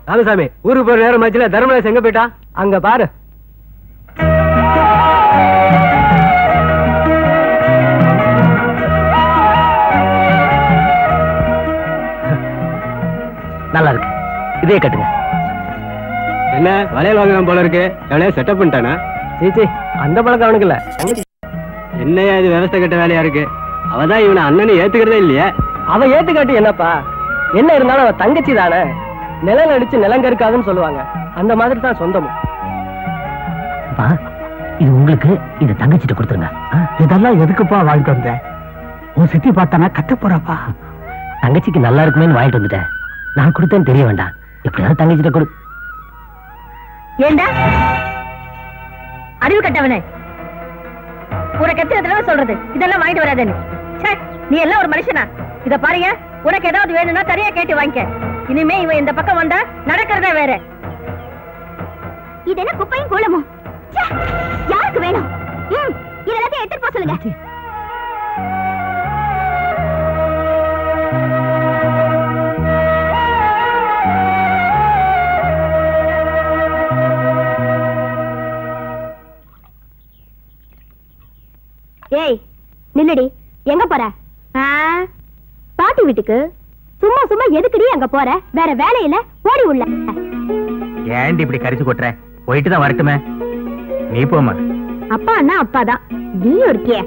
ராமசாமி ஊருக்கு போற நேரம் ஆச்சுல தர்மராஜ் எங்க போயிட்டா அங்க பாரு நல்லா இருக்கு இதே கட்டுங்க என்ன வளையல் வாங்கலாம் போல இருக்கு எவ்வளோ செட்டப் பண்ணிட்டானா சீச்சி அந்த பழக்கம் அவனுக்கு இல்ல என்னையா இது விவசாய கட்ட வேலையா இருக்கு அவதான் இவனை அண்ணனை ஏத்துக்கிறதே இல்லையே அவ ஏத்துக்காட்டி என்னப்பா என்ன இருந்தாலும் அவ தங்கச்சி தானே நிலம் அடிச்சு நிலங்க இருக்காதுன்னு சொல்லுவாங்க அந்த மாதிரி தான் சொந்தமும் அப்பா இது உங்களுக்கு இது தங்கச்சிட்ட கொடுத்துருங்க இதெல்லாம் எதுக்குப்பா வாங்கிட்டு வந்த உன் சித்தி பார்த்தானா கத்த போறாப்பா தங்கச்சிக்கு நல்லா இருக்குமேன்னு வாங்கிட்டு வந்துட்டேன் நான் கொடுத்தேன்னு தெரிய வேண்டாம் எப்படியாவது தங்கச்சிட்ட கொடு ஏண்டா அறிவு கட்டவனே உனக்கு எத்தனை தடவை சொல்றது இதெல்லாம் வாங்கிட்டு வராதேன்னு ச்சே, நீ எல்லாம் ஒரு மனுஷனா இத பாருங்க உனக்கு ஏதாவது வேணும்னா தனியா கேட்டு வாங்கிக்க இனிமே இவன் இந்த பக்கம் வந்தா நடக்கிறதே வேற இது என்ன குப்பையும் கூலமும் ச்சே, யாருக்கு வேணும் ம், இது எல்லாத்தையும் எடுத்துட்டு போக சொல்லுங்க ஏய் நில்லுடி எங்க போற ஆ, பாட்டி வீட்டுக்கு சும்மா சும்மா எதுக்குடி அங்க போற வேற வேலையில ஓடி உள்ள ஏன்டி இப்படி கரிச்சு கொட்டுற போயிட்டு தான் வரட்டுமே நீ போமா அப்பா அண்ணா அப்பா தான் நீ ஒருத்திய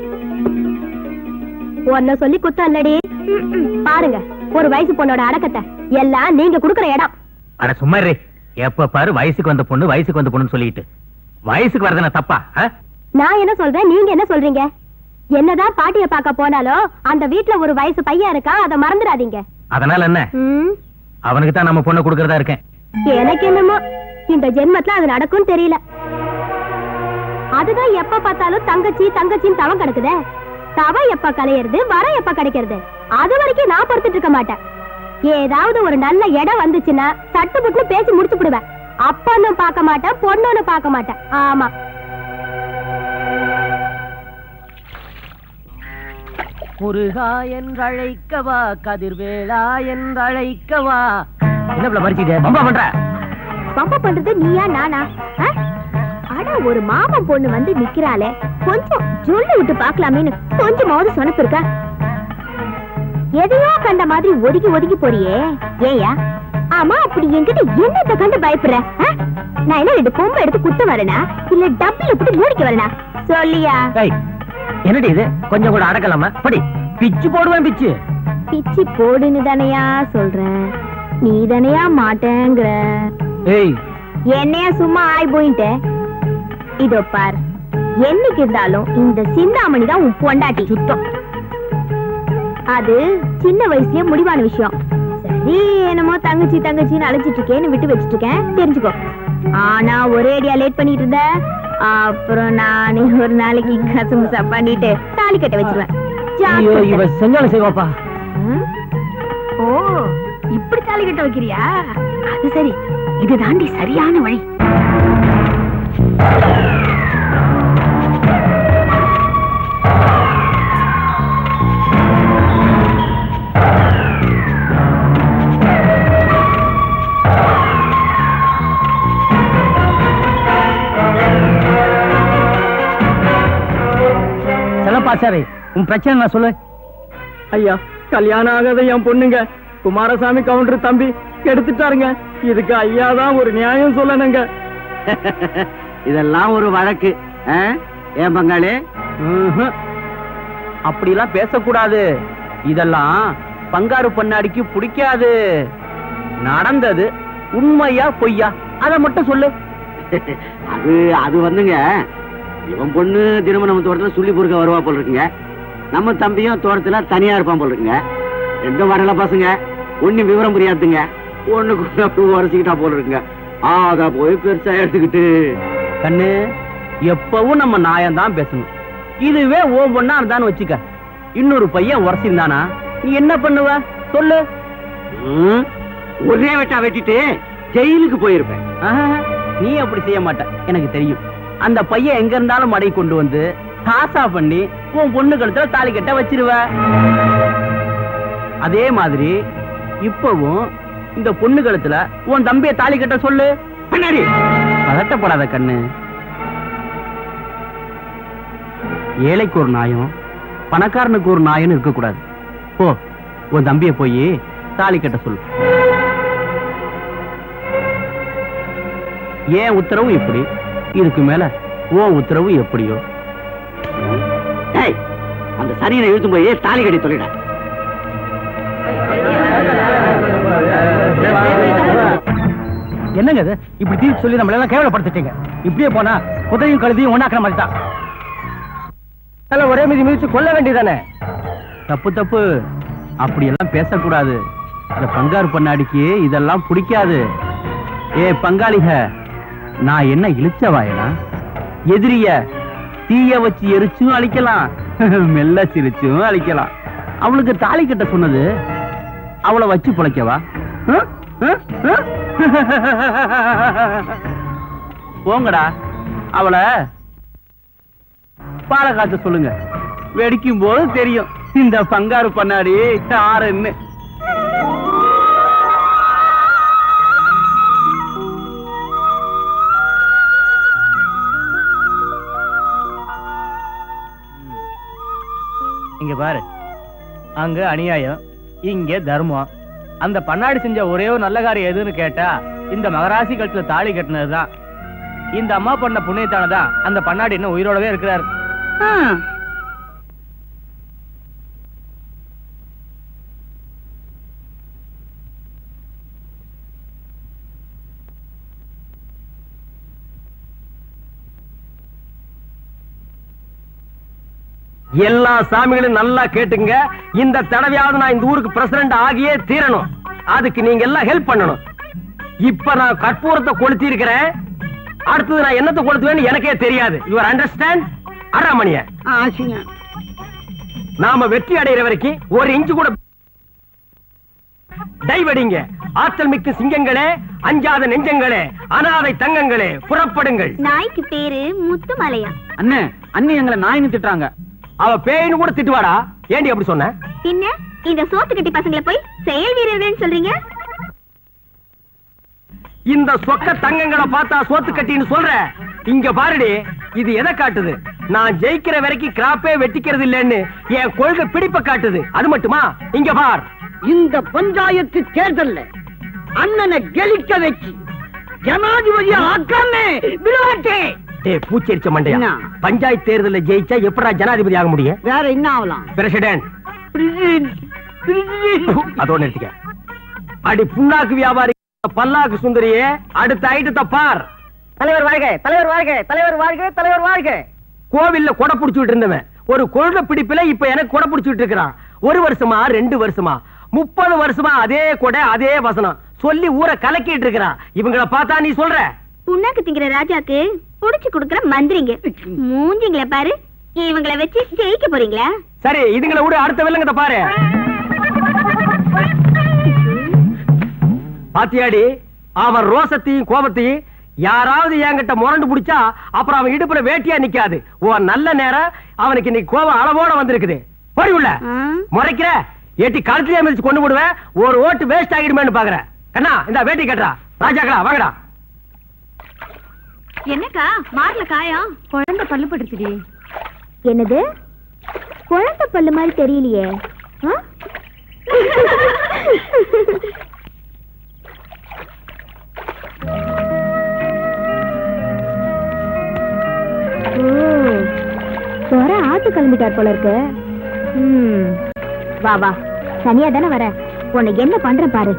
உன்ன சொல்லி குத்தம் இல்லடி ம், ம். பாருங்க ஒரு வயசு பொண்ணோட அடக்கத்தை எல்லாம் நீங்க குடுக்குற இடம் அட சும்மா இரு எப்ப பாரு வயசுக்கு வந்த பொண்ணு வயசுக்கு வந்த பொண்ணுன்னு சொல்லிட்டு வயசுக்கு வரதுன தப்பா ஆ? நான் என்ன சொல்றேன் நீங்க என்ன சொல்றீங்க என்னதான் பாட்டிய பார்க்க போனாலும் அந்த வீட்ல ஒரு வயசு பையன் இருக்கான் அதை மறந்துடாதீங்க அதனால என்ன ம், அவனுக்கு தான் நம்ம பொண்ணை கொடுக்கறதா இருக்கேன் எனக்கு என்னமோ இந்த ஜென்மத்துல அது நடக்கும் தெரியல அதுதான் எப்ப பார்த்தாலும் தங்கச்சி தங்கச்சின்னு தவம் கிடக்குதே தவம் எப்ப கலையிறது வர எப்ப கிடைக்கிறது அது வரைக்கும் நான் பொறுத்துட்டு இருக்க மாட்டேன் ஏதாவது ஒரு நல்ல இடம் வந்துச்சுன்னா சட்டு புட்டு பேசி முடிச்சு விடுவேன் அப்பனும் பார்க்க மாட்டேன் பொண்ணுன்னு பார்க்க மாட்டேன் ஆமா முருகா என்றழைக்கவா கதிர்வேளா என்றழைக்கவா என்ன பிள்ளை மறிச்சிட்டு பம்பா பண்ற பம்ப பண்றது நீயா நானா ஆ? அட ஒரு மாமன் பொண்ணு வந்து நிக்கிறாளே கொஞ்சம் ஜொல்லு விட்டு பார்க்கலாமேன்னு கொஞ்சமாவது சொனப்பு இருக்கா எதையோ கண்ட மாதிரி ஒதுங்கி ஒதுங்கி போறியே ஏயா ஆமா அப்படி என்கிட்ட என்னத்த கண்டு பயப்படுற ஆ? நான் என்ன ரெண்டு கொம்பை எடுத்து குத்த வரேனா இல்ல டப்பில போட்டு மூடிக்க வரேனா சொல்லியா ஏய் என்னடி இது கொஞ்சம் கூட அடக்கலாமா படி பிச்சு போடுவேன் பிச்சு பிச்சி போடுன்னு தானையா சொல்றேன் நீ தானையா மாட்டேங்கிற ஏய் என்னையா சும்மா ஆய் போயிட்ட இதோ பார் என்னைக்கு இருந்தாலும் இந்த சிந்தாமணி தான் உன் பொண்டாட்டி சுத்தம் அது சின்ன வயசுலயே முடிவான விஷயம் சரி என்னமோ தங்கச்சி தங்கச்சின்னு அழைச்சிட்டு இருக்கேன்னு விட்டு வச்சிட்டு இருக்கேன் தெரிஞ்சுக்கோ ஆனா ஒரே அடியா லேட் பண்ணிட்டு இருந்த அப்புறம் நானே ஒரு நாளைக்கு கசமுசா பண்ணிட்டு தாலி கட்ட வச்சிருவேன் ஐயோ ஜாக்கிரதை. இவ செஞ்சாலும் செய்வாப்பா ம்? ஓ இப்படி தாலி கட்ட வைக்கிறியா அது சரி இது தாண்டி சரியான வழி செல்லப்பாச்சாரி உன் பிரச்சனை நான் சொல்லு ஐயா கல்யாணம் ஆகாத என் பொண்ணுங்க குமாரசாமி கவுண்டர் தம்பி கெடுத்துட்டாருங்க இதுக்கு ஐயா தான் ஒரு நியாயம் சொல்லணுங்க இதெல்லாம் ஒரு வழக்கு ஆ? ஏன் பங்காளி ம்ஹும். அப்படிலாம் பேசக்கூடாது இதெல்லாம் பங்காரு பண்ணாடிக்கு பிடிக்காது நடந்தது உண்மையா பொய்யா அத மட்டும் சொல்லு அது அது வந்துங்க இவன் பொண்ணு தினமும் நம்ம தோட்டத்துல சுள்ளி பொறுக்க வருவா போல இருக்குங்க நம்ம தம்பியும் தோட்டத்துல தனியா இருப்பான் போல இருக்குங்க ரெண்டும் வரல பசங்க ஒண்ணு விவரம் புரியாதுங்க ஒண்ணுக்கு உரசிக்கிட்டா போல இருக்குங்க அத போய் பெருசா எடுத்துக்கிட்டு கண்ணு எப்பவும் நம்ம நாயம் தான் பேசணும் இதுவே ஓ பொண்ணா இருந்தான்னு வச்சுக்க இன்னொரு பையன் உரசிருந்தானா நீ என்ன பண்ணுவ சொல்லு ம், ஒரே வெட்டா வெட்டிட்டு ஜெயிலுக்கு போயிருப்பேன் ஆஹா, நீ அப்படி செய்ய மாட்ட எனக்கு தெரியும் அந்த பையன் எங்க இருந்தாலும் மடை கொண்டு வந்து காசா பண்ணி உன் பொண்ணு கழுத்துல தாலி கட்ட வச்சிருவ அதே மாதிரி இப்பவும் இந்த பொண்ணு கழுத்துல உன் தம்பிய தாலி கட்ட சொல்லு பின்னாடி பதட்டப்படாத கண்ணு ஏழைக்கு ஒரு நாயம் பணக்காரனுக்கு ஒரு நாயன்னு இருக்கக்கூடாது போ உன் தம்பிய போய் தாலி கட்ட சொல்லு ஏன் உத்தரவு இப்படி இதுக்கு மேல உன் உத்தரவு எப்படியோ அந்த சனியனை இழுத்து போய் தாலி கட்டி சொல்லிட என்னங்க இது இப்படி தீர்ப்பு சொல்லி நம்மள எல்லாம் கேவலப்படுத்திட்டீங்க இப்படியே போனா குதிரையும் கழுதியும் ஒண்ணாக்கிற மாதிரி தான் எல்லாம் ஒரே மீதி மிதிச்சு கொல்ல வேண்டியதானே தப்பு தப்பு அப்படியெல்லாம் பேசக்கூடாது இந்த பங்காரு பண்ணாடிக்கு இதெல்லாம் பிடிக்காது ஏ பங்காளிக நான் என்ன இழிச்சவாயனா எதிரிய தீய வச்சு எரிச்சும் அழிக்கலாம் மெல்ல சிரிச்சும் அழிக்கலாம் அவளுக்கு தாலி கட்ட சொன்னது அவளை வச்சு பிழைக்கவா ஹம்? ஹம்? ஹம்? போங்கடா அவளை பாலை காய்ச்ச சொல்லுங்க வெடிக்கும் போது தெரியும் இந்த பங்காரு பண்ணாடி யாருன்னு இங்க பாரு அங்க அநியாயம் இங்க தர்மம் அந்த பண்ணாடி செஞ்ச ஒரே ஒரு நல்ல காரியம் எதுன்னு கேட்டா இந்த மகராசி கழுத்துல தாலி கட்டினதுதான் இந்த அம்மா பண்ண புண்ணியத்தானதான் அந்த பண்ணாடி இன்னும் உயிரோடவே இருக்கிறார் எல்லா சாமிகளும் நல்லா கேட்டுங்க இந்த தடவையாவது நான் இந்த ஊருக்கு பிரசிடண்ட் ஆகியே தீரணும் அதுக்கு நீங்க எல்லாம் ஹெல்ப் பண்ணணும் இப்ப நான் கற்பூரத்தை கொளுத்தி இருக்கிறேன் அடுத்தது நான் என்னத்தை கொளுத்துவேன்னு எனக்கே தெரியாது யுவர் அண்டர்ஸ்டாண்ட் அறாமணிய நாம வெற்றி அடைகிற வரைக்கும் ஒரு இன்ச்சு கூட டைவடிங்க ஆற்றல் மிக்க சிங்கங்களே அஞ்சாத நெஞ்சங்களே அனாதை தங்கங்களே புறப்படுங்கள் நாய்க்கு பேரு முத்துமலையா அண்ணே அண்ணி எங்களை நாயின்னு திட்டுறாங்க அவ பேயின்னு கூட திட்டுவாடா ஏண்டி அப்படி சொன்ன பின்ன இந்த சோத்து கட்டி பசங்களை போய் செயல் வீரர்கள்னு சொல்றீங்க இந்த சொக்க தங்கங்களை பார்த்தா சோத்து கட்டின்னு சொல்ற இங்க பாருடி இது எதை காட்டுது நான் ஜெயிக்கிற வரைக்கும் கிராப்பே வெட்டிக்கிறது இல்லைன்னு என் கொள்கை பிடிப்ப காட்டுது அது மட்டுமா இங்க பார் இந்த பஞ்சாயத்து தேர்தல்ல அண்ணனை கெலிக்க வச்சு ஜனாதிபதி ஆக்காமே விடுவாட்டே டேய் பூச்செரிச்ச மண்டையா என்ன? பஞ்சாயத்து தேர்தல்ல ஜெயிச்சா எப்படா ஜனாதிபதி ஆக முடியும் வேற என்ன ஆகலாம் பிரசிடென்ட் அதோட நிறுத்திக்க அடி புண்ணாக்கு வியாபாரி பல்லாக்கு சுந்தரியே அடுத்த ஐட்டத்தை பார் தலைவர் வாழ்க தலைவர் வாழ்க தலைவர் வாழ்க தலைவர் வாழ்க கோவில்ல கொடை புடிச்சுட்டு இருந்தவன் ஒரு கொள்கை பிடிப்புல இப்ப எனக்கு கொடை புடிச்சுட்டு இருக்கிறான் ஒரு வருஷமா ரெண்டு வருஷமா முப்பது வருஷமா அதே கொடை அதே வசனம் சொல்லி ஊரை கலக்கிட்டு இருக்கிறான் இவங்கள பார்த்தா நீ சொல்ற புண்ணாக்கு திங்கிற ராஜாக்கு புடிச்சு கொடுக்கற மந்திரிங்க மூஞ்சிங்கள பாரு இவங்கள வச்சு ஜெயிக்க போறீங்களா சரி இதுங்களை விட அடுத்த வில்லங்கத்தை பாரு பாத்தியாடி அவன் ரோசத்தையும் கோபத்தையும் யாராவது என்கிட்ட முரண்டு பிடிச்சா அப்புறம் அவன் இடுப்புல வேட்டியா நிக்காது உன் நல்ல நேரம் அவனுக்கு இன்னைக்கு கோபம் அளவோட வந்திருக்குது போடி உள்ள ஆ? முறைக்கிற ஏட்டி கழுத்திலே மிதிச்சு கொண்டு விடுவேன் ஒரு ஓட்டு வேஸ்ட் ஆகிடுமேன்னு பாக்குறேன் கண்ணா இந்த வேட்டி கட்டுறா ராஜாக்களா வாங்கடா என்னக்கா மார்ல காயம் குழந்தை பல்லு பட்டுச்சுடி என்னது குழந்தை பல்லு மாதிரி தெரியலையே ஆ? ஓ, துரை ஆத்து கிளம்பிட்டார் போல இருக்கு ம், வா வா தனியா தானே வர உன்னை என்ன பண்றேன் பாரு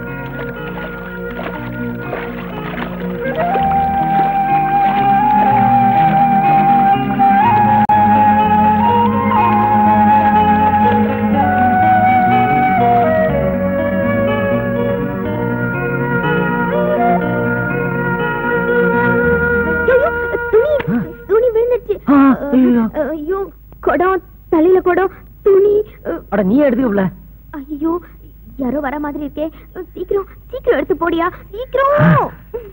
ஐயோ, துணி துணி விழுந்துச்சு ஆ, ஐயோ. ஐயோ குடம் தலையில குடம் துணி அட நீ எடுத்துக்கல ஐயோ யாரோ வர மாதிரி இருக்கே சீக்கிரம் சீக்கிரம் எடுத்து போடியா சீக்கிரம்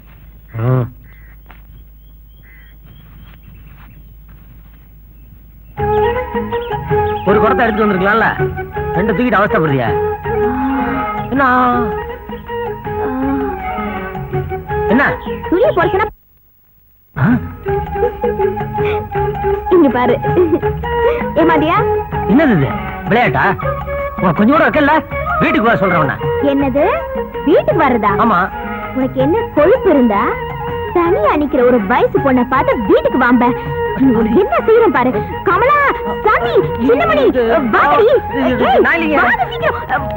ஒரு குடத்தை எடுத்துட்டு வந்திருக்கலாம்ல ரெண்டு தூக்கிட்டு அவஸ்தைப்படுறியா என்ன ஆ, என்ன துணியை பொறுத்தனா ஆ? இங்க பாரு ஏமாதியா என்னது இது விளையாட்டா உனக்கு கொஞ்சம் கூட வைக்கல வீட்டுக்கு வர சொல்றேன் உன்னை. என்னது வீட்டுக்கு வர்றதா ஆமா உனக்கு என்ன கொழுப்பு இருந்தா தனியா நிக்கிற ஒரு வயசு பொண்ணை பார்த்து வீட்டுக்கு வாம்ப உனக்கு என்ன செய்யறேன் பாரு கமலா சாந்தி சின்னமணி வாடி ஏய், நான் இல்லைங்க. வாங்க சீக்கிரம்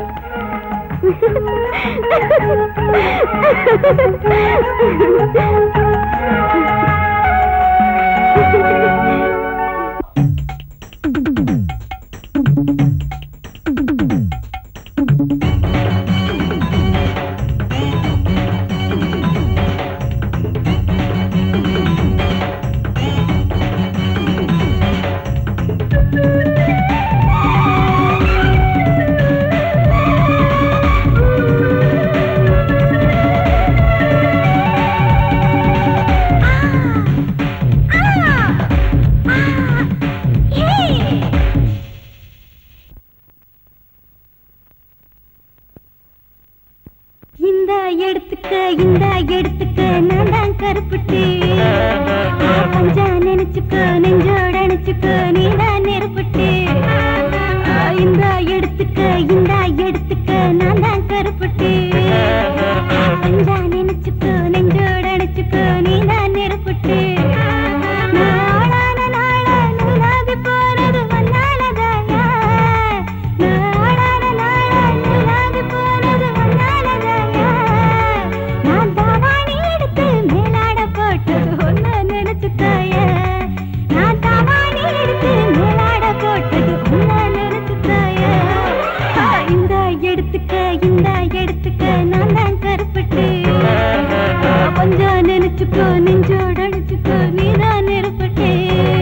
இந்த எடுத்துக்க இந்த எடுத்துக்க நான் தான் கருப்புட்டு பஞ்சா நினைச்சுக்க நெஞ்சோட நினைச்சுக்க நீ தான் நெருப்புட்டு இந்த எடுத்துக்க இந்த எடுத்துக்க நான் தான் கருப்புட்டு பஞ்சா நினைச்சுக்க நெஞ்சோட நினைச்சுக்க நீ தான் நெருப்புட்டு நாளான நாள நூலாகி போனது மண்ணாலதாயா நாளான நாள நூலாகி போனது மண்ணாலதாயா நான் தாவாணி எடுத்து மேலாட போட்டது ஒண்ணு நினைச்சுக்காய நான் தாவாணி எடுத்து மேலாட போட்டது ஒண்ணு நினைச்சுக்காய இந்த எடுத்துக்க இந்த எடுத்துக்க நான் தான் கருப்பட்டு கொஞ்சம் நினைச்சுக்கோ நெஞ்சோட அடிச்சுக்கோ நீ தான் நெருப்பட்டே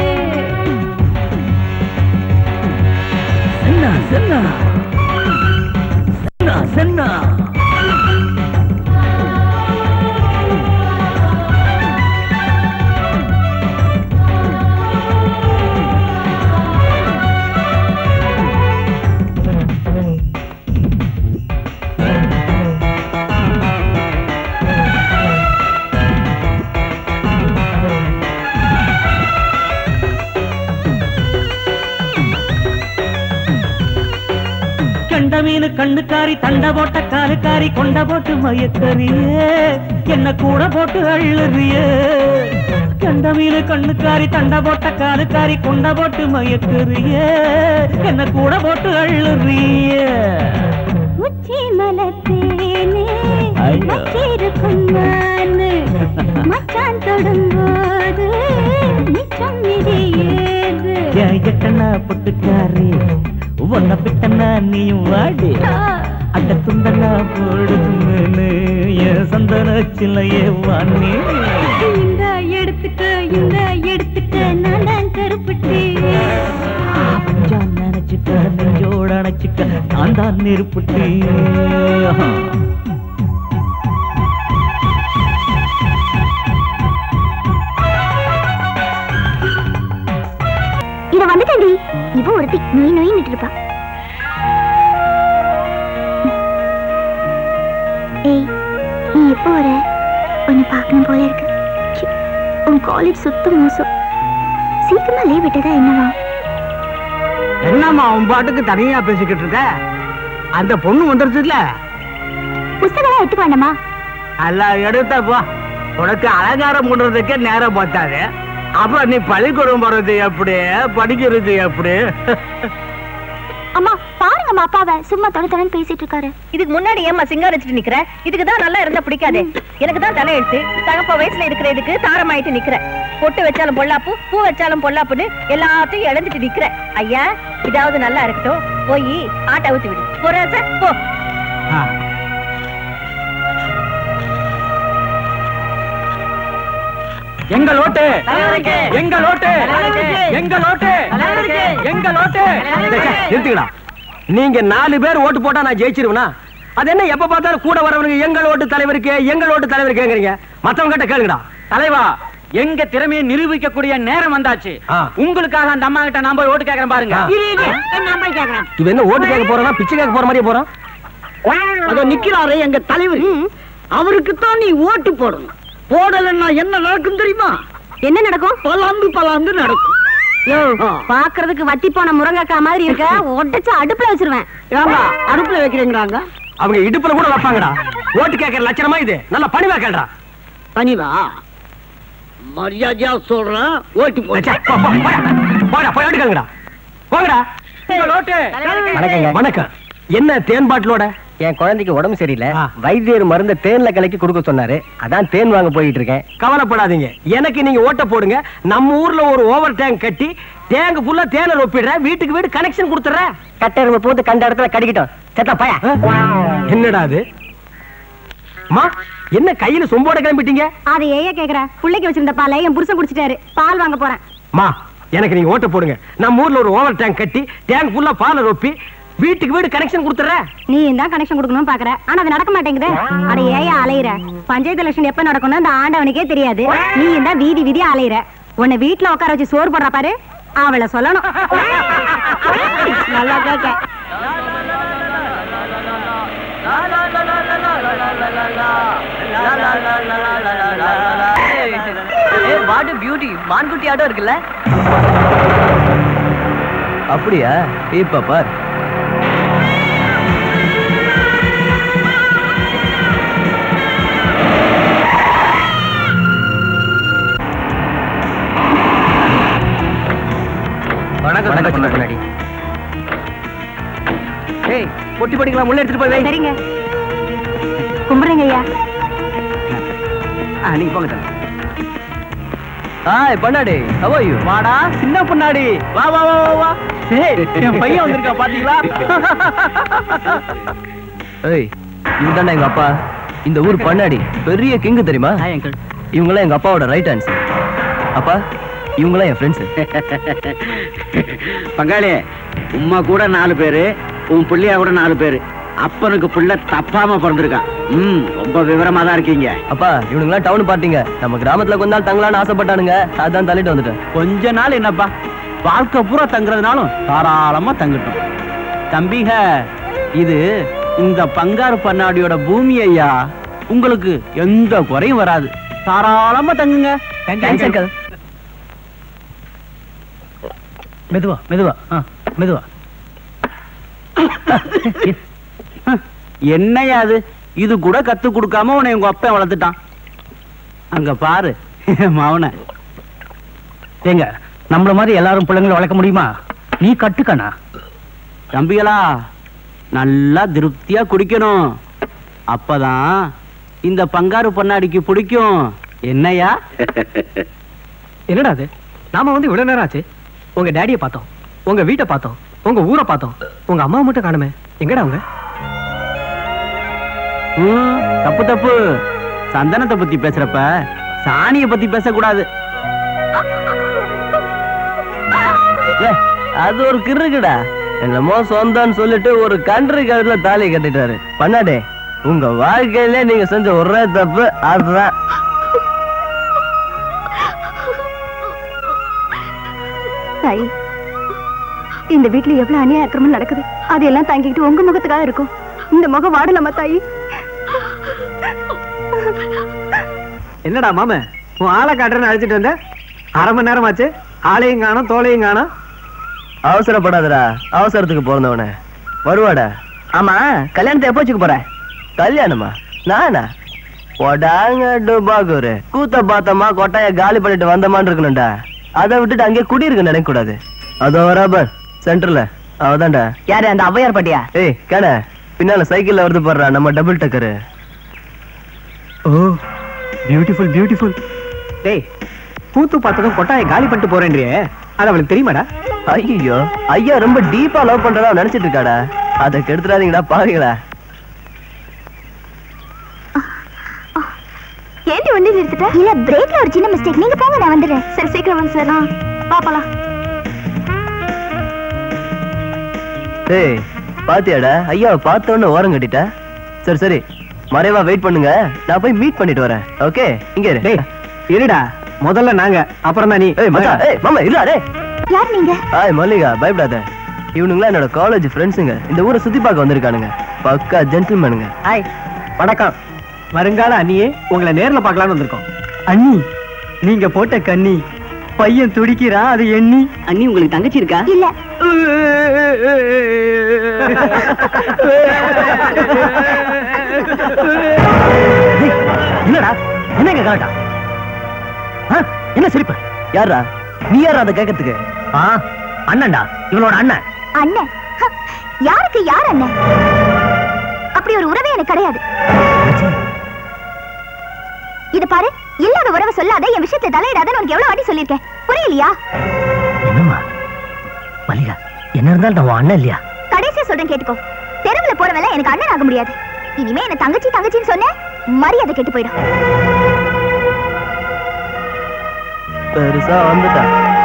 சென்னா சென்னா சென்னா சென்னா கண்ட மீனு கண்ணுக்காரி தண்ட போட்ட காலுக்காரி கொண்ட போட்டு மயக்கறியே என்ன கூட போட்டு அள்ளுறியே கண்ட மீனு கண்ணுக்காரி தண்ட போட்ட காலுக்காரி கொண்ட போட்டு மயக்கறியே என்ன கூட போட்டு அள்ளுறியே உச்சி மலத்தேனே ஐயோ. வச்சிருக்கும் மானு மச்சான் தொடும்போது மிச்சம் இது ஏது ஏன் எட்டனா பொட்டுக்காரி உன்னை பிட்டனா நீயும் வாடி அட்ட துண்டனா போடுதுன்னு என் சந்தன சில்லையே வாணி இந்த எடுத்துக்க இந்த எடுத்துக்க நான் தான் கருப்பட்டு கொஞ்சம் நினைச்சுக்க நெஞ்சோட அணைச்சுக்க நான் தான் நெருப்புட்டி இத வந்துட்டேன்டி இவ ஒருத்தி நொய் நொய் இருப்பா ஏய் நீ எப்போ வர உன்னை பார்க்கணும் போல இருக்கு சி, உன் காலேஜ் சுத்த மோசம் சீக்கிரமா லீவ் விட்டதா என்னவா என்னம்மா உன் பாட்டுக்கு தனியா பேசிக்கிட்டு இருக்க அந்த பொண்ணு வந்துருச்சுல புஸ்தகம் எடுத்துக்க வேண்டாமா எல்லாம் எடுத்தா போ உனக்கு அலங்காரம் பண்றதுக்கே நேரம் பார்த்தாது அப்புறம் நீ பள்ளிக்கூடம் போறது எப்படி படிக்கிறது எப்படி அம்மா பாருங்கம்மா அப்பாவை சும்மா தொட தொடன்னு பேசிட்டு இருக்காரு இதுக்கு முன்னாடி ஏமா சிங்காரிச்சுட்டு நிக்கிற இதுக்கு தான் நல்லா இருந்தா பிடிக்காதே எனக்கு தான் தலையெழுத்து தகப்ப வயசுல இருக்கிற இதுக்கு தாரமாயிட்டு நிக்கிற பொட்டு வச்சாலும் பொல்லாப்பு பூ வச்சாலும் பொல்லாப்புன்னு எல்லாத்தையும் இழந்துட்டு நிக்கிற ஐயா இதாவது நல்லா இருக்கட்டும் போய் ஆட்டை ஊத்தி விடு போறா சார் போ ஆ. எங்கள் ஓட்டு தலைவருக்கு. எங்கள் ஓட்டு தலைவருக்கு. எங்கள் ஓட்டு தலைவருக்கு. எங்கள் ஓட்டு தலைவருக்கு. நிறுத்துக்கடா நீங்க நாலு பேர் ஓட்டு போட்டா நான் ஜெயிச்சிருவேனா அது என்ன எப்ப பார்த்தாலும் கூட வரவனுங்க எங்கள் ஓட்டு தலைவருக்கு எங்கள் ஓட்டு தலைவருக்குங்கிறீங்க மத்தவங்க கிட்ட கேளுங்கடா தலைவா எங்க திறமையை நிரூபிக்கக்கூடிய நேரம் வந்தாச்சு ஆ. உங்களுக்காக அந்த அம்மா கிட்ட நான் போய் ஓட்டு கேக்குறேன் பாருங்க ஆ. இவன் என்ன ஓட்டு கேட்க போறானா பிச்சை கேட்க போற மாதிரியே போறான் அதோ நிக்கிறாரு எங்க தலைவர் அவருக்கு தான் நீ ஓட்டு போடணும் போடலன்னா என்ன நடக்கும் தெரியுமா என்ன நடக்கும் பலாந்து பலாந்து நடக்கும் யோ ஆ. பாக்குறதுக்கு வத்தி போன முருங்கக்காய் மாதிரி இருக்க உடைச்சு அடுப்புல வச்சிருவேன் ஏம்பா அடுப்புல வைக்கிறீங்களாங்க அவங்க இடுப்புல கூட வைப்பாங்கடா ஓட்டு கேட்கற லட்சணமா இது நல்ல பணிவா கேள்றா பணிவா மரியாதையா சொல்றேன் ஓட்டு போச்சு போடா போய் எடுக்கங்கடா போங்கடா வணக்கங்க. வணக்கம் என்ன தேன் பாட்டிலோட என் குழந்தைக்கு உடம்பு சரியில்லை ஆ. வைத்தியர் மருந்த தேன்ல கலக்கி கொடுக்க சொன்னாரு அதான் தேன் வாங்க போயிட்டு இருக்கேன் கவலைப்படாதீங்க எனக்கு நீங்க ஓட்ட போடுங்க நம்ம ஊர்ல ஒரு ஓவர் டேங்க் கட்டி டேங்க் ஃபுல்லா தேனை ஒப்பிடுறேன் வீட்டுக்கு வீடு கனெக்ஷன் கொடுத்துறேன் கட்டெரும்பு போட்டு கண்ட இடத்துல கடிக்கிட்டோம் செத்தா பயா என்னடா அது அம்மா என்ன கையில சொம்போட கிளம்பிட்டீங்க அது ஏய கேக்குற புள்ளைக்கு வச்சிருந்த பாலை என் புருஷன் குடிச்சிட்டாரு பால் வாங்க போறேன் மா எனக்கு நீங்க ஓட்ட போடுங்க நம்ம ஊர்ல ஒரு ஓவர் டேங்க் கட்டி டேங்க் ஃபுல்லா பாலை ரொப்பி வீட்டுக்கு வீடு கனெக்ஷன் கொடுத்துறேன் நீ தான் கனெக்ஷன் கொடுக்கணும்னு பாக்குற ஆனா அது நடக்க மாட்டேங்குது அட ஏயா அலையிற பஞ்சாயத்து எலெக்ஷன் எப்ப நடக்கும்னு அந்த ஆண்டவனுக்கே தெரியாது நீ தான் வீதி வீதியா அலையிற உன்னை வீட்டுல உட்கார வச்சு சோறு போடுற பாரு அவளை சொல்லணும் நல்லா கேட்க வாட் பியூட்டி மான்குட்டி ஆட்டம் இருக்குல்ல அப்படியா இப்ப பார் வணக்கம் வணக்கம் சின்ன பின்னாடி ஏய் பொட்டி படிக்கலாம் உள்ள எடுத்துட்டு போய் வை சரிங்க கும்பிடுறேங்க ஐயா ஆ, நீங்க போங்க தம்பி ஹாய் பண்ணாடி how are you வாடா சின்ன பொண்ணாடி வா வா வா வா வா ஏய், என் பையன் வந்திருக்கா பாத்தீங்களா ஏய் இவன் எங்க அப்பா இந்த ஊர் பண்ணாடி பெரிய கிங்கு தெரியுமா இவங்களாம் எங்க அப்பாவோட ரைட் ஹேண்ட்ஸ் அப்பா இவங்களாம் என் ஃப்ரெண்ட்ஸ் பங்காளி உம்மா கூட நாலு பேரு உன் பிள்ளையா கூட நாலு பேரு அப்பனுக்கு பிள்ளை தப்பாம பிறந்திருக்கான் ம் ரொம்ப விவரமா தான் இருக்கீங்க அப்பா இவனுங்களாம் டவுன் பார்த்தீங்க நம்ம கிராமத்துல கொஞ்ச நாள் தங்கலாம்னு ஆசைப்பட்டானுங்க அதான் தள்ளிட்டு வந்துட்டேன் கொஞ்ச நாள் என்னப்பா வாழ்க்கை பூரா தங்குறதுனாலும் தாராளமா தங்கட்டும் தம்பிக இது இந்த பங்காரு பண்ணாடியோட பூமி ஐயா உங்களுக்கு எந்த குறையும் வராது தாராளமா தங்குங்க Thanks, uncle. மெதுவா மெதுவா ஆ, மெதுவா என்னையா அது இது கூட கத்து கொடுக்காம உன்னை உங்க அப்பா வளர்த்துட்டான் அங்க பாரு மவன ஏங்க நம்மள மாதிரி எல்லாரும் பிள்ளைங்களை வளர்க்க முடியுமா நீ கட்டுக்கண்ணா தம்பிகளா நல்லா திருப்தியா குடிக்கணும் அப்பதான் இந்த பங்காரு பொன்னாடிக்கு பிடிக்கும் என்னையா என்னடா அது நாம வந்து இவ்வளவு நேரம் ஆச்சு உங்க டேடியை பார்த்தோம் உங்க வீட்டை பார்த்தோம் உங்க ஊரை பார்த்தோம் உங்க அம்மாவை மட்டும் காணுமே எங்கடா அவங்க ம், தப்பு தப்பு சந்தனத்தை பத்தி பேசுறப்ப சாணிய பத்தி பேசக்கூடாது ஏய், அது ஒரு கிறுக்குடா என்னமோ சொந்தம்னு சொல்லிட்டு ஒரு கன்று கழுத்துல தாலி கட்டிட்டாரு பண்ணாடே உங்க வாழ்க்கையில நீங்க செஞ்ச ஒரே தப்பு அதுதான் தாய் இந்த வீட்ல எவ்வளவு அநியாய அக்கிரமம் நடக்குது அதையெல்லாம் தாங்கிக்கிட்டு உங்க முகத்துக்காக இருக்கும் இந்த முகம் வாடலாமா தாயி என்னடா மாம உன் ஆளை காட்டுறேன்னு அழைச்சிட்டு வந்த அரை மணி நேரம் ஆச்சு ஆளையும் காணும் தோலையும் காணும் அவசரப்படாதடா அவசரத்துக்கு பிறந்தவனே வருவாடா ஆமா கல்யாணத்தை எப்போ வச்சுக்க போற கல்யாணமா நானா போடாங்க டுபாகூரு கூத்த பார்த்தமா கொட்டாய காலி பண்ணிட்டு வந்தமான்னு இருக்கணும்டா அதை விட்டுட்டு அங்கே குடியிருக்க நினைக்க கூடாது அதோ வராபர் சென்டர்ல அவதான்டா யாரு அந்த அவ்வையார் பாட்டியா ஏய் கேட பின்னால சைக்கிள்ல வருது போடுறா நம்ம டபுள் டக்கரு ஓ பியூட்டிஃபுல் பியூட்டிஃபுல் டேய் கூத்து பார்த்ததும் கொட்டாயை காலி பண்ணிட்டு போறேன்றியே அது அவளுக்கு தெரியுமாடா ஐயோ ஐயா ரொம்ப டீப்பா லவ் பண்றதா நினைச்சிட்டு இருக்காடா அதை கெடுத்துறாதீங்கடா பாருங்களா ஏண்டி வண்டி நிறுத்திட்ட இல்ல பிரேக்ல ஒரு சின்ன மிஸ்டேக் நீங்க போங்க நான் வந்துடுறேன் சரி சீக்கிரம் வந்து சார் பாப்பலாம் டேய் பாத்தியாடா ஐயாவை பார்த்த உடனே ஓரம் கட்டிட்ட சரி சரி மறைவா வெயிட் பண்ணுங்க நான் போய் மீட் பண்ணிட்டு வரேன் ஓகே இங்க இரு டேய் இருடா முதல்ல நாங்க அப்புறம் தான் நீ ஏய் மச்சான் ஏய் மாமா இல்ல டேய் யார் நீங்க ஹாய் மல்லிகா பயப்படாத இவனுங்களா என்னோட காலேஜ் ஃப்ரெண்ட்ஸுங்க இந்த ஊரை சுத்தி பார்க்க வந்திருக்கானுங்க பக்கா ஜென்டில்மேனுங்க ஹாய் வணக்கம் வருங்கால அண்ணியே உங்களை நேர்ல பார்க்கலாம்னு வந்திருக்கோம் அண்ணி நீங்க போட்ட கண்ணி பையன் துடிக்கிறா அது எண்ணி அண்ணி உங்களுக்கு தங்கச்சி இருக்கா இல்ல என்னடா என்னங்க கலாட்டா ஆ, என்ன சிரிப்பு யாரா நீ யாரா அதை கேட்கறதுக்கு ஆ அண்ணன்டா இவனோட அண்ணன் அண்ணன் ஹ, யாருக்கு யார் அண்ணன் அப்படி ஒரு உறவே எனக்கு கிடையாது இது பாரு இல்லாத உறவை சொல்லாத என் விஷயத்துல தலையிடாத உனக்கு எவ்வளவு வாட்டி சொல்லியிருக்கேன் புரியலையா என்னம்மா மல்லிகா என்ன இருந்தாலும் நான் உன் அண்ணன் இல்லையா கடைசியா சொல்றேன் கேட்டுக்கோ தெருவுல போறவெல்லாம் எனக்கு அண்ணன் ஆக முடியாது இனிமே என்ன தங்கச்சி தங்கச்சின்னு சொன்ன மரியாதை கெட்டு போயிடும் பெருசா வந்துட்டா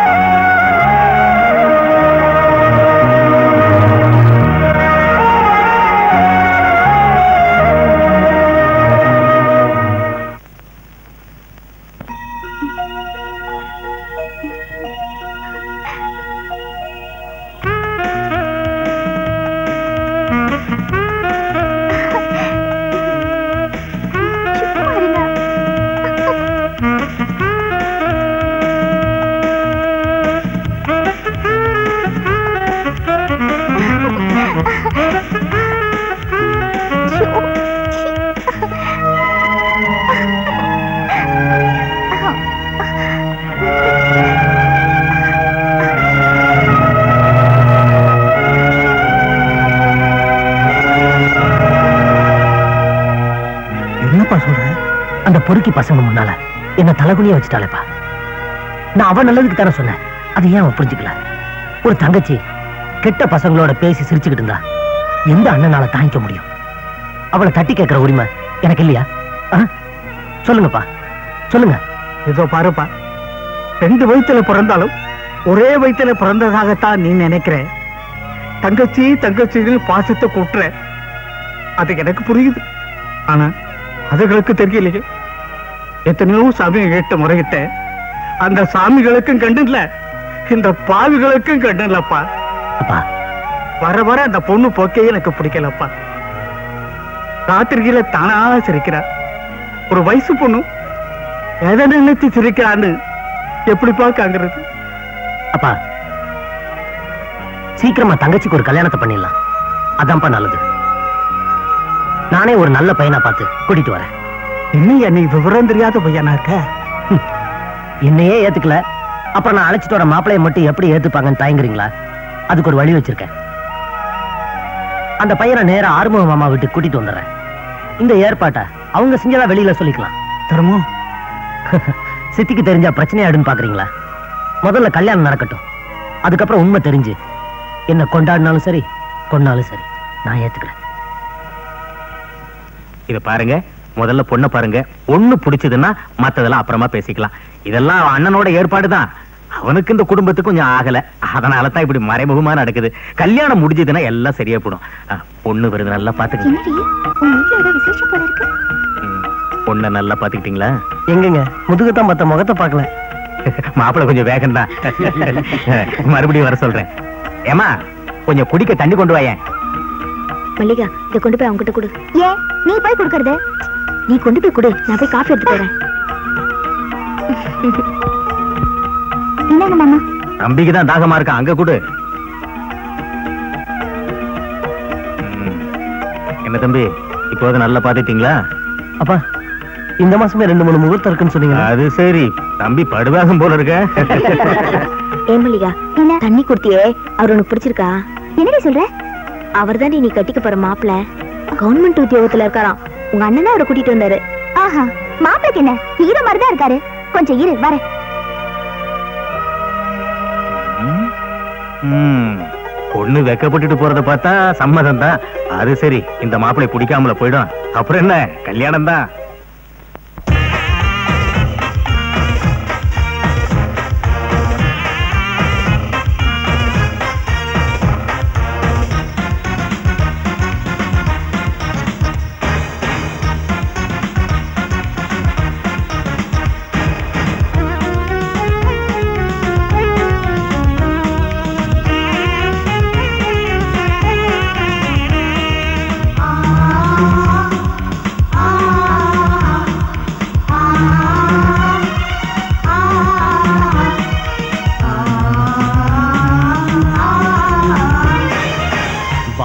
சும்மா இருங்க என்னப்பா சொல்ற அந்த பொறுக்கி பசங்க முன்னால என்ன தலைகுனிய வச்சுட்டாளேப்பா நான் அவன் நல்லதுக்கு தானே சொன்னேன் அதை ஏன் அவன் புரிஞ்சுக்கல ஒரு தங்கச்சி கெட்ட பசங்களோட பேசி சிரிச்சுக்கிட்டு இருந்தா எந்த அண்ணனால தாங்கிக்க முடியும் அவளை தட்டி கேட்கிற உரிமை எனக்கு இல்லையா ஆ? சொல்லுங்கப்பா சொல்லுங்க இதோ பாருப்பா ரெண்டு வயித்துல பிறந்தாலும் ஒரே வயித்துல பிறந்ததாகத்தான் நீ நினைக்கிற தங்கச்சி தங்கச்சின்னு பாசத்தை கூட்டுற அது எனக்கு புரியுது ஆனா அதுகளுக்கு தெரியலையே எத்தனையோ சாமியை கேட்ட முறையிட்ட அந்த சாமிகளுக்கும் கண்டு இல்ல இந்த பாவிகளுக்கும் கண்டு இல்லப்பா அப்பா வர வர அந்த பொண்ணு போக்கே எனக்கு பிடிக்கலப்பா ராத்திரியில தானா சிரிக்கிறா ஒரு வயசு பொண்ணு எதை நினைச்சு சிரிக்கிறான்னு எப்படிப்பா காங்கிறது அப்பா சீக்கிரமா தங்கச்சிக்கு ஒரு கல்யாணத்தை பண்ணிடலாம் அதான்ப்பா நல்லது நானே ஒரு நல்ல பையனா பார்த்து கூட்டிட்டு வரேன் இன்னும் என்னை விவரம் தெரியாத பையனா இருக்க என்னையே ஏத்துக்கல அப்புறம் நான் அழைச்சிட்டு வர மாப்பிளைய மட்டும் எப்படி ஏத்துப்பாங்கன்னு தயங்குறீங்களா அதுக்கு ஒரு வழி வச்சிருக்கேன் அந்த பையனை நேரா ஆறுமுக மாமா வீட்டுக்கு கூட்டிட்டு வந்துடுறேன் இந்த ஏற்பாட்டை அவங்க செஞ்சதா வெளியில சொல்லிக்கலாம் தருமோ சித்திக்கு தெரிஞ்சா பிரச்சனையாடுன்னு பாக்குறீங்களா முதல்ல கல்யாணம் நடக்கட்டும் அதுக்கப்புறம் உண்மை தெரிஞ்சு என்ன கொண்டாடினாலும் சரி கொண்டாலும் சரி நான் ஏத்துக்கிறேன் இத பாருங்க முதல்ல பொண்ணை பாருங்க ஒண்ணு பிடிச்சதுன்னா மத்ததெல்லாம் அப்புறமா பேசிக்கலாம் இதெல்லாம் அவன் அண்ணனோட ஏற்பாடு தான் அவனுக்கு இந்த குடும்பத்துக்கு கொஞ்சம் ஆகல அதனால தான் இப்படி மறைமுகமா நடக்குது கல்யாணம் முடிஞ்சதுன்னா எல்லாம் சரியா போடும் அஹ், பொண்ணு வருது நல்லா பாத்துக்கங்க என்னடி உங்க வீட்டுல ஏதோ விசேஷம் போல இருக்கு ம், பொண்ணை நல்லா பாத்துக்கிட்டீங்களா எங்கங்க முதுகுத்தான் மத்த முகத்தை பார்க்கல மாப்பிள்ளை கொஞ்சம் வேகம் தான் மறுபடியும் வர சொல்றேன் ஏமா கொஞ்சம் குடிக்க தண்ணி கொண்டு வாயேன் மல்லிகா இத கொண்டு போய் அவங்ககிட்ட கொடு ஏன் நீ போய் கொடுக்கறது நீ கொண்டு போய் கொடு நான் போய் காஃபி எடுத்துட்டு வரேன் இந்தாங்க மாமா தம்பிக்கு தான் தாகமா இருக்கான் அங்க கொடு ம். என்ன தம்பி இப்போது நல்லா பாத்துட்டீங்களா அப்பா இந்த மாசமே ரெண்டு மூணு முகூர்த்தம் இருக்குன்னு சொன்னீங்க அது சரி தம்பி படுவாகம் போல இருக்க ஏ மல்லிகா என்ன தண்ணி குடுத்தியே அவர் உனக்கு பிடிச்சிருக்கா என்னடி சொல்ற அவர் தான் நீ கட்டிக்க போற மாப்பிள கவர்மெண்ட் உத்தியோகத்துல இருக்காராம் உங்க அண்ணன் அவரை கூட்டிட்டு வந்தாரு ஆஹா மாப்பிளைக்கு என்ன ஹீரோ மாதிரி தான் இருக்காரு கொஞ்சம் இரு வர ம். பொண்ணு வெக்கப்பட்டுட்டு போறத பார்த்தா சம்மதம் தான் அது சரி இந்த மாப்பிளை பிடிக்காமல போயிடும் அப்புறம் என்ன கல்யாணம் தான் ஆ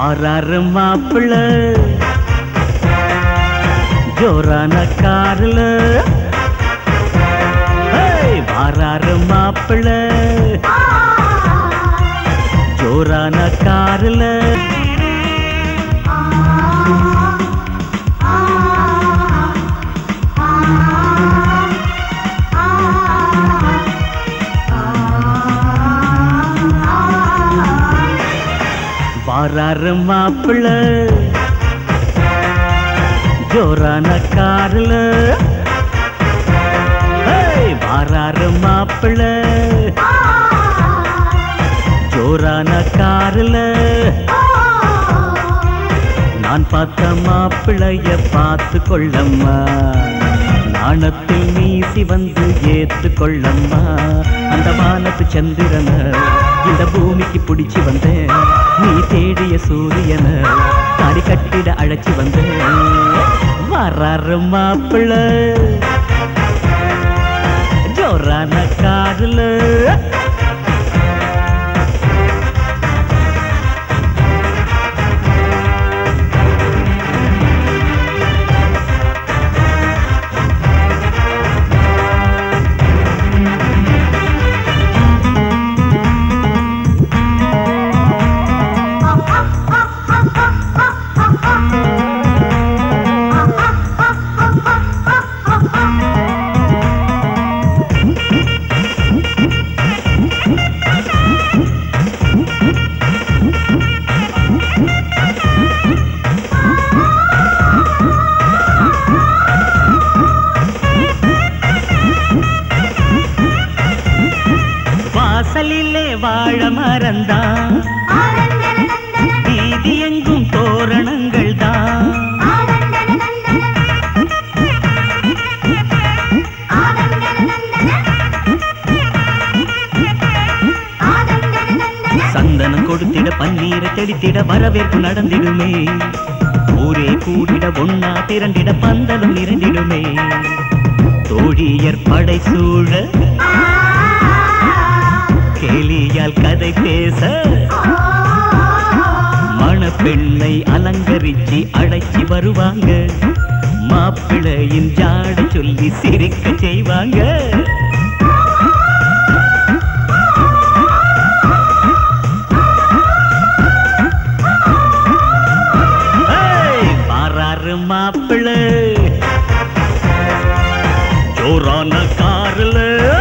வாராரு மாப்பிள்ள ஜோரான காருல ஏய், வாராரு மாப்பிள்ள ஜோரான காருல வாராரு மாப்பிள்ள ஜோரான காருல ஏய், வாராரு மாப்பிள்ள ஜோரான காருல நான் பார்த்த மாப்பிளைய பார்த்து கொள்ளம்மா நாணத்தில் மீசி வந்து ஏத்து கொள்ளம்மா அந்த வானத்து சந்திரன இந்த பூமிக்கு பிடிச்சு வந்தேன் நீ தேடிய சூரியன தாடி கட்டிட அழைச்சி வந்தேன் வர்றாரு மாப்பிள்ள ஜோரான காருல வாசலிலே வாழ மரந்தான் வீதி எங்கும் தோரணங்கள் தான் சந்தனம் கொடுத்திட பன்னீரை தெளித்திட வரவேற்பு நடந்திடுமே ஊரே கூடிட ஒன்னா திரண்டிட பந்தலும் நிறைந்திடுமே தோழியர் படை சூழ கேலியால் கதை பேச மணப்பெண்ணை அலங்கரிச்சு அழைச்சி வருவாங்க மாப்பிள்ளையின் ஜாட சொல்லி சிரிக்க செய்வாங்க ஏய், வாராரு மாப்பிள்ள ஜோரான காருல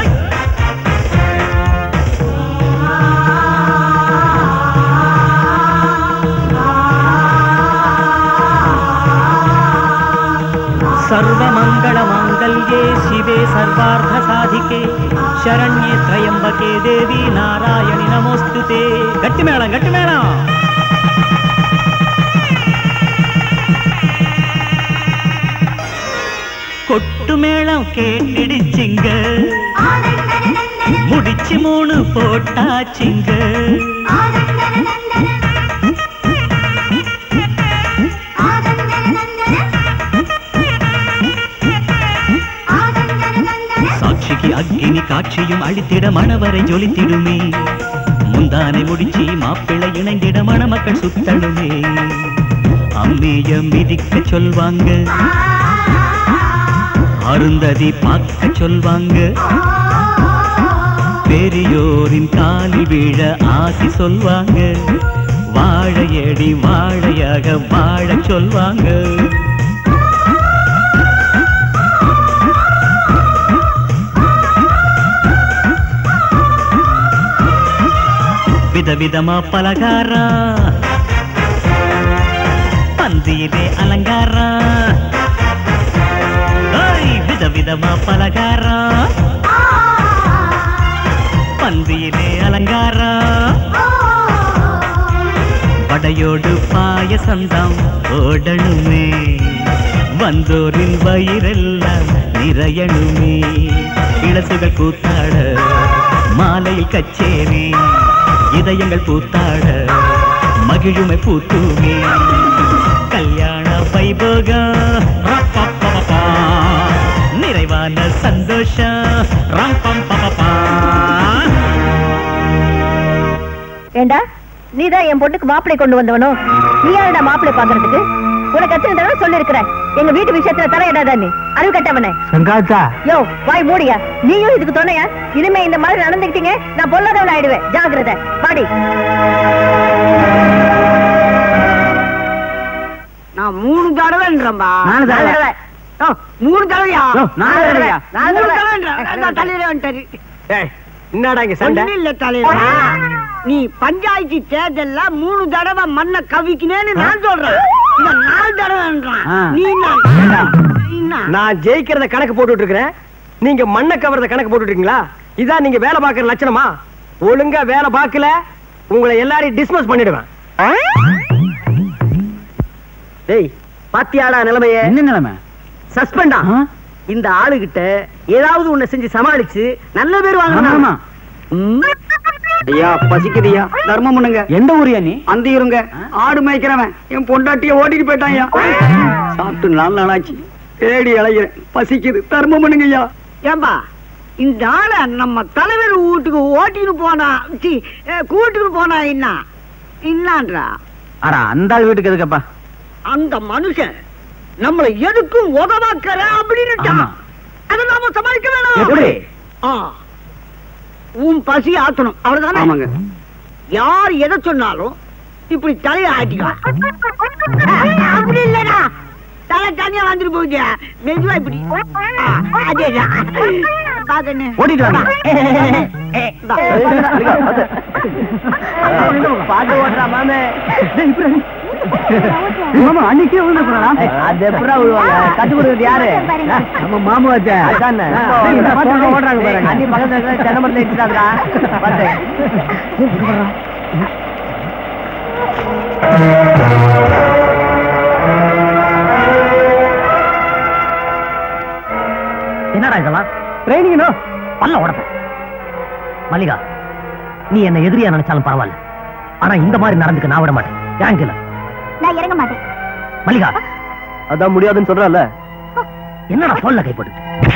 सर्वमङ्गलमाङ्गल्ये शिवे सर्वार्थसाधिके शरण्ये त्र्यम्बके देवी नारायणि नमोऽस्तु ते गट्टिमेळं गट्टिमेळं கொட்டு மேளம் கேட்டுடுச்சிங்க முடிச்சு மூணு போட்டாச்சிங்க சாட்சிக்கு அக்கினி காட்சியும் அழித்திட மணவரை ஜொலித்திடுமே முந்தானை முடிச்சு மாப்பிள்ளை இணைந்திட மணமக்கள் சுத்தணுமே அம்மிய மிதிக்க சொல்வாங்க அருந்ததி பார்க்க சொல்வாங்க பெரியோரின் காலி வீழ ஆசி சொல்வாங்க வாழையடி வாழையாக வாழ சொல்வாங்க விதவிதமா பலகாரா பந்தியிலே அலங்காரா ஏய், விதவிதமா பலகாரா பந்தியிலே அலங்காரா வடையோடு பாயசந்தாம் ஓடணுமே வந்தோரின் வயிறெல்லாம் நிறையணுமே இளசுகள் கூத்தாட மாலையில் கச்சேரி இதயங்கள் பூத்தாட மகிழுமை பூத்துமே கல்யாண வைபோகம் ரப்பப்பப்பப்பா. நிறைவான சந்தோஷம் ரம் பம் பப்பப்பா. ஏண்டா நீதான் என் பொண்ணுக்கு மாப்பிளை கொண்டு வந்தவனும் நீ யாருடா மாப்பிளை பாக்குறதுக்கு உனக்கு எத்தனை தடவை சொல்லி எங்க வீட்டு விஷயத்துல தலையிடாத நீ அறிவு கட்டவனே சங்காத்தா யோ வாய் மூடியா நீயும் இதுக்கு துணையா இனிமே இந்த மாதிரி நடந்துக்கிட்டீங்க நான் பொல்லாதவன் ஆயிடுவேன் ஜாகிரதை பாடி நான் மூணு தடவைன்றம்பா நாலு தடவை. ஓ, மூணு தடவையா ஓ, நாலு தடவையா? நாலு தடவைன்ற தலையில வந்துட்டாரு என்னடா இங்க சண்டை ஒண்ணும் இல்ல தலைவர் நீ பஞ்சாயத்து தேர்தல்ல மூணு தடவை மண்ணை கவிக்கினேன்னு நான் சொல்றேன் இவன் நாலு தடவைன்றான் ஆ. நீ என்ன? நீ என்ன? நான் ஜெயிக்கிறத கணக்கு போட்டுட்டு இருக்கிறேன் நீங்க மண்ணை கவர்றத கணக்கு போட்டுட்டு இருக்கீங்களா இதான் நீங்க வேலை பார்க்கற லட்சணமா ஒழுங்கா வேலை பார்க்கல உங்களை எல்லாரையும் டிஸ்மஸ் பண்ணிடுவேன் டேய் பாத்தியாடா நிலைமைய என்ன நிலைமை சஸ்பெண்டா ஆ? இந்த ஆளுகிட்ட ஏதாவது ஒண்ணு செஞ்சு சமாளிச்சு நல்ல பேர் ஆமா. வாங்கணும் ஐயா பசிக்குதுயா தர்மம் பண்ணுங்க எந்த ஊரியா நீ அந்த இருங்க ஆடு மேய்க்கிறவன் என் பொண்டாட்டிய ஓட்டிட்டு போயிட்டான் ஐயா சாப்பிட்டு நாலு நாளாச்சு தேடி அலைகிறேன் பசிக்குது தர்மம் பண்ணுங்க ஐயா ஏம்பா இந்த ஆளை நம்ம தலைவர் வீட்டுக்கு ஓட்டிட்டு போனா சி, அஹ், கூட்டிட்டு போனா என்ன என்னான்றா அடா அந்த ஆள் வீட்டுக்கு எதுக்கப்பா அந்த மனுஷன் நம்மளை எதுக்கும் உதவாக்கற அப்படின்னு ஆமா. அதை நாம சமாளிக்க வேணாம் எப்படி ஆ. உன் பசி ஆத்தணும் அவ்வளவுதானே ஆமாங்க யார் எதை சொன்னாலும் இப்படி தலையை ஆட்டிக்கலாம் அப்படி இல்லடா தலை தனியா வந்துட்டு போகுது மெதுவா இப்படி ஆ, அதேதான் பாக்கண்ணு ஓட்டிட்டு வாங்க பாட்டு ஓட்டுறா மாமே மாமா அன்னைக்கே விழுந்து போறா அது எப்படா விழுவாங்க கத்து கொடுக்குறது யாரு நம்ம மாமா வச்ச அதானே ஓடுறாங்க பாருங்க அண்ணி பக்கத்துல இருக்கிற தென்னை மரத்துல இடிச்சுட்டாங்களா பாத்து என்னடா இதெல்லாம் ட்ரைனிங் பல்ல உடப்பேன் மல்லிகா நீ என்ன எதிரியா நினைச்சாலும் பரவாயில்ல ஆனா இந்த மாதிரி நடந்துக்க நான் விட மாட்டேன் ஏங்கில நான் இறங்க மாட்டேன் மல்லிகா அதான் முடியாதுன்னு சொல்றல என்னடா சொல்ல கைப்படு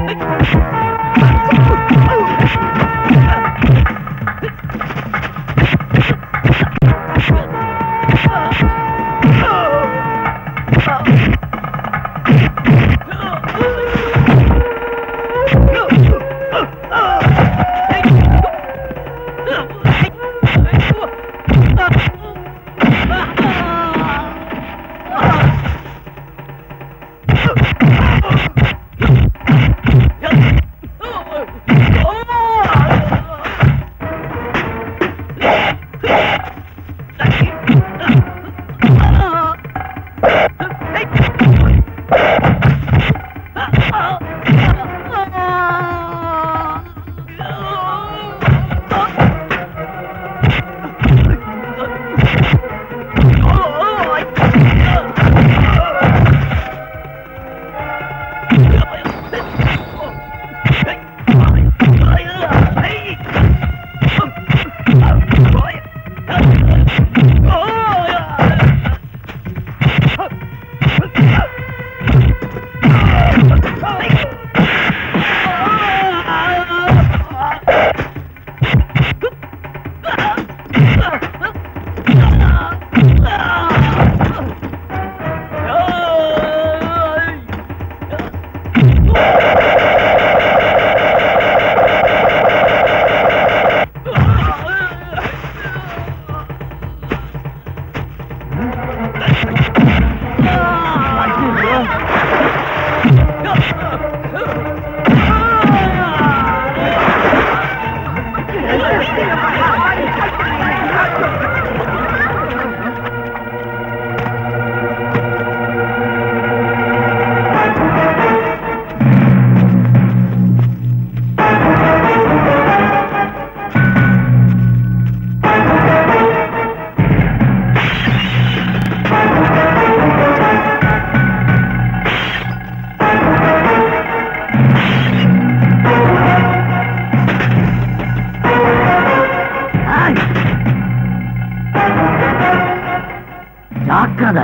ஜாக்கிரதை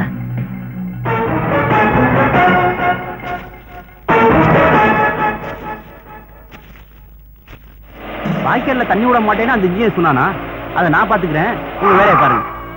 வாய்க்கால்ல தண்ணி விட மாட்டேன்னு அந்த இன்ஜினியர் சொன்னானா அதை நான் பாத்துக்கிறேன் உங்க வேலையை பாருங்க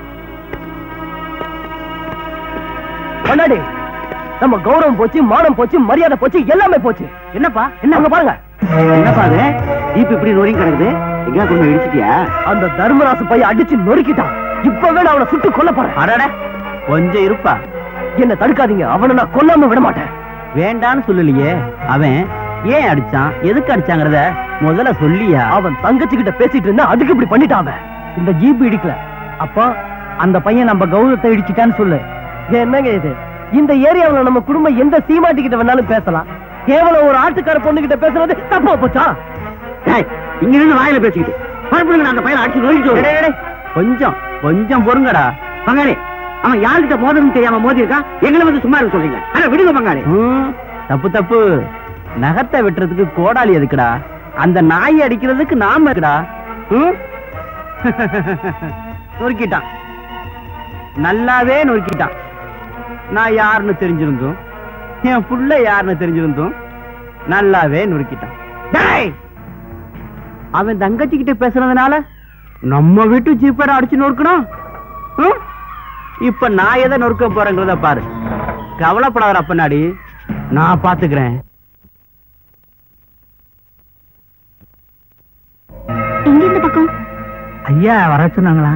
கொண்டாடி நம்ம கௌரவம் போச்சு மானம் போச்சு மரியாதை போச்சு எல்லாமே போச்சு என்னப்பா என்ன அங்க பாருங்க என்னப்பா அது ஜீப் இப்படி நொறுங்கி கிடக்குது எங்கேயா கொஞ்சம் இடிச்சிட்டியா அந்த தர்மராசு பையன் அடிச்சு நொறுக்கிட்டான் இப்பவே நான் அவனை சுட்டு கொல்ல போறேன் அடட கொஞ்சம் இருப்பா என்ன தடுக்காதீங்க அவனை நான் கொல்லாம விட மாட்டேன் வேண்டான்னு சொல்லலையே அவன் ஏன் அடிச்சான் எதுக்கு அடிச்சாங்கறத முதல்ல சொல்லியா அவன் தங்கச்சி கிட்ட பேசிட்டு இருந்தா அதுக்கு இப்படி பண்ணிட்டான் அவன் இந்த ஜீப் இடிக்கல அப்போ அந்த பையன் நம்ம கௌரவத்தை இடிச்சிட்டான்னு சொல்லு என்னங்க இது இந்த ஏரியாவுல நம்ம குடும்பம் எந்த சீமாட்டி கிட்ட வேணாலும் பேசலாம் கேவலம் ஒரு ஆட்டுக்கார பொண்ணு கிட்ட பேசுறது தப்பா போச்சா டேய், இங்க இருந்து வாயில பேசிக்கிட்டு மறுபடியும் அந்த பையனை அடிச்சு நொறுக்கிட்டு டேய், டேய், வருவேன். டேய், கொஞ்சம் கொஞ்சம் பொறுங்கடா பங்காளி அவன் யார்கிட்ட மோதணும் தெரியாம மோதி இருக்கான் எங்களை வந்து சும்மா இருக்க சொல்றீங்க ஆனா விடுங்க பங்காளி ம், தப்பு தப்பு நகத்தை வெட்டுறதுக்கு கோடாலி எதுக்குடா அந்த நாயை அடிக்கிறதுக்கு நாம இருக்குடா ம்? நொறுக்கிட்டான் நல்லாவே நொறுக்கிட்டான் நான் யாருன்னு தெரிஞ்சிருந்தும் என் புள்ள யாருன்னு தெரிஞ்சிருந்தும் நல்லாவே நொறுக்கிட்டான் டேய்! அவன் தங்கச்சி கிட்ட பேசுறதுனால நம்ம வீட்டு ஜீப்பரை அடிச்சு நொறுக்கணும் ம்? இப்ப நான் எதை நொறுக்க போறேங்கிறத பாரு கவலைப்படாத அப்பனாடி நான் பாத்துக்கிறேன் எங்க இந்த பக்கம் ஐயா வர சொன்னாங்களா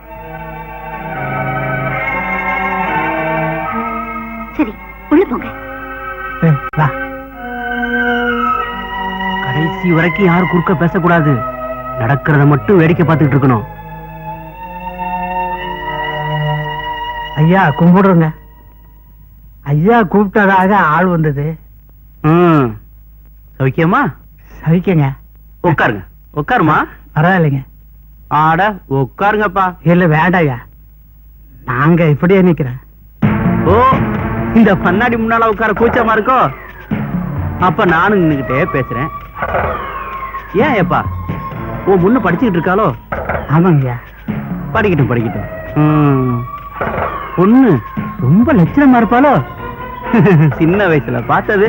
சரி உள்ள போங்க வா கடைசி வரைக்கும் யாரும் குறுக்க பேசக்கூடாது நடக்கிறத மட்டும் வேடிக்கை பார்த்துட்டு இருக்கணும் ஐயா கும்பிடுறோங்க ஐயா கூப்பிட்டதாக ஆள் வந்தது ம் சௌக்கியமா சவிக்கங்க உட்காருங்க உட்காருமா பரவாயில்லைங்க ஆட உட்காருங்கப்பா இல்ல வேண்டாயா நாங்க இப்படியே நிக்கிறேன் ஓ இந்த கண்ணாடி முன்னால உட்கார கூச்சமா இருக்கோ அப்ப நானும் நின்னுகிட்டே பேசுறேன் ஏன் ஏப்பா ஓ முன்ன படிச்சுக்கிட்டு இருக்காளோ ஆமாங்கய்யா படிக்கட்டும் படிக்கட்டும் ம். பொண்ணு ரொம்ப லட்சணமா இருப்பாளோ சின்ன வயசுல பார்த்தது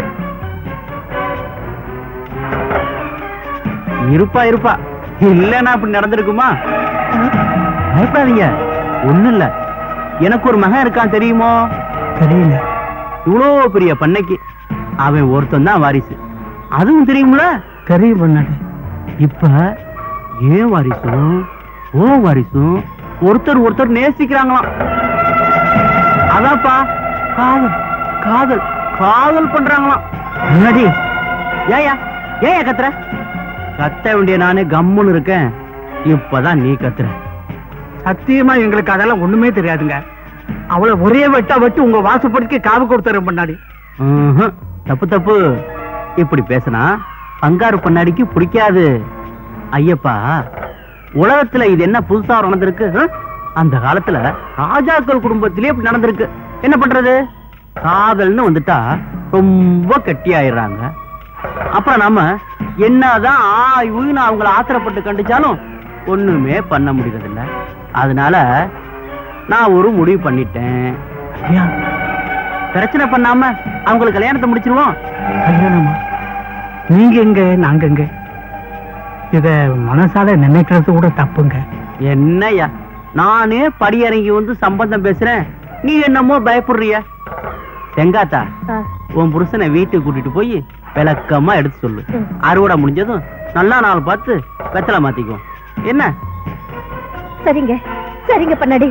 இருப்பா இருப்பா இல்லன்னா அப்படி நடந்திருக்குமா பயப்படாதீங்க ஒண்ணும் இல்ல எனக்கு ஒரு மகன் இருக்கான் தெரியுமோ தெரியல இவ்வளோ பெரிய பண்ணைக்கு அவன் ஒருத்தன் தான் வாரிசு அதுவும் தெரியுமில தெரியும் பண்ணாடி இப்ப ஏன் வாரிசும் ஓ வாரிசும் ஒருத்தர் ஒருத்தர் நேசிக்கிறாங்களாம் அதான்ப்பா காதல் காதல் காதல் பண்றாங்களாம் முன்னாடி ஏயா ஏயா கத்துற கத்த வேண்டிய நானே கம்முன்னு இருக்கேன் இப்பதான் நீ கத்துற சத்தியமா எங்களுக்கு அதெல்லாம் ஒண்ணுமே தெரியாதுங்க அவளை ஒரே வெட்டா வச்சு உங்க வாசப்படிக்கு காவு கொடுத்தாரு பண்ணாடி ம்ஹும். தப்பு தப்பு இப்படி பேசினா பங்காரு பண்ணாடிக்கு பிடிக்காது ஐயப்பா உலகத்துல இது என்ன புதுசா நடந்திருக்கு ஹம்? அந்த காலத்துல ராஜாக்கள் குடும்பத்திலே இப்படி நடந்திருக்கு என்ன பண்றது காதல்னு வந்துட்டா ரொம்ப கெட்டியாயிடுறாங்க அப்புறம் நாம என்னதான் ஆய்வுன்னு அவங்கள ஆத்திரப்பட்டு கண்டிச்சாலும் ஒண்ணுமே பண்ண முடியறதில்ல அதனால நான் ஒரு முடிவு பண்ணிட்டேன் ஐயா பிரச்சனை பண்ணாம அவங்களுக்கு கல்யாணத்தை முடிச்சிருவோம் கல்யாணமா நீங்க எங்க நாங்க எங்க இத மனசால நினைக்கிறது கூட தப்புங்க என்னய்யா நானே படியிறங்கி வந்து சம்பந்தம் பேசுறேன் நீ என்னமோ பயப்படுறிய செங்காத்தா உன் புருஷனை வீட்டுக்கு கூட்டிட்டு போய் விளக்கமா எடுத்து சொல்லு ம். அறுவடை முடிஞ்சதும் நல்லா நாள் பார்த்து வெத்தலை மாத்திக்கோ என்ன சரிங்க சரிங்க பண்ணாடி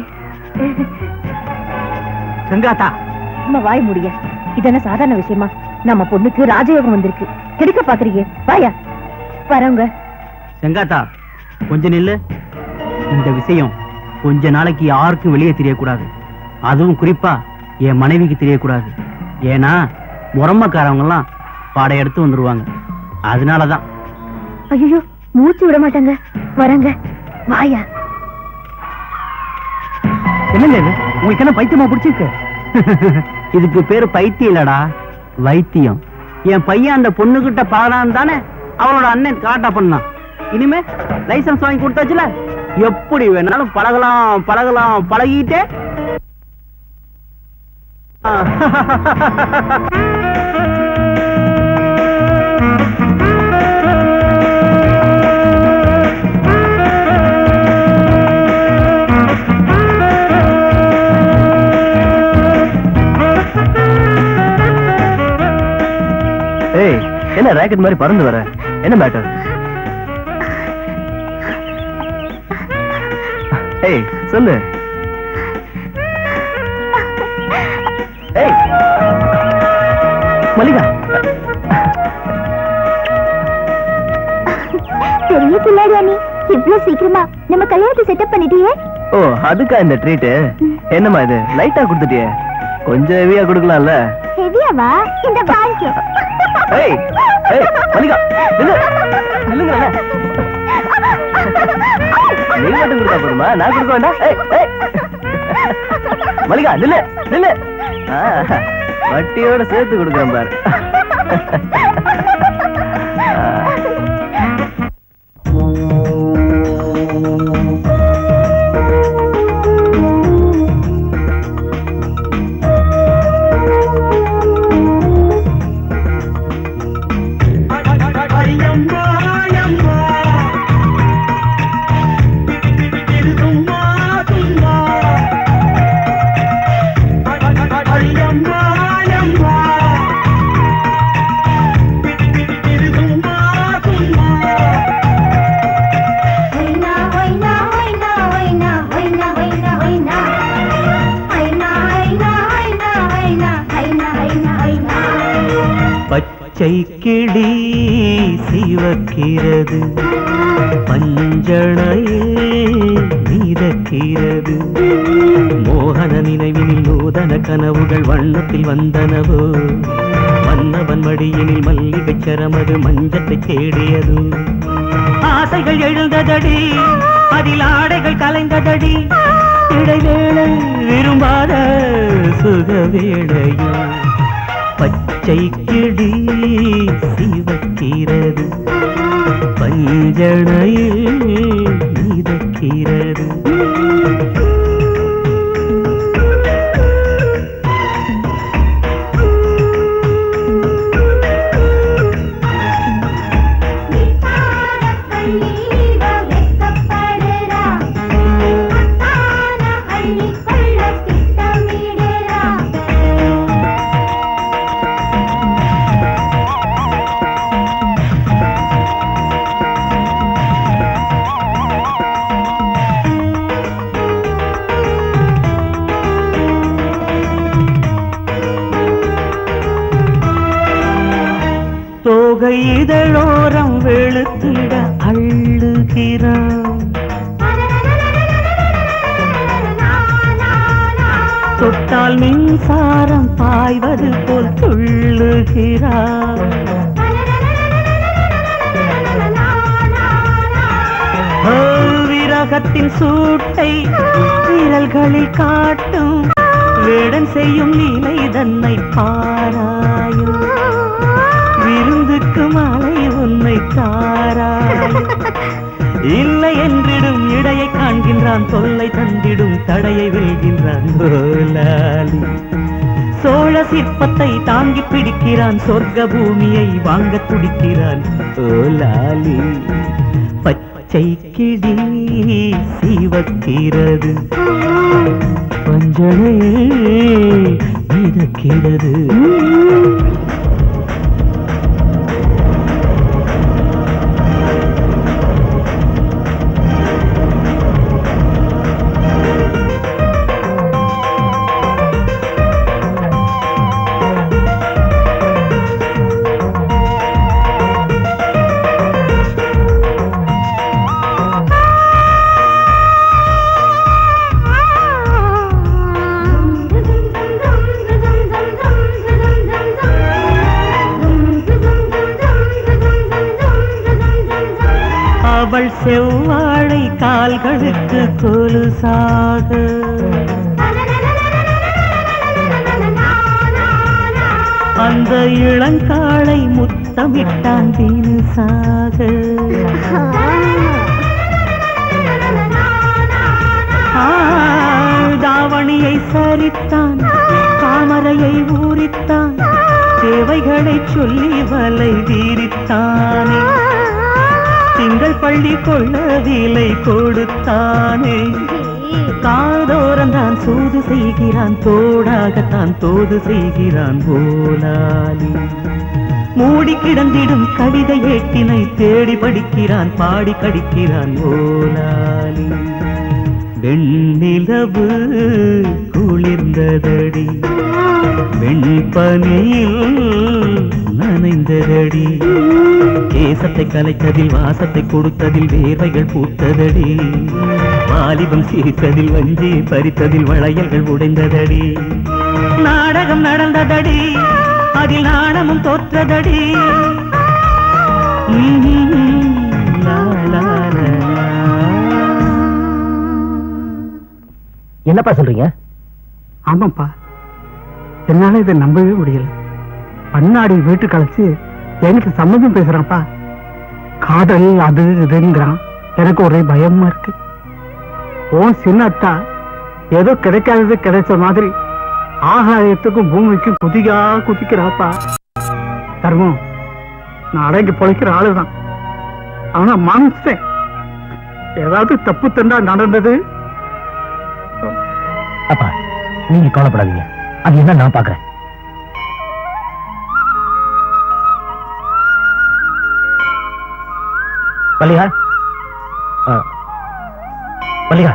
செங்காத்தா நம்ம வாய் முடிய இது என்ன சாதாரண விஷயமா நம்ம பொண்ணுக்கு ராஜயோகம் வந்திருக்கு கெடுக்க பாக்குறீங்க வாயா வரவங்க செங்காத்தா கொஞ்ச நில்லு இந்த விஷயம் கொஞ்ச நாளைக்கு யாருக்கும் வெளியே தெரியக்கூடாது அதுவும் குறிப்பா என் மனைவிக்கு தெரியக்கூடாது ஏன்னா முறமக்காரவங்க எல்லாம் பாடம் எடுத்து வந்துருவாங்க அதனாலதான் ஐயோ மூச்சு விட மாட்டாங்க வரங்க வாயா என்னங்க இது உங்களுக்கு என்ன பைத்தியமா பிடிச்சிருக்கு இதுக்கு பேரு பைத்தியம் இல்லடா வைத்தியம் என் பையன் அந்த பொண்ணுகிட்ட பாடான்னு தானே அவளோட அண்ணன் காட்டா பண்ணான் இனிமே லைசன்ஸ் வாங்கி கொடுத்தாச்சுல எப்படி வேணாலும் பழகலாம் பழகலாம் பழகிட்டே என்ன ராக்கெட் மாதிரி பறந்து வர என்ன மேட்டர் ஏய் சொல்லு ஏய் மல்லிகா பெரிய பிள்ளையா நீ இவ்வளவு சீக்கிரமா நம்ம கல்யாணத்தை செட்டப் பண்ணிட்டியே ஓ அதுக்கா இந்த ட்ரீட் என்னம்மா இது லைட்டா கொடுத்துட்டியே கொஞ்சம் ஹெவியா கொடுக்கலாம்ல ஹெவியாவா இந்த வாங்கிக்கோ ஏய் ஏய் மல்லிகா நில்லு நில்லுங்கல நீ மட்டும் கொடுத்தா போதுமா நான் கொடுக்க வேண்டாம் ஏய் ஏய் மல்லிகா நில்லு நில்லு ஆ, வட்டியோட சேர்த்து கொடுக்குறேன் பாரு ஆ. வைனா வைனா வைனா வைனா வைனா வைனா வைனா வைனா வைனா வைனா வைனா வைனா வைனா வைனா பச்சை கிளி சிவக்கிறது பஞ்சணையில் மீதக்கிறது மோகன நினைவினில் நூதன கனவுகள் வண்ணத்தில் வந்தனவோ மன்னவன் மடியினில் மல்லிகை சரமது மஞ்சத்தை தேடியது ஆசைகள் எழுந்ததடி அதில் ஆடைகள் கலைந்ததடி இடைவேளை விரும்பாத சுகவேளையோ பச்சை கிளி சிவக்கிறது பஞ்சணையில் மிதக்கிறது கண்ணீர வெக்கப்படுறா அத்தான அள்ளி கொள்ள திட்டமிடுறா தோகை இதழோரம் வெளுத்திட அள்ளுகிறான் தொட்டால் மின்சாரம் பாய்வது போல் துள்ளுகிறான் ஓ, விரகத்தின் சூட்டை விரல்களில் காட்டும் வேடன் செய்யும் நிலை தன்னை பாராயும் விருந்துக்கு மாலை உன்னை தாராயும் இல்லை என்றிடும் இடையை காண்கின்றான் தொல்லை தந்திடும் தடையை வெல்கின்றான் ஓலாலி சோழ சிற்பத்தை தாங்கி பிடிக்கிறான் சொர்க்க பூமியை வாங்க துடிக்கிறான் ஓலாலி பச்சை கிடி சிவக்கிறது பஞ்சனை மிதக்கிறது அவள் செவ்வாழை கால்களுக்கு கொலுசாக அந்த இளங்காளை முத்தமிட்டான் தினுசாக ஆ, தாவணியை சரித்தான் தாமரையை ஊறித்தான் தேவைகளை சொல்லி வலை வீரித்தானே திங்கள் பள்ளி கொள்ள விலை கொடுத்தானே காதோரம் தான் சூது செய்கிறான் தோடாகத்தான் தோது செய்கிறான் போலாலி மூடி கிடந்திடும் கவிதை ஏட்டினை தேடி படிக்கிறான் பாடி கடிக்கிறான் ஓலாலி வெண்ணிலவு குளிர்ந்ததடி வெண்பனியில் நனைந்ததடி கேசத்தை கலைத்ததில் வாசத்தை கொடுத்ததில் வேர்வைகள் பூத்ததடி வாலிபம் சிரித்ததில் வஞ்சி பறித்ததில் வளையல்கள் உடைந்ததடி நாடகம் நடந்ததடி அதில் நாணமும் தோற்றதடி ம்ம், லா, லா, லா, லா. என்னப்பா சொல்றீங்க ஆமாப்பா என்னால இதை நம்பவே முடியல பன்னாடி வீட்டுக்கு அழைச்சு எனக்கு சம்மதம் பேசுறான்ப்பா காதல் அது இதுங்கிறான் எனக்கு ஒரே பயமா இருக்கு ஓ சின்ன அத்தா ஏதோ கிடைக்காதது கிடைச்ச மாதிரி ஆகாயத்துக்கும் பூமிக்கும் குதிகா குதிக்கிறாப்பா தர்மம் நான் அடங்கி பொழைக்கிற ஆளுதான் ஆனா மனுஷன் ஏதாவது தப்பு தண்டா நடந்தது அப்பா நீங்க கவலைப்படாதீங்க அது என்ன நான் பாக்குறேன் மல்லிகா ஆ. மல்லிகா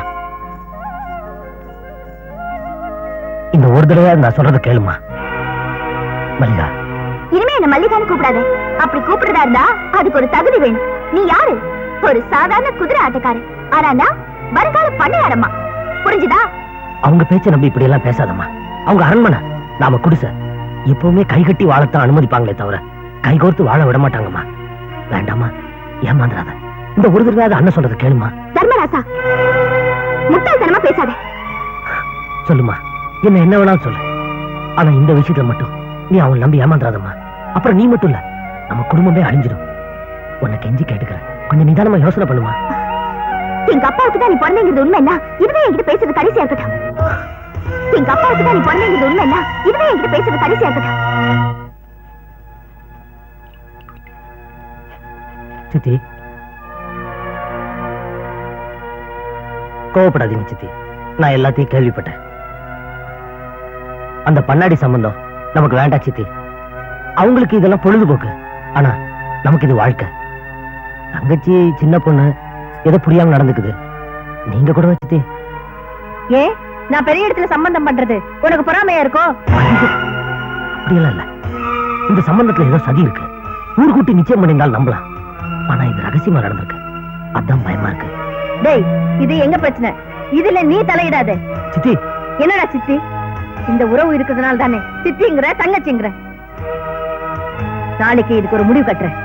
இந்த ஒரு தடவை நான் சொல்றத கேளுமா மல்லிகா இனிமே என்ன மல்லிகான்னு கூப்பிடாத அப்படி கூப்பிடுறதா இருந்தா அதுக்கு ஒரு தகுதி வேணும் நீ யாரு ஒரு சாதாரண குதிரை ஆட்டக்காரன் ஆனா நான் வருங்கால பண்ணையாரம்மா புரிஞ்சுதா அவங்க பேச்ச நம்பி இப்படி எல்லாம் பேசாதம்மா அவங்க அரண்மனை நாம குடிசை எப்பவுமே கை கட்டி வாழத்தான் அனுமதிப்பாங்களே தவிர கை கோர்த்து வாழ விட மாட்டாங்கம்மா வேண்டாமா ஏமாந்துடாத இந்த ஒரு தடவை அண்ணன் சொல்றத கேளுமா தர்மராசா முட்டாள்தனமா பேசாத சொல்லுமா என்ன என்ன வேணாலும் சொல்லு ஆனா இந்த விஷயத்துல மட்டும் நீ அவன் நம்பி ஏமாந்துடாதம்மா அப்புறம் நீ மட்டும் இல்ல நம்ம குடும்பமே அழிஞ்சிடும் உன்னை கெஞ்சி கேட்டுக்கிறேன் கொஞ்சம் நிதானமா யோசனை பண்ணுமா எங்க அப்பாவுக்கு தான் நீ பிறந்தங்கிறது உண்மைன்னா இதுவே என்கிட்ட பேசுறது கடைசியா இருக்கட்டும் எங்க அப்பாவுக்கு தான் நீ பிறந்தங்கிறது உண்மைன்னா இதுவே என்கிட்ட பேசுறது கடைசியா இருக்கட்டும் சித்தி கோவப்படாதீங்க சித்தி நான் எல்லாத்தையும் கேள்விப்பட்டேன் அந்த பண்ணாடி சம்பந்தம் நமக்கு வேண்டாம் சித்தி அவங்களுக்கு இதெல்லாம் பொழுதுபோக்கு ஆனா நமக்கு இது வாழ்க்கை தங்கச்சி சின்ன பொண்ணு ஏதோ புரியாம நடந்துக்குது நீங்க கூட சித்தி ஏ நான் பெரிய இடத்துல சம்பந்தம் பண்றது உனக்கு பொறாமையா இருக்கோ அப்படியெல்லாம் இல்ல இந்த சம்பந்தத்துல ஏதோ சதி இருக்கு ஊர் கூட்டி நிச்சயம் பண்ணியிருந்தால் நம்பலாம் ஆனா இது ரகசியமா நடந்திருக்கு அதான் பயமா இருக்கு டேய் இது எங்க பிரச்சனை இதுல நீ தலையிடாத சித்தி என்னடா சித்தி இந்த உறவு இருக்கிறதுனால தானே சித்திங்கிற தங்கச்சிங்கிற நாளைக்கு இதுக்கு ஒரு முடிவு கட்டுறேன்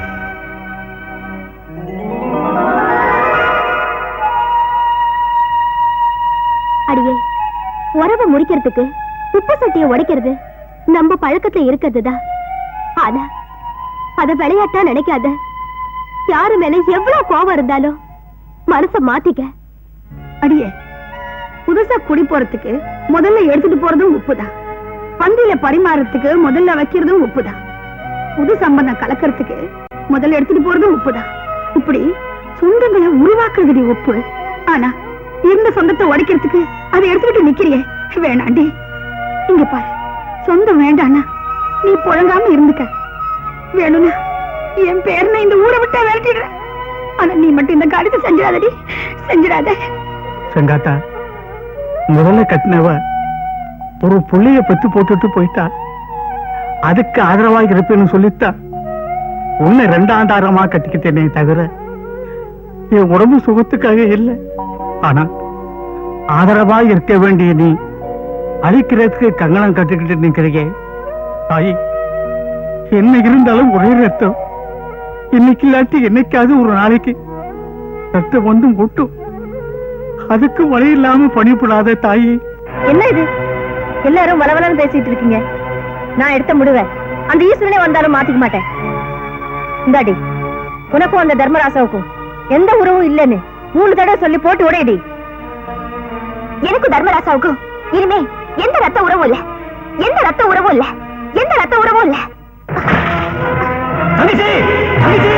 அடியே உறவை முடிக்கிறதுக்கு உப்பு சட்டியை உடைக்கிறது நம்ம பழக்கத்துல இருக்கிறதுதான் ஆனா அத விளையாட்டா நினைக்காத யாரு மேல எவ்வளவு கோபம் இருந்தாலும் மனச மாத்திக்க அடியே புதுசா குடி போறதுக்கு முதல்ல எடுத்துட்டு போறதும் உப்புதான் பந்தியில பரிமாறத்துக்கு முதல்ல வைக்கிறதும் உப்புதான் புது சம்பந்தம் கலக்கறதுக்கு முதல்ல எடுத்துட்டு போறதும் உப்புதான் இப்படி சொந்தங்களை உருவாக்குறதுடி உப்பு ஆனா இருந்த சொந்தத்தை உடைக்கிறதுக்கு அதை எடுத்துக்கிட்டு நிக்கிறியே வேணாண்டி இங்க பாரு சொந்தம் வேண்டாண்ணா நீ புழங்காம இருந்துக்க வேணும்னா என் பேர் நான் இந்த ஊரை விட்டா விரட்டிடுறேன் ஆனா நீ மட்டும் இந்த காரியத்தை செஞ்சிடாதடி செஞ்சிடாத செங்காத்தா முதல்ல கட்டினவ ஒரு புள்ளைய பெத்து போட்டுட்டு போயிட்டா அதுக்கு ஆதரவாக இருப்பேன்னு சொல்லித்தா உன்னை ரெண்டாந்தாரமா கட்டிக்கிட்டேனே தவிர என் உடம்பு சுகத்துக்காக இல்லை ஆனா ஆதரவா இருக்க வேண்டிய நீ அழிக்கிறதுக்கு கங்கணம் கட்டிக்கிட்டு நிக்கிறீங்க தாய் என்ன இருந்தாலும் ஒரே ரத்தம் இன்னைக்கு இல்லாட்டி என்னைக்காவது ஒரு நாளைக்கு ரத்தம் வந்து முட்டும் அதுக்கு வழி இல்லாம பணிப்படாத தாயி என்ன இது எல்லாரும் வளவலன்னு பேசிட்டு இருக்கீங்க நான் எடுத்த முடிவை அந்த ஈஸ்வரனே வந்தாலும் மாத்திக்க மாட்டேன் இந்தாடி உனக்கும் அந்த தர்மராசாவுக்கும் எந்த உறவும் இல்லைன்னு மூணு தடவை சொல்லி போட்டு உடையடி எனக்கு தர்மராசாவுக்கும் இனிமே எந்த ரத்த உறவும் இல்ல எந்த ரத்த உறவும் இல்ல எந்த ரத்த உறவும் இல்ல தங்கச்சி தங்கச்சி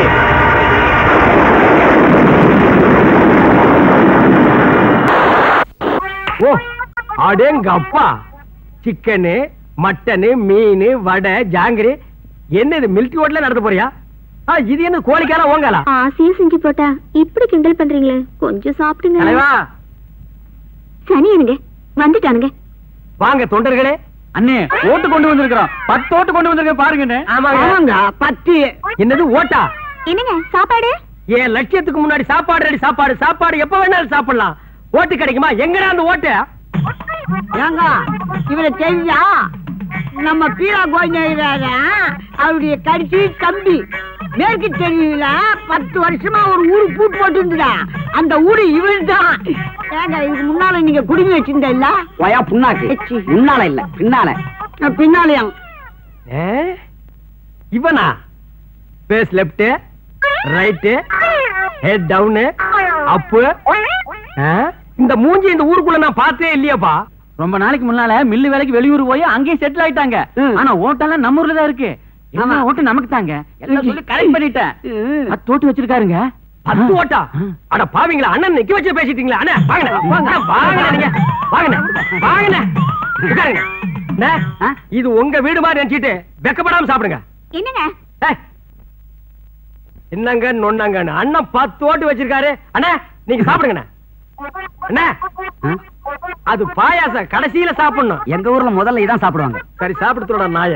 ஓ அடேங்க அப்பா சிக்கனு மட்டனு மீன் வடை ஜாங்கிரி என்ன இது மில்கி ஓட்ல நடத்த போறியா ஆ, இது என்ன கோழிக்காரா ஓங்காலா ஆசையா செஞ்சு போட்டா இப்படி கிண்டல் பண்றீங்களே கொஞ்சம் சாப்பிடுங்க தலைவா சனி எனக்கு வந்துட்டானுங்க வாங்க தொண்டர்களே அண்ணே ஓட்டு கொண்டு வந்திருக்கிறோம் பத்து ஓட்டு கொண்டு வந்திருக்க பாருங்கண்ணே ஆமாங்க பத்து என்னது ஓட்டா என்னங்க சாப்பாடு என் லட்சியத்துக்கு முன்னாடி சாப்பாடு ரெடி சாப்பாடு சாப்பாடு எப்ப வேணாலும் சாப்பிடலாம் ஓட்டு கிடைக்குமா எங்கடா அந்த ஓட்டு ஏங்க இவரை தெரிஞ்சா நம்ம பீரா கோவிந்தராஜ அவருடைய கடைசி தம்பி மேற்கு தெருவில பத்து வருஷமா ஒரு ஊரு பூட்டு போட்டு இருந்துடா அந்த ஊரு இவன் தான் ஏங்க இதுக்கு முன்னால நீங்க குடுமி வச்சிருந்த இல்ல வயா புண்ணாக்கு முன்னால இல்ல பின்னால பின்னாலயும் ஏ? இவனா face left right head down அப்பு இந்த மூஞ்சி இந்த ஊருக்குள்ள நான் பார்த்தே இல்லையாப்பா ரொம்ப நாளைக்கு முன்னால மில்லு வேலைக்கு வெளியூர் போய் அங்கேயே செட்டில் ஆயிட்டாங்க ஆனா ஓட்டெல்லாம் நம்ம ஊர்ல தான் இருக்கு எல்லா ஓட்டு நமக்கு தாங்க எல்லாம் சொல்லி கரெக்ட் பண்ணிட்டேன் பத்து ஓட்டு வச்சிருக்காருங்க பத்து ஓட்டா அட பாவீங்களா அண்ணன் நிக்க வச்சு பேசிட்டீங்களா அண்ணா வாங்கண்ணே வாங்க வாங்கண்ணே நீங்க வாங்கண்ணே வாங்கண்ணே உட்காருங்க அண்ணே, இது உங்க வீடு மாதிரி நினைச்சிட்டு வெக்கப்படாம சாப்பிடுங்க என்னங்க ஏய், என்னங்க நொன்னாங்கன்னு அண்ணன் பத்து ஓட்டு வச்சிருக்காரு அண்ணா நீங்க சாப்பிடுங்கண்ணே அண்ணா அது பாயாசம் கடைசியில சாப்பிடணும் எங்க ஊர்ல முதல்ல இதான் சாப்பிடுவாங்க சரி சாப்பிடுறோட நாய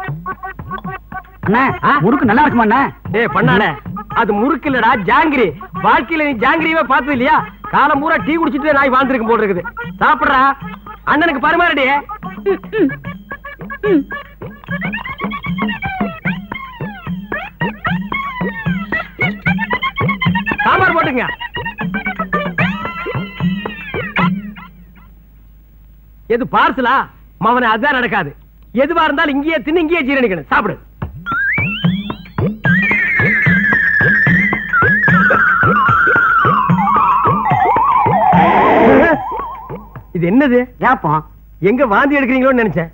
அண்ணா முறுக்கு நல்லா இருக்குமா அண்ணா ஏய் பண்ணானே அது முறுக்கு இல்லடா ஜாங்கிரி வாழ்க்கையில நீ ஜாங்கிரியவே பார்த்தது இல்லையா காலம் பூரா டீ குடிச்சிட்டு நாய் வாழ்ந்துருக்கும் போல இருக்குது சாப்பிடுறா அண்ணனுக்கு பரிமாறடி சாம்பார் போட்டுங்க எது பார்சலா மவனை அதான் நடக்காது எதுவா இருந்தாலும் இங்கேயே தின்னு இங்கேயே ஜீரணிக்கணும் சாப்பிடு இது என்னது ஏப்பம் எங்க வாந்தி எடுக்கிறீங்களோன்னு நினைச்சேன்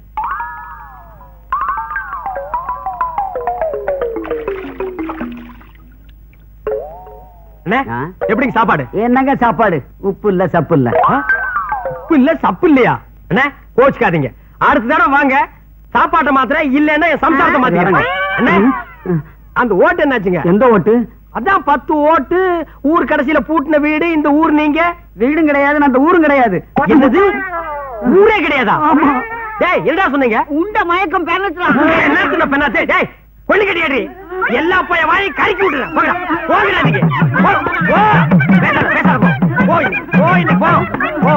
அண்ணே, ஆ? எப்படிங்க சாப்பாடு என்னங்க சாப்பாடு உப்பு இல்ல சப்பு இல்ல ஆ? உப்பு இல்ல சப்பு இல்லையா அண்ணே கோச்சுக்காதீங்க அடுத்த தடவை வாங்க சாப்பாட்டை மாத்திர இல்லன்னா என் சம்சாரத்தை மாத்திக்கிறேன் அண்ணே அந்த ஓட்டு என்னாச்சுங்க எந்த ஓட்டு அதான் பத்து ஓட்டு ஊர் கடைசியில பூட்டின வீடு இந்த ஊர் நீங்க வீடும் கிடையாது அந்த ஊரும் கிடையாது என்னது ஊரே கிடையாதா டேய் என்னடா சொன்னீங்க உண்ட மயக்கம் பெறலாம் என்ன சொன்ன பெண்ணாத்தே டேய் கொள்ளி கட்டியாடி எல்லா பைய வாயை கறிக்கி விட்டுறேன் போங்கடா போங்கடா நீங்க போ போ பேசாத பேசாத போ போய் போய் நீ போ போ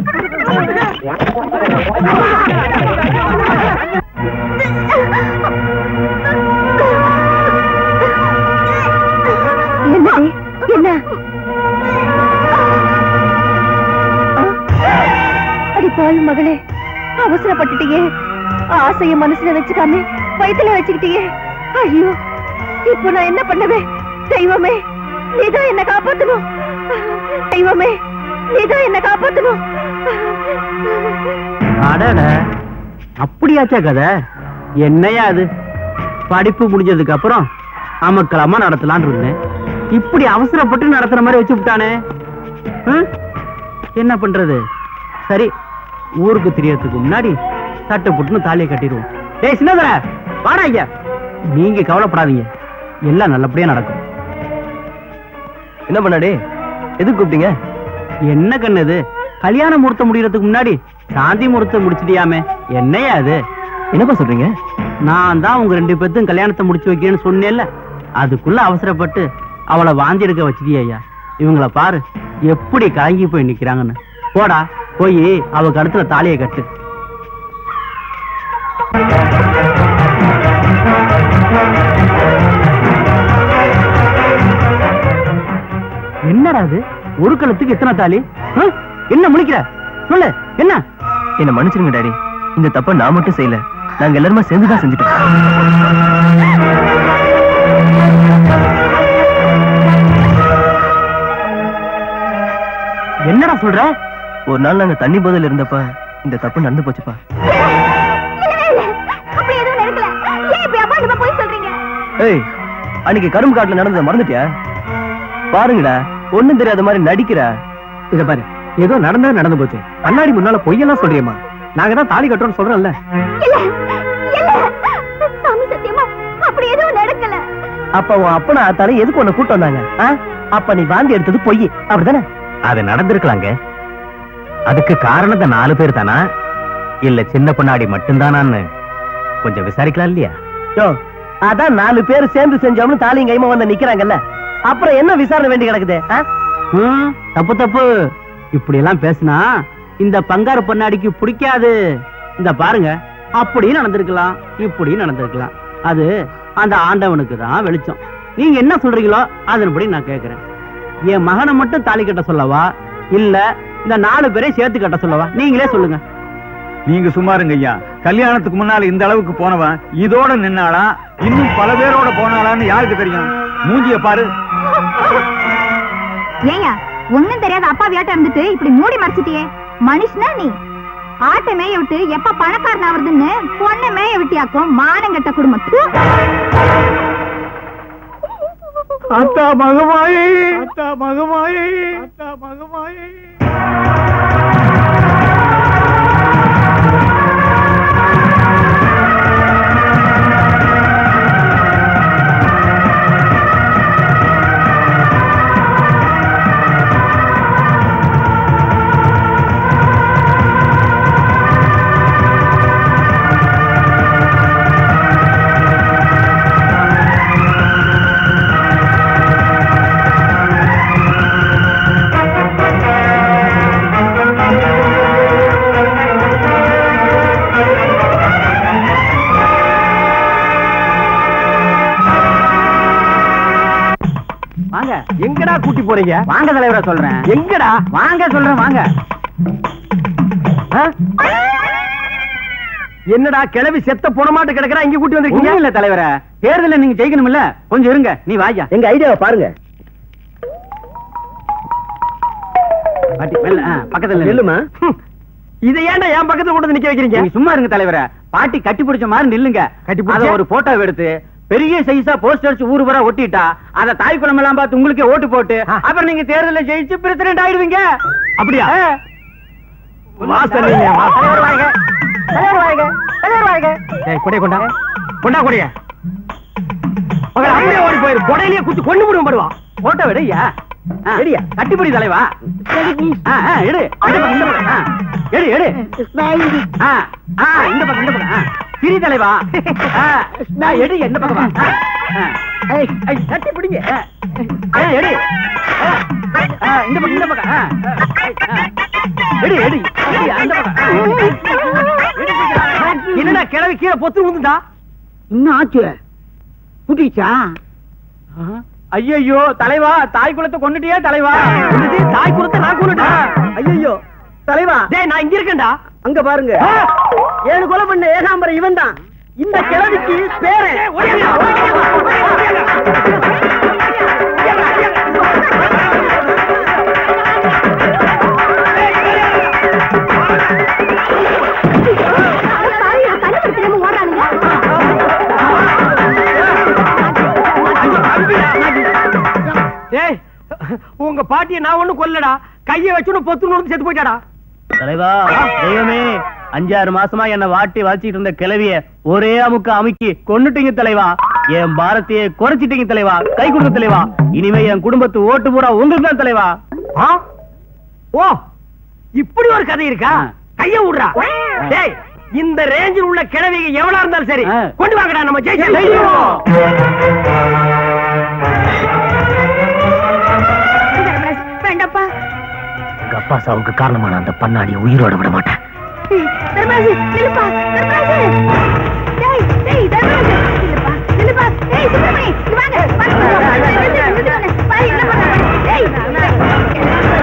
என்னது என்ன அடி பால் மகளே அவசரப்பட்டுட்டியே ஆசைய மனசுல வச்சுக்காம வயித்துல வச்சுக்கிட்டியே ஐயோ இப்போ நான் என்ன பண்ணுவேன் தெய்வமே நீதான் என்ன காப்பாத்தணும் தெய்வமே நீதான் என்ன காப்பாத்தணும் அடட அப்படியாச்சா கதை என்னையா அது படிப்பு முடிஞ்சதுக்கு அப்புறம் அமக்கலாமா நடத்தலாம்னு இருந்தேன் இப்படி அவசரப்பட்டு நடத்துற மாதிரி வச்சு விட்டானே ஹம்? என்ன பண்றது சரி ஊருக்கு தெரியறதுக்கு முன்னாடி சட்டை புட்டுன்னு தாலியை கட்டிடுவோம் டேய் சின்னதர வாடா ஐயா நீங்க கவலைப்படாதீங்க எல்லாம் நல்லபடியா நடக்கும் என்ன பண்ணாடி எதுக்கு கூப்பிட்டீங்க என்ன கண்ணு இது கல்யாண முகூர்த்தம் முடியறதுக்கு முன்னாடி சாந்தி முகூர்த்தம் முடிச்சிட்டியாமே என்னையா அது என்னப்பா சொல்றீங்க நான் தான் உங்க ரெண்டு பேர்த்தும் கல்யாணத்தை முடிச்சு வைக்கிறேன்னு சொன்னேன்ல அதுக்குள்ள அவசரப்பட்டு அவளை வாந்தி எடுக்க வச்சிட்டியா ஐயா இவங்கள பாரு எப்படி கலங்கி போய் நிக்கிறாங்கன்னு போடா போய் அவ கழுத்துல தாலியை கட்டு என்னடா அது ஒரு கழுத்துக்கு எத்தனை தாலி ஆ? என்ன முழிக்கிற சொல்லு என்ன என்ன மன்னிச்சிருங்க டாடி இந்த தப்ப நான் மட்டும் செய்யல நாங்க எல்லாருமே சேர்ந்து தான் செஞ்சுட்டோம் என்னடா சொல்ற ஒரு நாள் நாங்க தண்ணி போதில் இருந்தப்ப இந்த தப்பு நடந்து போச்சுப்பா அப்படி எதுவும் நடக்கல ஏன் இப்படி அபாண்டமா போய் சொல்றீங்க ஏய் அன்னைக்கு கரும்பு காட்டுல நடந்ததை மறந்துட்டியா பாருங்கடா ஒண்ணும் தெரியாத மாதிரி நடிக்கிற இத பாரு ஏதோ நடந்தா நடந்து போச்சு கண்ணாடி முன்னால பொய்யெல்லாம் சொல்றியம்மா நாங்க தான் தாலி கட்டுறோம்னு சொல்றோம்ல இல்ல இல்ல சாமி சத்தியமா அப்ப உன் அப்பன ஆத்தால எதுக்கு உன்னை கூட்டு வந்தாங்க ஆ? அப்ப நீ வாந்தி எடுத்தது பொய் அப்படிதானே அது நடந்திருக்கலாங்க அதுக்கு காரணத்தை நாலு பேர் தானா இல்ல சின்ன பொண்ணாடி மட்டும்தானான்னு கொஞ்சம் விசாரிக்கலாம் இல்லையா யோ அதான் நாலு பேர் சேர்ந்து செஞ்சோம்னு தாலியும் கைமா வந்து நிக்கிறாங்கல்ல அப்புறம் என்ன விசாரணை வேண்டி கிடக்குது ஆ? ம், தப்பு தப்பு இப்படி எல்லாம் பேசினா இந்த பங்காரு பொன்னாடிக்கு பிடிக்காது இந்த பாருங்க அப்படியும் நடந்திருக்கலாம் இப்படியும் நடந்திருக்கலாம் அது அந்த ஆண்டவனுக்கு தான் வெளிச்சம் நீங்க என்ன சொல்றீங்களோ அதன்படி நான் கேக்குறேன் என் மகனை மட்டும் தாலி கட்ட சொல்லவா இல்ல இந்த நாலு பேரை சேர்த்து கட்ட சொல்லவா நீங்களே சொல்லுங்க நீங்க சும்மாருங்க ஐயா கல்யாணத்துக்கு முன்னால இந்த அளவுக்கு போனவன் இதோட நின்னாளா இன்னும் பல பேரோட போனாளான்னு யாருக்கு தெரியும் மூஞ்சிய பாரு ஏயா ஒண்ணும் தெரியாத அப்பா வீட்டை இருந்துட்டு இப்படி மூடி மறைச்சிட்டியே மனுஷனா நீ ஆட்டை மேய விட்டு எப்ப பணக்காரன் ஆவறதுன்னு பொண்ணை மேய விட்டியாக்கும் மானங்கெட்ட குடும்பம் தூ. அத்தா மகமாயே அத்தா மகமாயே அத்தா மகமாயே வாங்க எங்கடா கூட்டி போறீங்க வாங்க தலைவரா சொல்றேன் எங்கடா வாங்க சொல்றேன் வாங்க ஆ? என்னடா கிளவி செத்த போனமாட்டு கிடக்குறா இங்க கூட்டி வந்திருக்கீங்க ஒண்ணும் இல்ல தலைவர தேர்தல நீங்க ஜெயிக்கணும்ல கொஞ்சம் இருங்க நீ வாயா எங்க ஐடியாவை பாருங்க பாட்டி மெல்ல, ஆ, பக்கத்துல நில்லு. நில்லுமா இதை ஏன்டா என் பக்கத்துல கொண்டு வந்து நிக்க வைக்கிறீங்க நீங்க சும்மா இருங்க தலைவர பாட்டி கட்டி பிடிச்ச மாதிரி நில்லுங்க கட்டி பிடிச்ச? அத ஒரு போட்டோ எடுத்து பெரிய சைஸா போஸ்டர் அடிச்சு ஊரு பூரா ஒட்டிட்டா அத தாய் குளம் எல்லாம் பார்த்து உங்களுக்கே ஓட்டு போட்டு ஆ. அப்புறம் நீங்க தேர்தல ஜெயிச்சு பிரசிடென்ட் ஆயிடுவீங்க அப்படியா ஆ. வாசல் நீங்க, வாசல். தலைவர் வாங்க. தலைவர் வாங்க. தலைவர் வாங்க. ஏய், கொடைய கொண்டா கொண்டா கொடைய மகள் அப்படியே ஓடி போயிரு கொடையிலேயே குத்தி கொண்டு முடியும் படுவா போட்டோ விடையா எடுயா. கட்டிப்பிடி தலைவா ஆ, ஆ, எடு இந்த பக்கம், இந்த பக்கம். ஆ, எடு எடு ஆ, ஆ, இந்த பக்கம் இந்த பக்கம் ஆ. சிரி தலைவா ஆ, ஆ, எடு எந்த பக்கம் வா. ஆ, ஆ. ஐ, ஐ, கட்டி பிடிங்க ஆ. ஆ, எடு ஆ, ஆ, இந்த பக்கம் இந்த பக்கம் ஆ. ஆ. எடு எடு எடு, அந்த பக்கம் ஆ. எடு, சீக்கிரம். என்னடா கிளவி கீழே பொத்து விழுந்துட்டா இன்னும் ஆச்சு புட்டிச்சா ஐயையோ தலைவா தாய் குலத்தை கொண்டுட்டியே தலைவா என்னது? தாய் குலத்தை நான் கொண்டுட்டேன் ஐயோ தலைவா டேய் நான் இங்க இருக்கேன்டா அங்க பாருங்க ஏழு கொலை பண்ண ஏகாம்பரம் இவன் தான் இந்த கிழவிக்கு பேரு டேய் உங்க பாட்டியை நான் ஒண்ணும் கொல்லடா கையை வச்சுன்னு பொத்து நுழைஞ்சு செத்து போயிட்டாடா தலைவா தெய்வமே அஞ்சாறு மாசமா என்ன வாட்டி வளச்சிட்டு இருந்த கிளவிய ஒரே அமுக்க அமுக்கி கொன்னுட்டீங்க தலைவா என் பாரத்தையே குறைச்சிட்டீங்க தலைவா கை கொடுங்க தலைவா இனிமே என் குடும்பத்து ஓட்டு பூரா உங்களுக்கு தான் தலைவா ஆ? ஓ இப்படி ஒரு கதை இருக்கா கைய விடுறா டேய் இந்த ரேஞ்சில் உள்ள கிழவிங்க எவ்வளவு இருந்தாலும் சரி ஆ. கொண்டு வாங்கடா நம்ம ஜெயிச்சு வேண்டாப்பா எங்க அப்பா சாவுக்கு காரணமான அந்த பண்ணாடி உயிரோட விட மாட்டேன் தர்மராஜ் நில்லுப்பா தர்மராஜ் டேய் டேய் தர்மராஜ் நில்லுப்பா நில்லுப்பா டேய் சுப்பிரமணி இங்க வாங்க வாங்க வாங்க, வாங்க, வாங்க, வாங்க. பாரு, என்ன பண்றாங்க? டேய்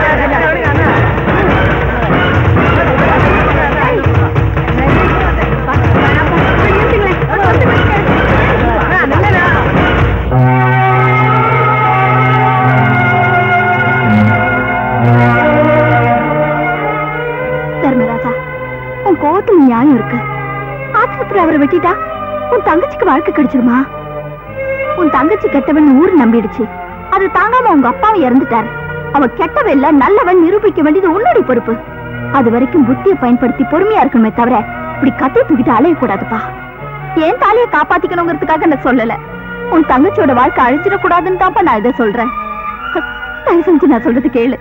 தர்மராஜா உன் கோவத்துல நியாயம் இருக்கு ஆத்திரத்துல அவரை வெட்டிட்டா உன் தங்கச்சிக்கு வாழ்க்கை கிடைச்சிருமா உன் தங்கச்சி கெட்டவன் ஊர் நம்பிடுச்சு அது தாங்காம உங்க அப்பாவும் இறந்துட்டார் அவ கெட்டவ இல்ல நல்லவன் நிரூபிக்க வேண்டியது உன்னுடைய பொறுப்பு அது வரைக்கும் புத்தியை பயன்படுத்தி பொறுமையா இருக்கணுமே தவிர இப்படி கத்தி தூக்கிட்டு அலைய கூடாதுப்பா என் தாலியை காப்பாத்திக்கணுங்கிறதுக்காக நான் சொல்லல உன் தங்கச்சியோட வாழ்க்கை அழிச்சிடக்கூடாதுன்னு தான்ப்பா நான் இதை சொல்றேன் தயவு செஞ்சு நான் சொல்றது கேளு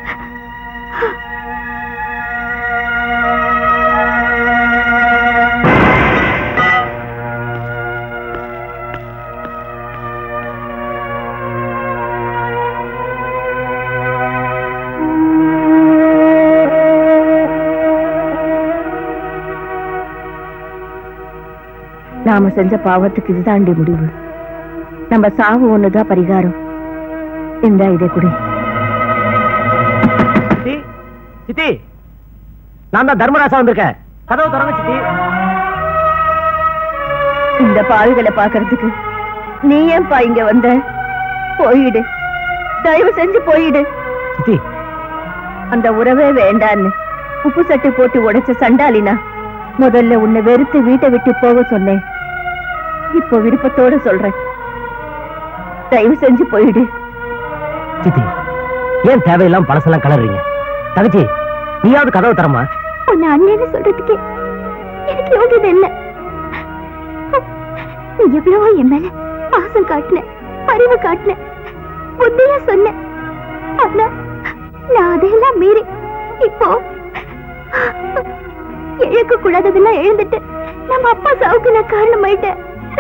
நாம செஞ்ச பாவத்துக்கு இதுதாண்டி முடிவு நம்ம சாவு ஒண்ணுதான் பரிகாரம் இந்த இதை குடி சித்தி சித்தி நான் தான் தர்மராசா வந்திருக்கேன் கதவு திறங்க சித்தி இந்த பாவிகளை பாக்குறதுக்கு நீ ஏன்பா இங்க வந்த போயிடு தயவு செஞ்சு போயிடு சித்தி அந்த உறவே வேண்டான்னு உப்பு சட்டு போட்டு உடைச்ச சண்டாலினா முதல்ல உன்னை வெறுத்து வீட்டை விட்டு போக சொன்னேன் இப்போ விருப்பத்தோட சொல்றேன் தயவு செஞ்சு போயிடு சித்தி ஏன் தேவையில்லாம பழசெல்லாம் கலர்றீங்க தங்கச்சி நீயாவது கதவு தரமா உன்னை அண்ணன்னு சொல்றதுக்கு எனக்கு யோகியதை இல்ல நீ எவ்வளவோ என் மேல பாசம் காட்டின பரிவு காட்டின புத்தியா சொன்ன ஆனா நான் அதையெல்லாம் மீறி இப்போ இழக்க கூடாததெல்லாம் எழுந்துட்டு நம்ம அப்பா சாவுக்கு நான் காரணமாயிட்டேன்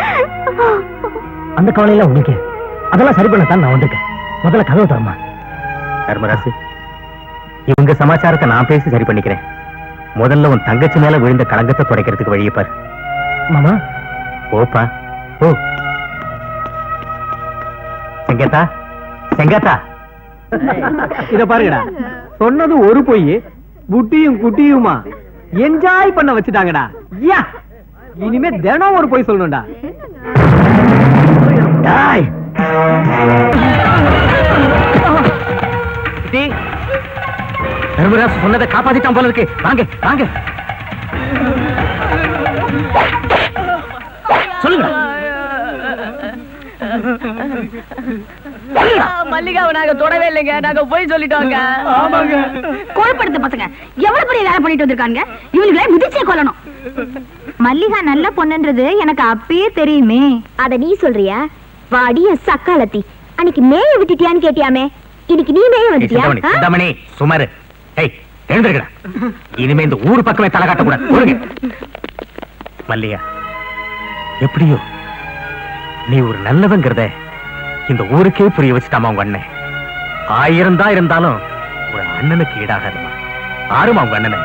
அந்த கவலையில உங்களுக்கு அதெல்லாம் சரி பண்ணத்தான் நான் வந்திருக்கேன் முதல்ல கதவு தரமா தர்மராசு இவங்க சமாச்சாரத்தை நான் பேசி சரி பண்ணிக்கிறேன் முதல்ல உன் தங்கச்சி மேல விழுந்த களங்கத்தை துடைக்கிறதுக்கு வழியை பாரு மாமா ஓப்பா ஓ செங்கத்தா செங்கத்தா இத பாருங்கடா சொன்னது ஒரு பொய் புட்டியும் குட்டியுமா என்ஜாய் பண்ண வச்சுட்டாங்கடா யா இனிமே தினம் ஒரு பொய் சொல்லணும்டா டாய் தர்மராஜ் சொன்னதை காப்பாத்திட்டான் போல இருக்கு வாங்க வாங்க சொல்லுங்க மல்லிகாவை நாங்க தொடவே இல்லைங்க நாங்க போய் சொல்லிட்டோங்க ஆமாங்க கோழப்படுத்த பசங்க எவ்வளவு பெரிய வேலை பண்ணிட்டு வந்திருக்காங்க இவனுங்களை மிதிச்சே கொல்லணும் மல்லிகா நல்ல பொண்ணுன்றது எனக்கு அப்பயே தெரியுமே அத நீ சொல்றியா வாடி என் சக்காலத்தி அன்னைக்கு மேய விட்டுட்டியான்னு கேட்டியாமே இன்னைக்கு நீ மேய வந்துட்டியா சிந்தாமணி ஆ? சிந்தாமணி சுமாரு ஏய் எழுந்திருக்கடா இனிமே இந்த ஊர் பக்கமே தலை காட்டக்கூடாது ஒழுங்கு மல்லிகா எப்படியோ நீ ஒரு நல்லவங்கிறத இந்த ஊருக்கே புரிய வச்சுட்டாமா உங்க அண்ணன் ஆயிரம் தான் இருந்தாலும் ஒரு அண்ணனுக்கு ஈடாகாதுமா ஆறுமா உங்க அண்ணனை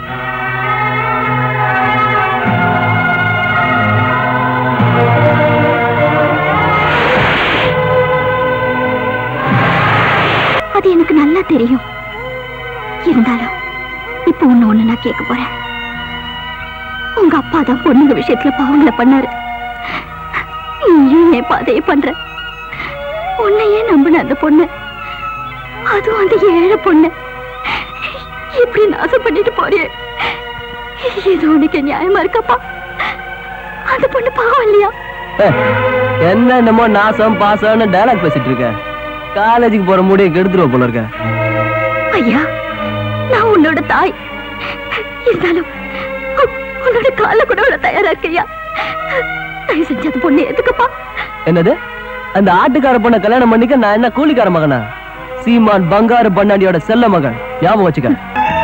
அது எனக்கு நல்லா தெரியும் இருந்தாலும் இப்ப ஒண்ணு ஒண்ணு நான் கேட்க போறேன் உங்க அப்பா தான் பொண்ணுங்க விஷயத்துல பாவங்களை பண்ணாரு நீயும் என் பாதையை பண்ற உன்னையே நம்பின அந்த பொண்ணு அதுவும் அந்த ஏழை பொண்ணு இப்படி நாசம் பண்ணிட்டு போறியே இது உனக்கு நியாயமா இருக்கப்பா அந்த பொண்ணு பாவம் இல்லையா என்ன என்னமோ நாசம் பாசம்னு டயலாக் பேசிட்டு இருக்க காலேஜுக்கு போற முடிய கெடுத்துருவ போல இருக்க ஐயா நான் உன்னோட தாய் இருந்தாலும் உ- உன்னோட கால கூட விட தயாரா இருக்கையா தயவு செஞ்சு அந்த பொண்ணு எதுக்குப்பா என்னது அந்த ஆட்டுக்கார பொண்ண கல்யாணம் பண்ணிக்க நான் என்ன கூலிக்கார மகனா சீமான் பங்காரு பண்ணாடியோட செல்ல மகன் ஞாபகம் வச்சுக்க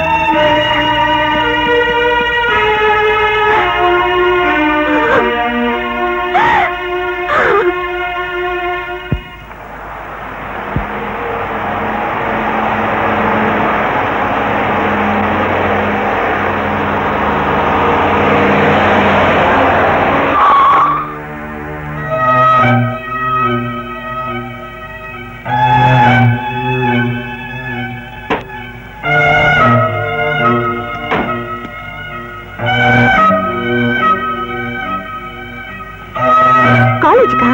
காலேஜுக்கா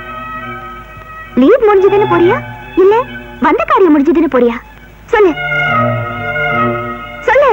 லீவ் முடிஞ்சதுன்னு போறியா இல்ல வந்த காரியம் முடிஞ்சதுன்னு போறியா சொல்லு சொல்லு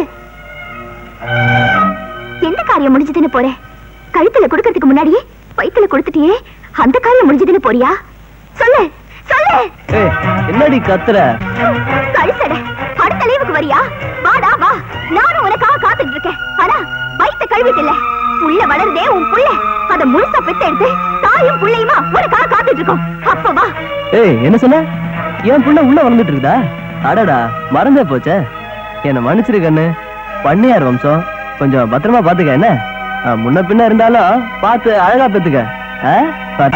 எந்த காரியம் முடிஞ்சதுன்னு போற கழுத்துல கொடுக்கறதுக்கு முன்னாடியே வயித்துல கொடுத்துட்டியே அந்த காரியம் முடிஞ்சதுன்னு போறியா சொல்லு சொல்லு என்னடி கத்துற கழுசட அடுத்த லீவுக்கு வரியா வாடா வா நானும் உனக்காக காத்துட்டு இருக்கேன் ஆனா வயித்த கழுவிக்கல புள்ள வளருதே உன் புள்ள அத முழுசா பெத்த எடுத்து தாயும் புள்ளையுமா உனக்காக காத்துட்டு இருக்கோம் அப்ப வா ஏய் என்ன சொன்ன என் புள்ள உள்ள வந்துட்டு இருக்குதா அடடா மறந்தே போச்சே என்ன மன்னிச்சிரு கண்ணு பண்ணையார் வம்சம் கொஞ்சம் பத்திரமா பாத்துக்க என்ன ஆ, முன்ன பின்ன இருந்தாலும் பார்த்து அழகா பெத்துக்க ஆ? பாத்து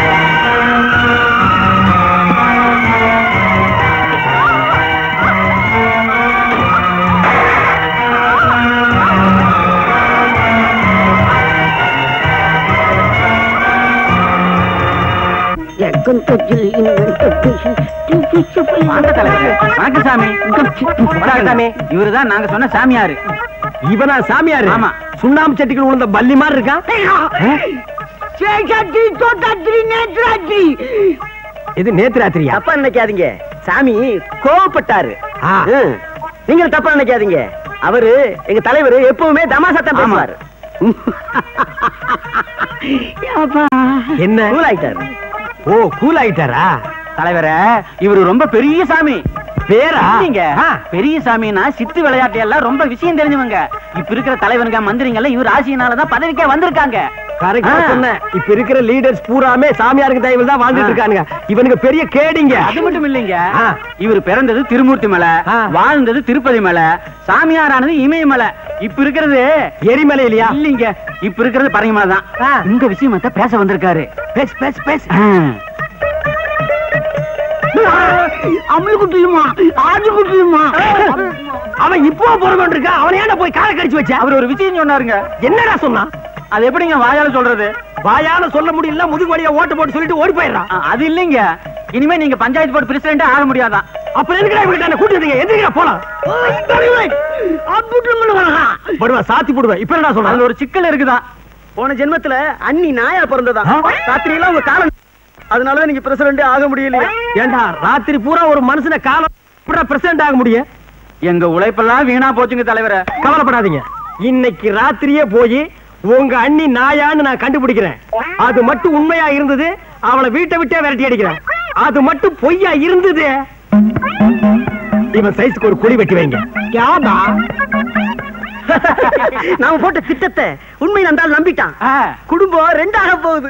வணக்கம் சாமி வணக்கம் சாமி இவருதான் நாங்க சொன்ன சாமியாரு இவனா சாமியாரு ஆமா. சுண்ணாம்பு சட்டிக்குள்ள உள்ள பல்லி மாதிரி இருக்கான் சேஷாத்ரி தோட்டாத்ரி நேத்ராத்ரி இது நேத்து ராத்திரியா தப்பா நினைக்காதீங்க சாமி கோவப்பட்டாரு ஆ. ம். நீங்க தப்பா நினைக்காதீங்க அவரு எங்க தலைவர் எப்பவுமே தமாசத்தான் பேசுவாரு என்ன கூல் ஆயிட்டாரு ஓ கூல் ஆயிட்டாரா தலைவரே இவரு ரொம்ப பெரிய சாமி பேரா இல்லைங்க பெரிய சாமினா சித்து விளையாட்டு எல்லாம் ரொம்ப விஷயம் தெரிஞ்சவங்க இப்ப இருக்கிற தலைவனுங்க மந்திரிங்க இவர் ஆசியினாலதான் பதவிக்கே வந்திருக்காங்க கரெக்டா ஆ. சொன்னேன் இப்ப இருக்கிற லீடர்ஸ் பூராமே சாமியாருக்கு தயவில் தான் வாழ்ந்துட்டு ஆ. இருக்கானுங்க இவனுக்கு பெரிய கேடிங்க அது மட்டும் இல்லைங்க ஆ. இவர் பிறந்தது திருமூர்த்தி மலை ஆ. வாழ்ந்தது திருப்பதி மலை சாமியாரானது இமயமலை இப்ப இருக்கிறது எரிமலை இல்லையா இல்லைங்க இப்ப இருக்கிறது பரங்கிமலை தான் ஆ. இந்த விஷயமத்த பேச வந்திருக்காரு பேஸ் பேஸ் பேஸ் அமுல் குட்டியுமா ஆடு குட்டியுமா அவன் இப்போ பிறந்து இருக்கா அவன் ஏன்டா போய் காலை கடிச்சு வச்ச அவர் ஒரு விஷயம் சொன்னாருங்க என்னடா சொன்னான் அது எப்படிங்க வாயால சொல்றது வாயால சொல்ல முடியல முதுகு வழியா ஓட்டு போட்டு சொல்லிட்டு ஓடி போயிடுறான் ஆ, அது இல்லைங்க இனிமே நீங்க பஞ்சாயத்து போர்டு பிரசிடென்ட் ஆக முடியாதான் அப்புறம் எதுக்குடா இவங்க என்ன கூட்டி வந்தீங்க எதுக்குடா போலாம் படுவா சாத்தி போடுவேன் இப்ப என்னடா சொல்றேன் அதுல ஒரு சிக்கல் இருக்குதான் போன ஜென்மத்துல அண்ணி நாயா பிறந்ததான் ஆ? ராத்திரி எல்லாம் உங்க காலம் அதனாலதான் நீங்க பிரசிடென்ட் ஆக முடியலையா ஏண்டா ராத்திரி பூரா ஒரு மனுஷனை காலம் பிரசிடண்ட் ஆக முடியும் எங்க உழைப்பெல்லாம் வீணா போச்சுங்க தலைவரை கவலைப்படாதீங்க இன்னைக்கு ராத்திரியே போய் உங்க அண்ணி நாயான்னு நான் கண்டுபிடிக்கிறேன் அது மட்டும் உண்மையா இருந்தது அவளை வீட்டை விட்டே விரட்டி அடிக்கிறேன் அது மட்டும் பொய்யா இருந்தது இவன் சைஸ்க்கு ஒரு குழி வெட்டி வைங்க யாபா நாம போட்ட திட்டத்தை உண்மை நந்தால் நம்பிட்டான் குடும்பம் ரெண்டாக போகுது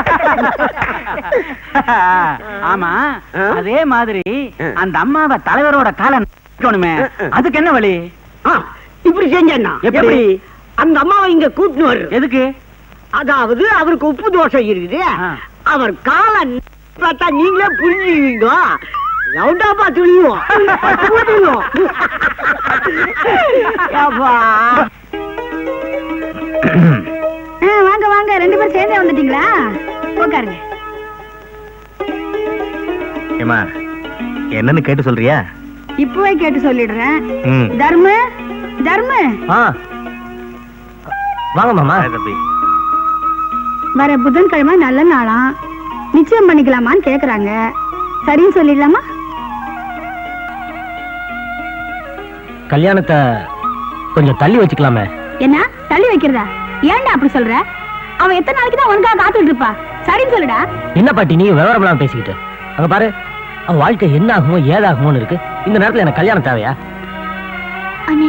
ஆமா அதே மாதிரி அந்த அம்மாவை தலைவரோட காலம் நிக்கணுமே அதுக்கு என்ன வழி ஆ, இப்படி செஞ்சேன்னா எப்படி? அந்த அம்மாவை இங்க கூட்டினு வரு எதுக்கு அதாவது அவருக்கு உப்பு தோஷம் இருக்குது ஆ. அவர் காலம் பார்த்தா நீங்களே புரிஞ்சுவீங்க லவுண்டாப்பா துணியும் துணியும் ஏப்பா. வாங்க வாங்க ரெண்டு பேரும் சேர்ந்தே வந்துட்டீங்களா உட்காருங்க ஏமா என்னன்னு கேட்டு சொல்றியா இப்பவே கேட்டு சொல்லிடுறேன் ம் தர்மு தர்மு ஆ வாங்க மாமா தம்பி வர புதன்கிழமை நல்ல நாளாம் நிச்சயம் பண்ணிக்கலாமான்னு கேக்குறாங்க சரின்னு சொல்லிடலாமா கல்யாணத்தை கொஞ்சம் தள்ளி வச்சுக்கலாமே என்ன தள்ளி வைக்கிறதா ஏன்டா அப்படி சொல்ற அவன் எத்தனை நாளைக்கு தான் உனக்காக காத்துட்டு இருப்பா சரின்னு சொல்லுடா என்ன பாட்டி நீ விவரம்லாம் பேசிக்கிட்டு அங்க பாரு அவன் வாழ்க்கை என்ன ஆகுமோ ஏதாகுமோன்னு இருக்கு இந்த நேரத்துல எனக்கு கல்யாணம் தேவையா அண்ணே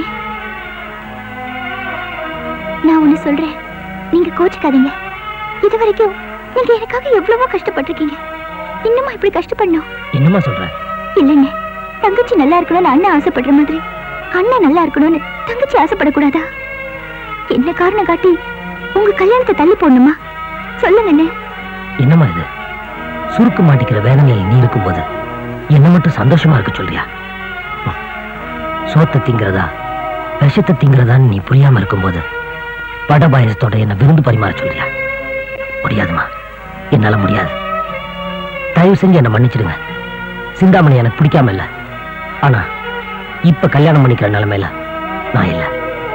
நான் ஒண்ணு சொல்றேன் நீங்க கோச்சுக்காதீங்க இது வரைக்கும் நீங்க எனக்காக எவ்வளவோ கஷ்டப்பட்டிருக்கீங்க இன்னுமா இப்படி கஷ்டப்படணும் என்னமா சொல்ற இல்லைங்க தங்கச்சி நல்லா இருக்கணும்னு அண்ணன் ஆசைப்படுற மாதிரி அண்ணன் நல்லா இருக்கணும்னு தங்கச்சி ஆசைப்படக்கூடாதா என்ன காரணம் காட்டி உங்க கல்யாணத்தை தள்ளி போடணுமா சொல்லுங்க அண்ணே என்னம்மா இது சுருக்கு மாட்டிக்கிற வேதனையில் நீ இருக்கும்போது என்ன மட்டும் சந்தோஷமா இருக்க சொல்றியா ம். சோத்தை திங்கிறதா விஷத்தை திங்கிறதான்னு நீ புரியாம இருக்கும்போது படபாயசத்தோட என்ன விருந்து பரிமாற சொல்றியா முடியாதுமா என்னால முடியாது தயவு செஞ்சு என்ன மன்னிச்சிடுங்க சிந்தாமணி எனக்கு பிடிக்காம இல்ல ஆனா இப்ப கல்யாணம் பண்ணிக்கிற நிலைமையில நான் இல்ல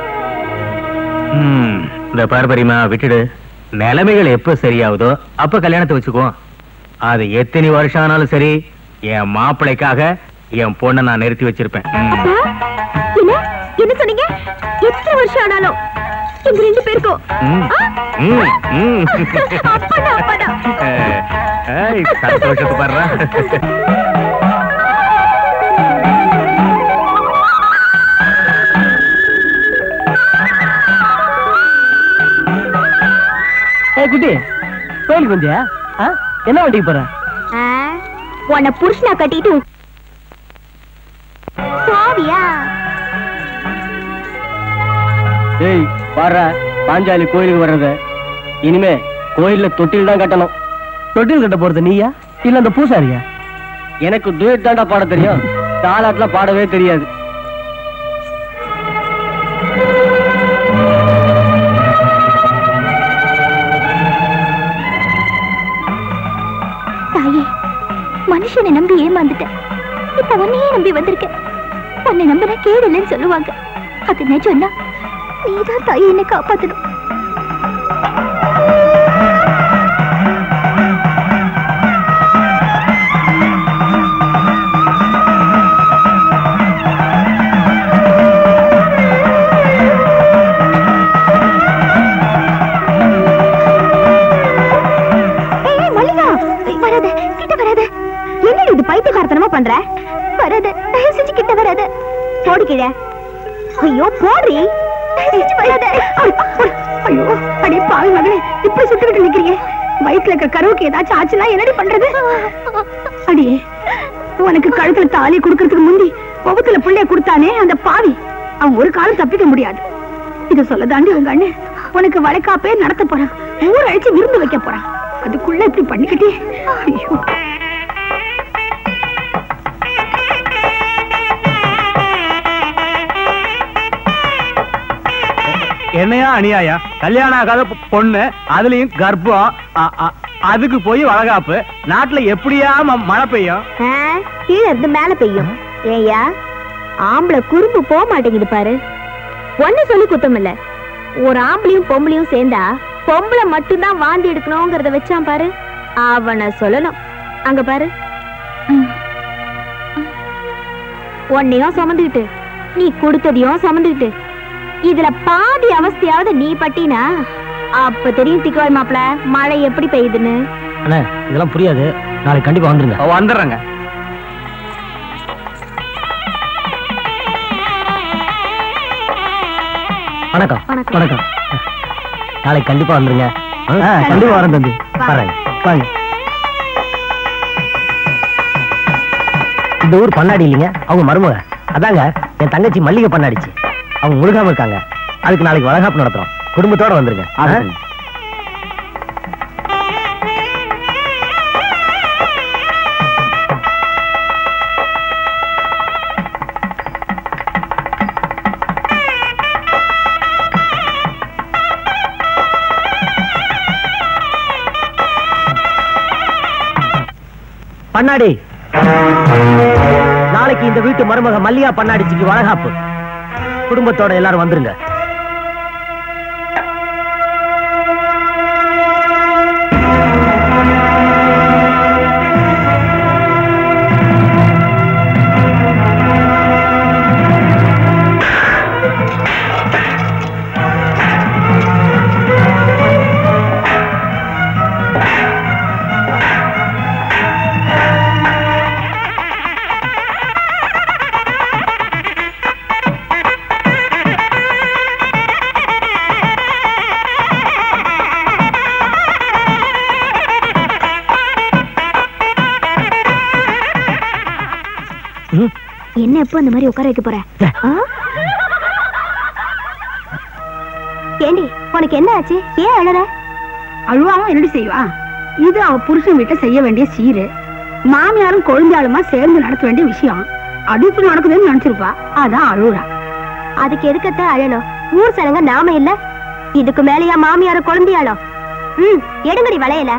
ம், இந்த பார்பரிமா விட்டுடு நிலைமைகள் எப்ப சரியாகுதோ அப்ப கல்யாணத்தை வச்சுக்குவோம் அது எத்தனை வருஷம் ஆனாலும் சரி என் மாப்பிள்ளைக்காக என் பொண்ணை நான் நிறுத்தி வச்சிருப்பேன் ம். அப்பா என்ன என்ன சொன்னீங்க எத்தனை வருஷம் ஆனாலும் எங்க ரெண்டு பேருக்கும் ம். ஆ? ம், ம். அப்பாடா, அப்பாடா. ஏய், ஏய், சந்தோஷத்தை பாடுறா குட்டி கோயிலுக்கு வந்தியா ஆ? என்ன வண்டிக்கு போற ஆ, உன்னை புருஷனா கட்டிட்டு சாவியா ஏய் பாரு பாஞ்சாலி கோயிலுக்கு வர்றத இனிமே கோயில்ல தொட்டில் தான் கட்டணும் தொட்டில் கட்ட போறது நீயா இல்ல அந்த பூசாரியா எனக்கு டூயட் தாண்டா பாட தெரியும் தாலாட்டுல பாடவே தெரியாது தாயே மனுஷனை நம்பி ஏமாந்துட்டேன் இப்ப உன்னையே நம்பி வந்திருக்கேன் உன்னை நம்பினா கேடு இல்லைன்னு சொல்லுவாங்க அது நிஜம்னா நீதான் தாயை என்னை காப்பாத்தணும் ஏய், ஏய், மல்லிகா வராத கிட்ட வராத என்னடி இது பைத்தியக்காரத்தனமா பண்ற வராத தயவு செஞ்சு கிட்ட வராத போடு கீழே ஐயோ போடுறி தயவு செஞ்சு வராத ஐயோ அடே பாவி மகளே இப்படி சுட்டுக்கிட்டு நிக்கிறீங்க வயித்துல இருக்க கருவுக்கு ஏதாச்சும் ஆச்சுன்னா என்னடி பண்றது அடியே உனக்கு கழுத்துல தாலி குடுக்கறதுக்கு முந்தி பவத்துல புள்ளைய கொடுத்தானே அந்த பாவி அவன் ஒரு காலம் தப்பிக்க முடியாது இத சொல்ல தாண்டி உங்க அண்ணன் உனக்கு வளைக்காப்பே நடத்த போறான் ஊர் அழிச்சு விருந்து வைக்க போறான் அதுக்குள்ள இப்படி பண்ணிக்கிட்டே ஐயோ என்னையா அநியாயா கல்யாணம் ஆகாத பொ- பொண்ணு அதுலயும் கர்ப்பம் அ- அ- அதுக்கு போய் வளகாப்பு நாட்டுல எப்படியா ம- மழை பெய்யும் ஆ, கீழ இருந்து மேல பெய்யும் ஏயா ஆம்பளை குறும்பு போக மாட்டேங்குது பாரு ஒண்ணு சொல்லி குத்தம் இல்ல ஒரு ஆம்பளையும் பொம்பளையும் சேர்ந்தா பொம்பளை மட்டும்தான் வாந்தி எடுக்கணுங்கிறத வச்சான் பாரு அவனை சொல்லணும் அங்க பாரு ம். உன்னையும் சுமந்துக்கிட்டு நீ கொடுத்ததையும் சுமந்துக்கிட்டு இதுல பாதி அவஸ்தையாவது நீ பட்டினா அப்ப தெரியும் திக்குவாய் மாப்பிள மழை எப்படி பெய்யுதுன்னு அண்ணா இதெல்லாம் புரியாது நாளைக்கு கண்டிப்பா வந்துருங்க வந்துடுறேங்க வணக்கம் வணக்கம். வணக்கம் நாளைக்கு கண்டிப்பா வந்துருங்க ஆ, கண்டிப்பா வரேன் தம்பி வரேன் வாங்க இந்த ஊர் பண்ணாடி இல்லைங்க அவங்க மருமக அதாங்க என் தங்கச்சி மல்லிகை பண்ணாடிச்சு அவங்க முழுகாம இருக்காங்க அதுக்கு நாளைக்கு வளகாப்பு நடத்துறோம் குடும்பத்தோட வந்துருங்க ஆ? பண்ணாடி நாளைக்கு இந்த வீட்டு மருமக மல்லிகா பண்ணாடிச்சிக்கு வளகாப்பு குடும்பத்தோட எல்லாரும் வந்துருங்க என்ன எப்போ இந்த மாதிரி உட்கார வைக்க போற ஆ? ஏண்டி உனக்கு என்ன ஆச்சு ஏன் அழற அழுவாவும் என்னடி செய்வா இது அவ புருஷன் வீட்டை செய்ய வேண்டிய சீரு மாமியாரும் கொழுந்தாளுமா சேர்ந்து நடத்த வேண்டிய விஷயம் அது இப்படி நடக்குதுன்னு நினைச்சிருப்பா அதான் அழுகுறா அதுக்கு எதுக்கத்த அழணும் ஊர் சனங்க நாம இல்ல இதுக்கு மேலயா மாமியார குழந்தையாளோ ம் எடுங்கடி வளையல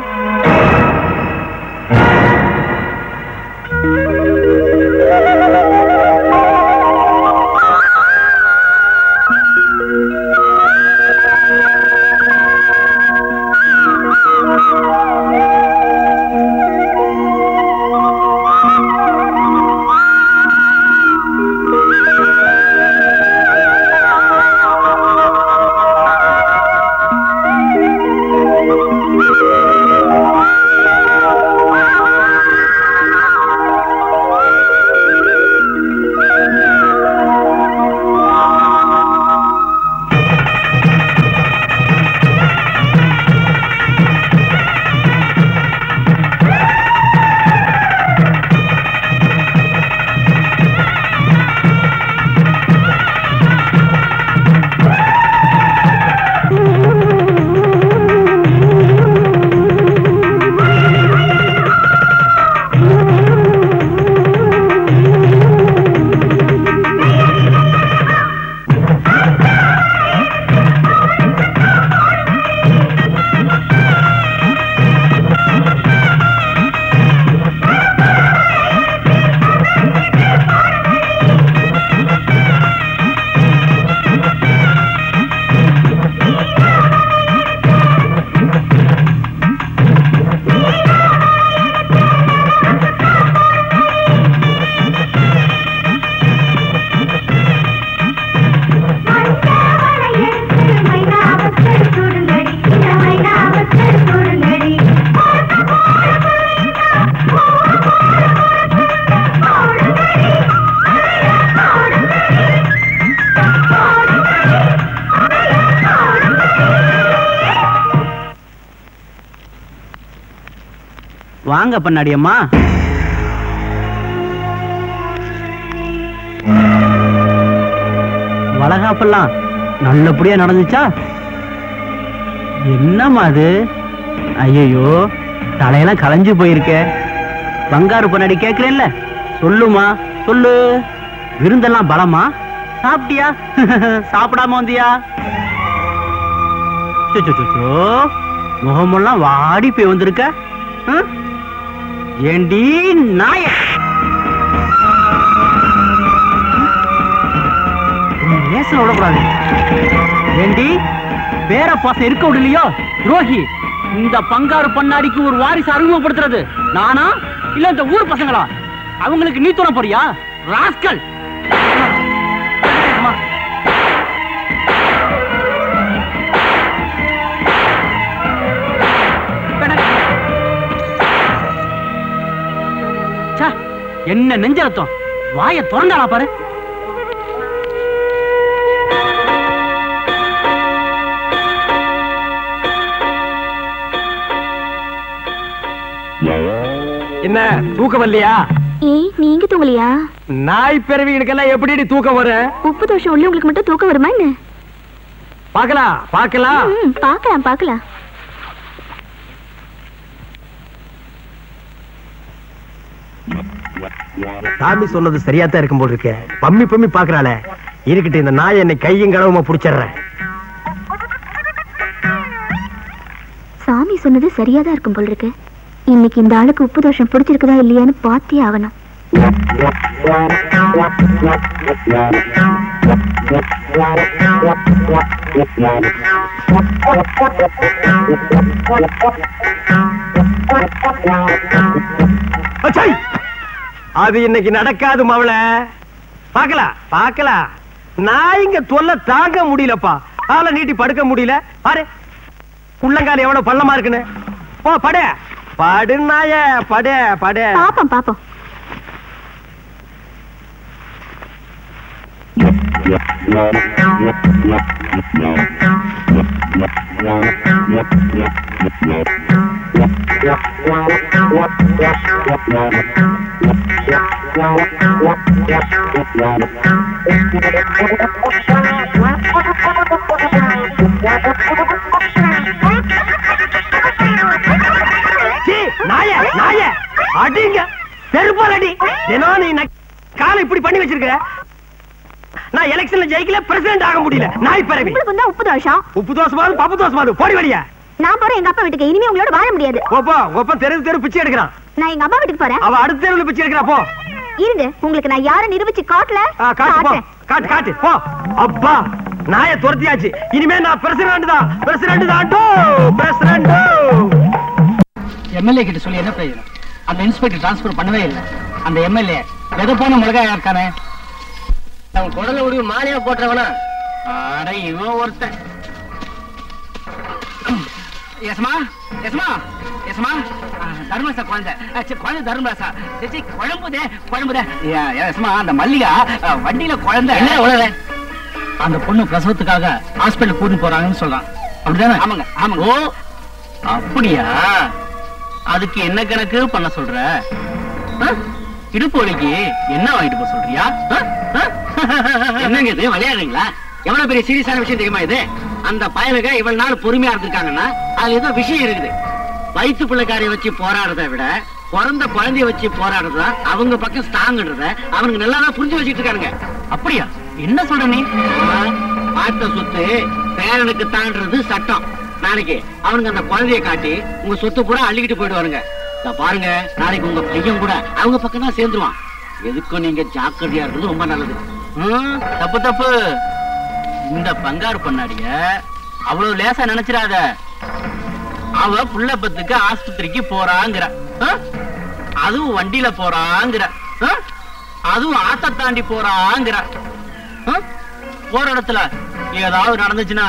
ஆ வாங்க பண்ணாடி அம்மா வளகாப்பெல்லாம் நல்லபடியா நடந்துச்சா என்னம்மா அது ஐயோ தலையெல்லாம் கலைஞ்சு போயிருக்க பங்காரு பொன்னாடி கேட்கிறேன்ல சொல்லுமா சொல்லு விருந்தெல்லாம் பலமா சாப்பிட்டியா சாப்பிடாம வந்தியா சொச்சோ முகமெல்லாம் வாடி போய் வந்திருக்க ஆ? ஏண்டி நாய லேசம் விடக்கூடாது ஏண்டி பேர பாசம் இருக்க விடலையோ துரோகி இந்த பங்காரு பண்ணாடிக்கு ஒரு வாரிசு அறிமுகப்படுத்துறது நானா இல்ல இந்த ஊர் பசங்களா அவங்களுக்கு நீ துணை போறியா ராஸ்கல் அம்மா. ச்சே, என்ன நெஞ்சரத்தம் வாய திறந்தாளா பாரு என்ன தூக்கம் வரலையா ஏய் நீங்க தூங்கலையா நாய் பிறவிகளுக்கெல்லாம் எப்படி தூக்கம் வரும் உப்பு தோஷம் உள்ள உங்களுக்கு மட்டும் தூக்கம் வருமா என்ன பார்க்கலாம் பார்க்கலாம் ம், பார்க்கலாம் பார்க்கலாம் சாமி சொன்னது சரியா தான் இருக்கும் போல் இருக்கு பம்மி பம்மி பாக்குறாளே இருக்கட்டும் இந்த நாய் என்னை கையும் கடவுமா புடிச்சிடுறேன் சாமி சொன்னது சரியா தான் இருக்கும் போல் இருக்கு இன்னைக்கு இந்த ஆளுக்கு உப்பு தோஷம் பிடிச்சிருக்குதா இல்லையான்னு பார்த்தே ஆகணும் அச்சை! அது இன்னைக்கு நடக்காது மவள பார்க்கலாம் பார்க்கலாம் நான் இங்க தொல்லை தாங்க முடியலப்பா ஆளை நீட்டி படுக்க முடியல பாரு உள்ளங்கால எவ்வளவு பள்ளமா இருக்குன்னு போ படு படு நாய படு படு பாப்போம் பாப்போம் சீ, நாய நாய அடிங்க செருப்பால் அடி தினம் நீ நக்- காலை இப்படி பண்ணி வச்சிருக்க நான் எலெக்ஷன்ல ஜெயிக்கல பிரசிடென்ட் ஆக முடியல நாய் பிறவி உங்களுக்கு தான் உப்பு தோஷம் உப்பு தோசமாவது பப்பு தோசமாவது போடி வழியா நான் போறேன் எங்க அப்பா வீட்டுக்கு இனிமே உங்களோட வாழ முடியாது ஓப்பா ஒப்ப தெரு தெரு பிச்சை எடுக்கிறான் நான் எங்க அப்பா வீட்டுக்கு போறேன் அவ அடுத்த தெருவுல பிச்சை எடுக்கிறா போ இருங்க உங்களுக்கு நான் யாரை நிரூபிச்சு காட்டல ஆ, காட்டு போ காட்டுறேன். காட்டு காட்டு போ அப்பா நாய துரத்தியாச்சு இனிமே நான் பிரசிடண்ட் தான் பிரசிடண்ட் தான் பிரசிடண்ட் எம்எல்ஏ கிட்ட சொல்லி என்ன பிரயோஜனம் அந்த இன்ஸ்பெக்டர் டிரான்ஸ்பர் பண்ணவே இல்லை அந்த எம்எல்ஏ எதை போன மிளகாயா இருக்கானே அவன் குடல முடிவு மாலையா போட்டுறவனா அட இவன் ஒருத்தன் எஸ்மா எஸ்மா எஸ்மா தர்மராசா குழந்தை அஹ், ச்சே, குழந்தை தர்மராசா ச்சே, ச்சே, குழம்புதே குழம்புதே ஏ- ஏ, எஸ்மா அந்த மல்லிகா அஹ், வண்டியில குழந்தை என்ன உழவே அந்த பொண்ணு பிரசவத்துக்காக ஹாஸ்பிட்டல் கூட்டிட்டு போறாங்கன்னு சொல்றான் அப்படிதானே ஆமாங்க ஆமாங்க ஓ அப்படியா அதுக்கு என்ன கணக்கு பண்ண சொல்ற ஆ? இடுப்பு வலிக்கு என்ன வாங்கிட்டு போக சொல்றியா ஆ? ஆ? என்னங்க இது விளையாடுறீங்களா எவ்வளவு பெரிய சீரியஸான விஷயம் தெரியுமா இது அந்த பயலுக இவ்வளவு நாள் பொறுமையா இருந்திருக்காங்கன்னா அது ஏதோ விஷயம் இருக்குது வயிற்று பிள்ளைக்காரிய வச்சு போராடுறதை விட பிறந்த குழந்தைய வச்சு போராடுறத அவங்க பக்கம் ஸ்ட்ராங்ன்றத அவனுக்கு நல்லா தான் புரிஞ்சு வச்சுட்டு இருக்கானுங்க அப்படியா என்ன சொல்ற நீ பார்த்த சொத்து பேரனுக்கு தான்றது சட்டம் நாளைக்கு அவனுங்க அந்த குழந்தைய காட்டி உங்க சொத்து பூரா அள்ளிக்கிட்டு போயிடுவாருங்க இத பாருங்க நாளைக்கு உங்க பையன் கூட அவங்க பக்கம் தான் சேர்ந்துருவான் எதுக்கும் நீங்க ஜாக்கிரதையா இருக்கிறது ரொம்ப நல்லது ம், தப்பு தப்பு இந்த பங்காரு பண்ணாடிய அவ்வளவு லேசா நினைச்சிடாத அவ புள்ள பத்துக்கு ஆஸ்பத்திரிக்கு போறாங்கிற ஆ? அதுவும் வண்டியில போறாங்கிற ஆ? அதுவும் ஆத்த தாண்டி போறாங்கிற ஆ? போற இடத்துல ஏதாவது நடந்துச்சுன்னா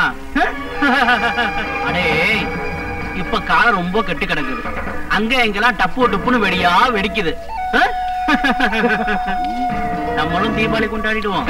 அடே இப்ப காலம் ரொம்ப கெட்டு கிடக்குது அங்க எங்கெல்லாம் டப்பு டப்புன்னு வெடியா வெடிக்குது ஆ? நம்மளும் தீபாவளி கொண்டாடிடுவோம்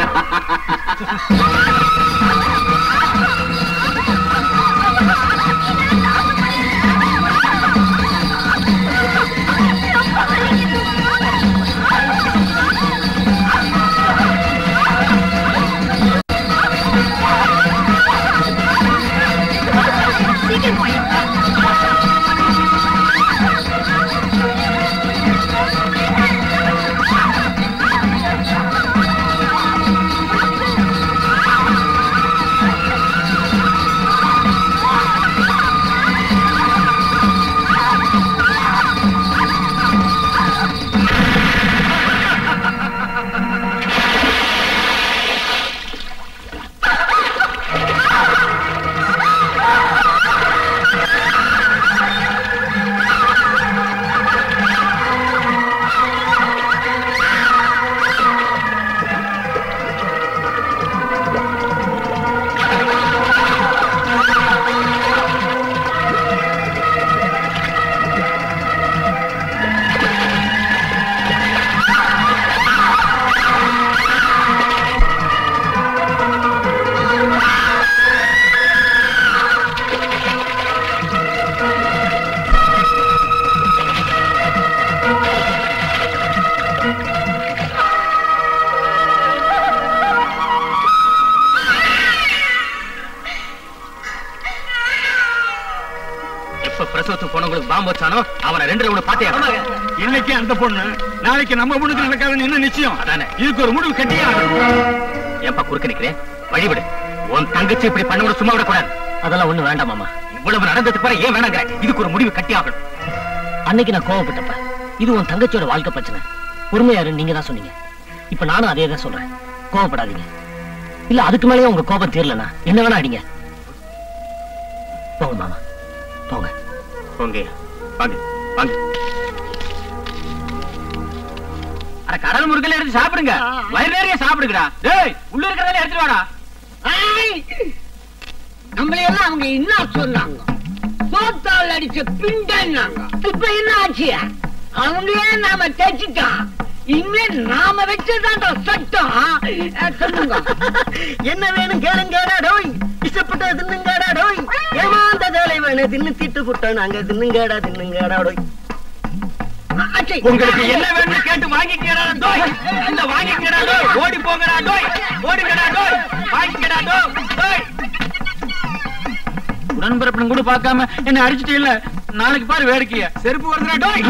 பாம்பு வச்சானோ அவனை ரெண்டு ரவுண்டு பாத்தே இன்னைக்கு அந்த பொண்ணு நாளைக்கு நம்ம பொண்ணுக்கு நடக்காதுன்னு என்ன நிச்சயம் அதானே இதுக்கு ஒரு முடிவு கட்டியே ஏன்பா குறுக்க நிக்கிறேன் வழிவிடு உன் தங்கச்சி இப்படி பண்ண சும்மா விடக்கூடாது அதெல்லாம் ஒண்ணு வேண்டாம் மாமா இவ்வளவு நடந்ததுக்கு பிறகு ஏன் வேணாங்கிற இதுக்கு ஒரு முடிவு கட்டி ஆகணும் அன்னைக்கு நான் கோவப்பட்டப்ப இது உன் தங்கச்சியோட வாழ்க்கை பிரச்சனை பொறுமையாரு நீங்க தான் சொன்னீங்க இப்ப நானும் அதே தான் சொல்றேன் கோவப்படாதீங்க இல்ல அதுக்கு மேலேயே உங்க கோபம் தீரலனா என்ன வேணா அடிங்க போங்க மாமா போங்க போங்க வாங்க வாங்க அட கடல் முருகல எடுத்து சாப்பிடுங்க வயிறு நிறைய சாப்பிடுங்கடா டேய் உள்ள இருக்கிறதெல்லாம் எடுத்துட்டு வாடா நம்மளை எல்லாம் அவங்க என்ன சொன்னாங்க சோத்தால் அடிச்ச பிண்டன்னாங்க இப்ப என்ன ஆச்சு அவங்களே நாம தேய்ச்சிட்டோம் இனிமே நாம வச்சதான் சட்டம் அஹ், சொல்லுங்க என்ன வேணும் கேளுங்கடா டோய் இஷ்டப்பட்ட தின்னுங்கடா டோய் ஏமாந்த வேலை வேணும் தின்னு திட்டு புட்டோம் நாங்க தின்னுங்கடா தின்னுங்கடா டோய் அச்சை. உங்களுக்கு என்ன வேணும்னு கேட்டு வாங்கிக்கடா டோய் இந்த வாங்கிக்கடா டோய் ஓடி போங்கடா டோய் ஓடிங்கடா டோய் வாங்கிக்கடா டோய் டோய் உடன்பிறப்பு கூட பார்க்காம என்ன அடிச்சிட்டு இல்ல நாளைக்கு பாரு வேடிக்கைய செருப்பு வருதுடா டோய்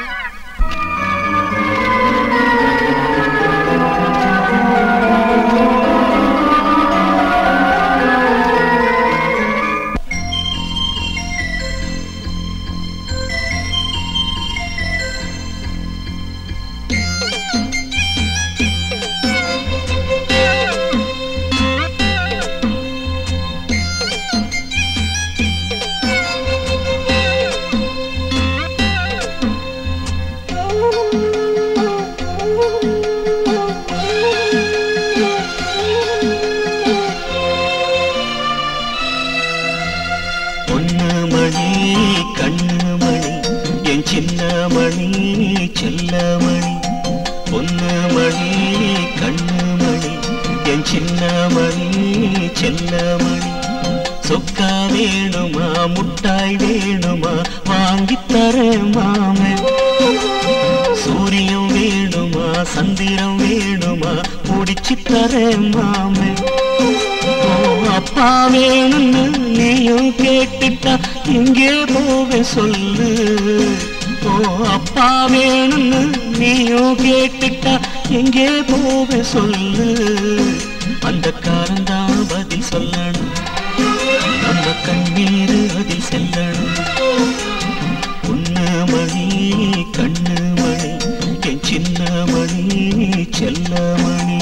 பொண்ணு மணி கண்ணு மணி என் சின்ன மணி செல்ல மணி பொண்ணு மணி கண்ணு மணி என் சின்ன மணி செல்ல மணி சொக்கா வேணுமா முட்டாய் வேணுமா வாங்கித் தரேன் மாமன் சூரியம் வேணுமா சந்திரம் வேணுமா முடிச்சு தரேன் மாமன் ஓ அப்பா வேணும்னு நீயும் கேட்டுட்டா எங்கே போவே சொல்லு ஓ அப்பா வேணும்னு நீயும் கேட்டுட்டா எங்கே போவே சொல்லு அந்த காரந்தான் பதில் சொல்லணும் நம்ம கண்ணீர் அதில் செல்லணும் பொண்ணு மணி கண்ணு மணி என் சின்ன மணி செல்ல மணி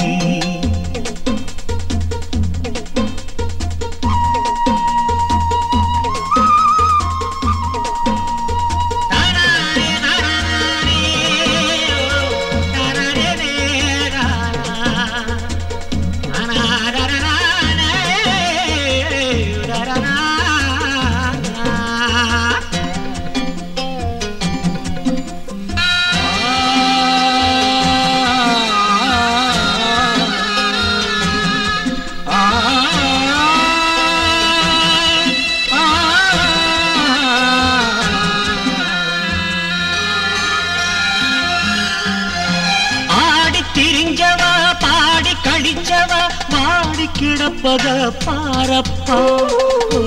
ஆடி திரிஞ்சவா பாடி கடிச்சவா வாடி கிடப்பத பாரப்பா ஓ,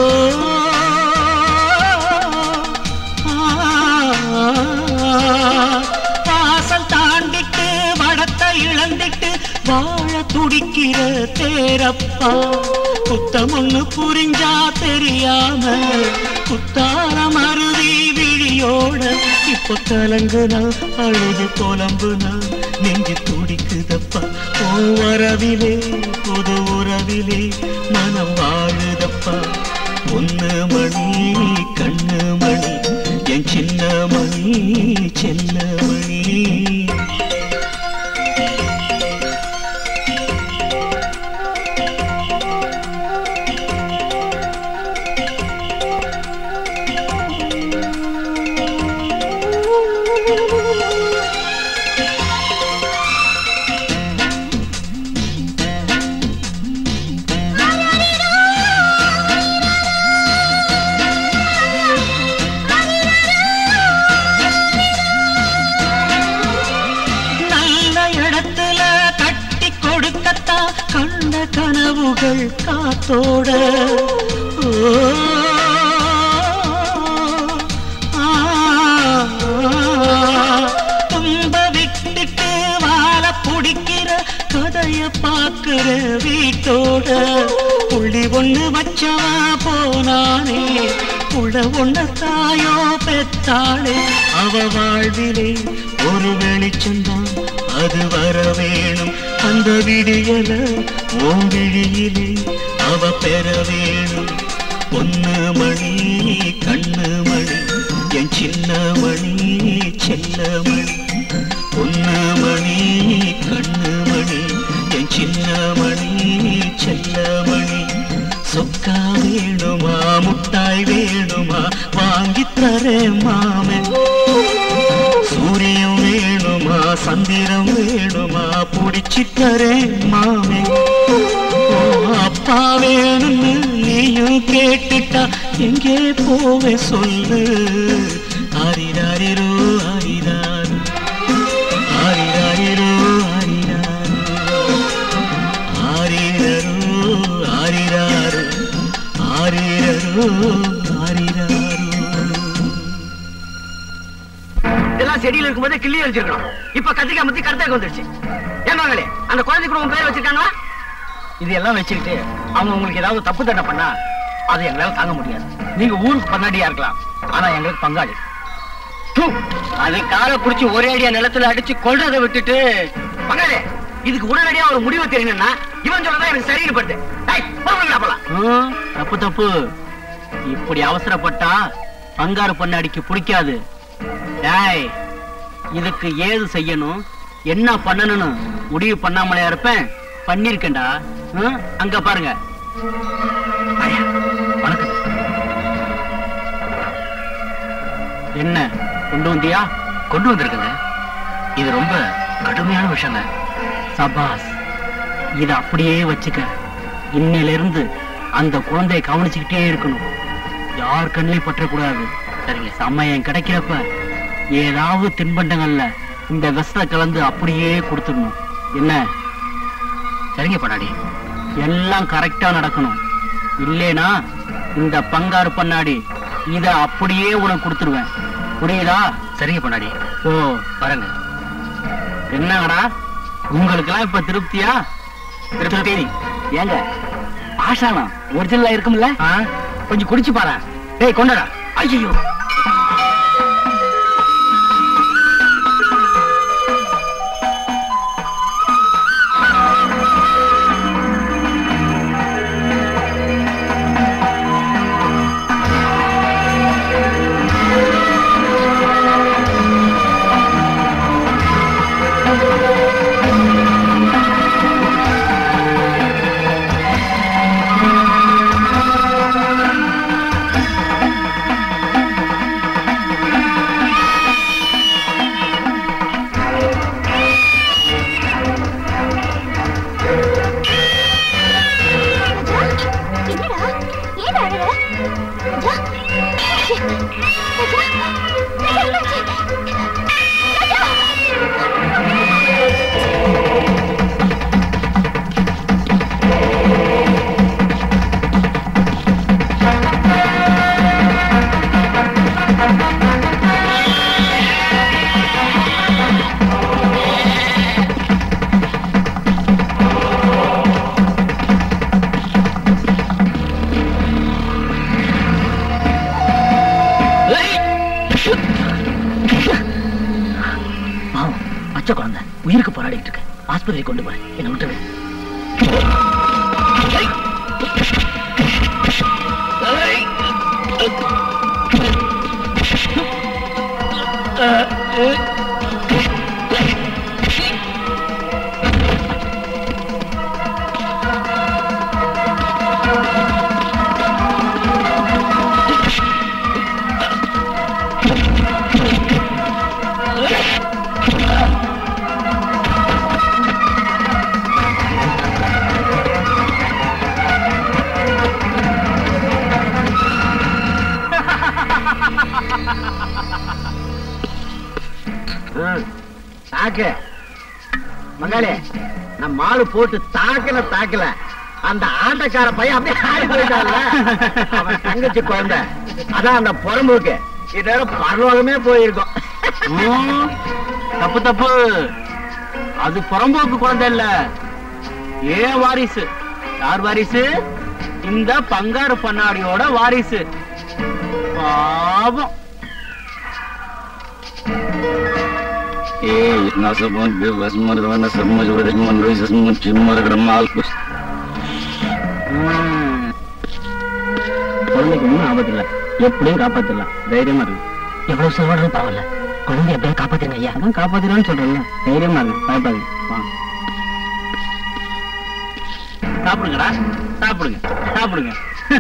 ஆ, வாசல் தாண்டிட்டு வடத்தை இழந்திட்டு வாழ துடிக்கிற தேரப்பா குத்தம் ஒண்ணு புரிஞ்சா தெரியாம குத்தார மருதி விழியோட இப்போ கலங்குனா அழுது புலம்புனா நெஞ்சு துடிக்குதப்பா ஓ வரவிலே புது உறவிலே மனம் வாழுதப்பா ஒன்னு மணி கண்ணு மணி என் சின்ன மணி செல்ல மணி நல்ல இடத்துல கட்டி கொடுக்கத்தான் கண்ட கனவுகள் காத்தோட ஓ, ஆ, வேலைய பாக்குற வீட்டோட புள்ளி ஒண்ணு வச்சவா போனானே புள்ள ஒண்ணு தாயோ பெத்தாளே அவ வாழ்விலே ஒரு வெளிச்சந்தான் அது வர வேணும் அந்த விடியல உன் விழியிலே அவ பெற வேணும் பொண்ணு மணி கண்ணு மணி என் சின்ன மணி செல்ல மணி பொண்ணு மணி கண்ணு மணி என் சின்ன மணி செல்ல மணி சொக்கா வேணுமா முட்டாய் வேணுமா வாங்கி தரேன் மாமன் சூரியன் வேணுமா சந்திரம் வேணுமா புடிச்சு தரேன் மாமன் ஓ, அப்பா வேணும்னு நீயும் கேட்டுட்டா எங்கே போவே சொல்லு ஆரிராரிரோ ஆரிராரு ஆரிராரிரோ ஆரிராரு ஆரிரரு ஆரிராரு ஆரிரரு ஆரிராரு இதெல்லாம் செடியில இருக்கும்போதே கிள்ளி வச்சிருக்கணும் இப்ப கத்திரிக்காய் முத்தி கருத்தாக்கு வந்துருச்சு ஏமாங்களே அந்த குழந்தைக்கு உங்க பேர் வச்சிருக்காங்களா இது எல்லாம் வச்சுக்கிட்டு அவங்க உங்களுக்கு ஏதாவது தப்பு தண்டை பண்ணா அது எங்களால தாங்க முடியாது நீங்க ஊருக்கு பண்ணாடியா இருக்கலாம் ஆனா எங்களுக்கு பங்காளி தூ, அது காலை புடிச்சு ஒரே அடியா நிலத்துல அடிச்சு கொள்றதை விட்டுட்டு பங்காளி இதுக்கு உடனடியா ஒரு முடிவு தெரியணும்னா இவன் சொல்லதான் எனக்கு சரின்னு படுது டேய், போங்கடா போலாம். தப்பு தப்பு இப்படி அவசரப்பட்டா பங்காரு பொண்ணாடிக்கு பிடிக்காது டேய் இதுக்கு ஏது செய்யணும் என்ன பண்ணணும்னு முடிவு பண்ணாமலையா இருப்பேன் பண்ணிருக்கேன்டா ம்? அங்க பாருங்க ஐயா, வணக்கம் என்ன கொண்டு வந்தியா கொண்டு வந்திருக்கங்க இது ரொம்ப கடுமையான விஷயங்க சபாஸ் இத அப்படியே வச்சுக்க இன்னையில இருந்து அந்த குழந்தையை கவனிச்சுக்கிட்டே இருக்கணும் யார் கண்ணிலையும் பற்றக்கூடாது சரிங்க சமயம் கிடைக்கிறப்ப ஏதாவது தின்பண்டங்கள்ல இந்த விஷத்தை கலந்து அப்படியே கொடுத்துடணும் என்ன சரிங்க பண்ணாடி எல்லாம் கரெக்டா நடக்கணும் இல்லேனா இந்த பங்காரு பண்ணாடி இத அப்படியே உனக்கு கொடுத்துருவேன் புரியுதா சரிங்க பண்ணாடி ஓ பாருங்க என்னங்கடா உங்களுக்கெல்லாம் இப்ப திருப்தியா திருப்தி ஏங்க ஆஷானம் ஒரிஜினலா இருக்கும்ல கொஞ்சம் குடிச்சு பாரு டேய் கொண்டடா ஐயோ என்னடா ஏன் அழற ராஜா ச்சே, ராஜா ராஜா என்னாச்சு? ராஜா பாவம் பச்சை குழந்தை உயிருக்கு போராடிட்டு இருக்கு ஆஸ்பத்திரி கொண்டு போய் என்ன விட்டுரு தாக்கு மங்காளி நம்ம மாலு போட்டு தாக்கல தாக்கல அந்த ஆட்டக்கார பையன் அப்படியே ஆடி போயிட்டான்ல அவன் தங்கச்சி குழந்தை அதான் அந்த புறம்போக்கு இதோட பரலோகமே போயிருக்கும் ம், தப்பு தப்பு அது புறம்போக்கு குழந்தை இல்ல ஏன் வாரிசு யார் வாரிசு இந்த பங்காரு பண்ணாடியோட வாரிசு பாவம் ஏய் நசமன் வசமரவன சம்மஜுரதமன் ரைசஸ்மன் சிம்மரகடம் ஆல்குஸ் குழந்தைக்கு ஒன்றும் ஆபத்து இல்ல எப்படியும் காப்பாத்திடலாம் தைரியமா இருக்கு எவ்வளவு செலவாடுறது பரவாயில்ல குழந்தை எப்படியா காப்பாத்துங்க ஐயா அதான் காப்பாத்திடலாம்னு சொல்றேன்ல தைரியமா இருக்கு பயப்படாது வாங்க சாப்பிடுங்கடா சாப்பிடுங்க சாப்பிடுங்க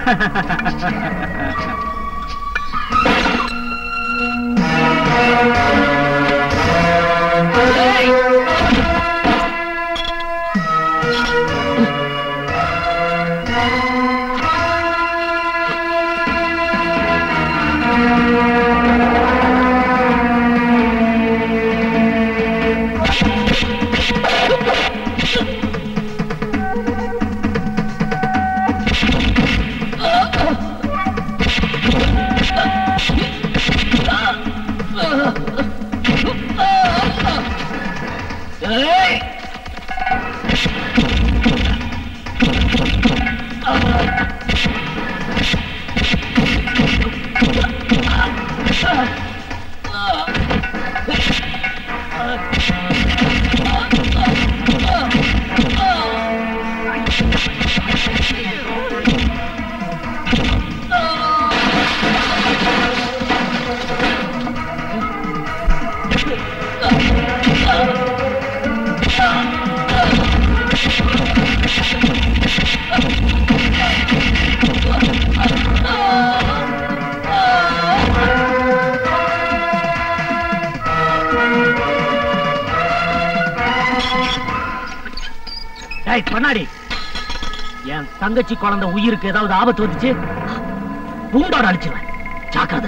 டேய் பண்ணாடி என் தங்கச்சி குழந்தை உயிருக்கு ஏதாவது ஆபத்து வந்துச்சு பூண்டோட அழிச்சிருவேன் ஜாக்கிரதை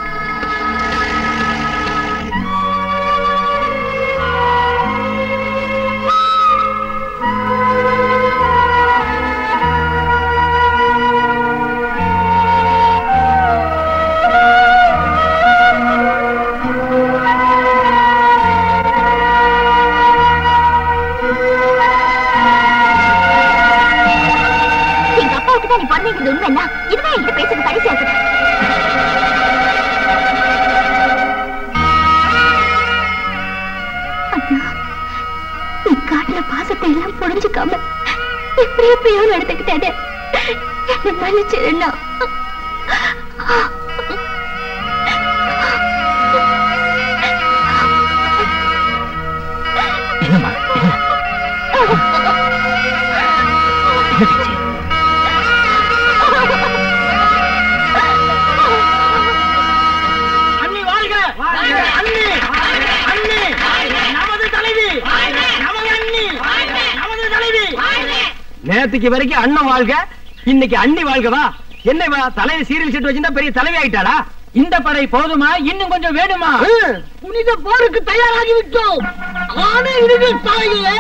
எங்க அப்பாவுக்கு தான் நீ பிறந்தது உண்மைன்னா இதுவே என்கிட்ட பேசுறது கடைசியா இருக்கட்டும் அண்ணா, நீ காட்டுற பாசத்தை எல்லாம் புரிஞ்சுக்காம எப்படி எப்படியோ நடந்துக்கிட்டே என்ன மன்னிச்சிருண்ணா என்னம்மா என்ன என்ன பேச்சு அண்ணி வாழ்க அண்ணி அண்ணி நமது தலைவி நமது அண்ணி நமது தலைவி நேத்துக்கு வரைக்கும் அண்ணன் வாழ்க இன்னைக்கு அண்ணி வாழ்கவா என்ன இவ தலையில சீரியல் செட்டு வச்சிருந்தா பெரிய தலைவி ஆயிட்டாளா இந்த படை போதுமா இன்னும் கொஞ்சம் வேணுமா புனித போருக்கு தயாராகி விட்டோம் ஆனா இறுதி தாயிலே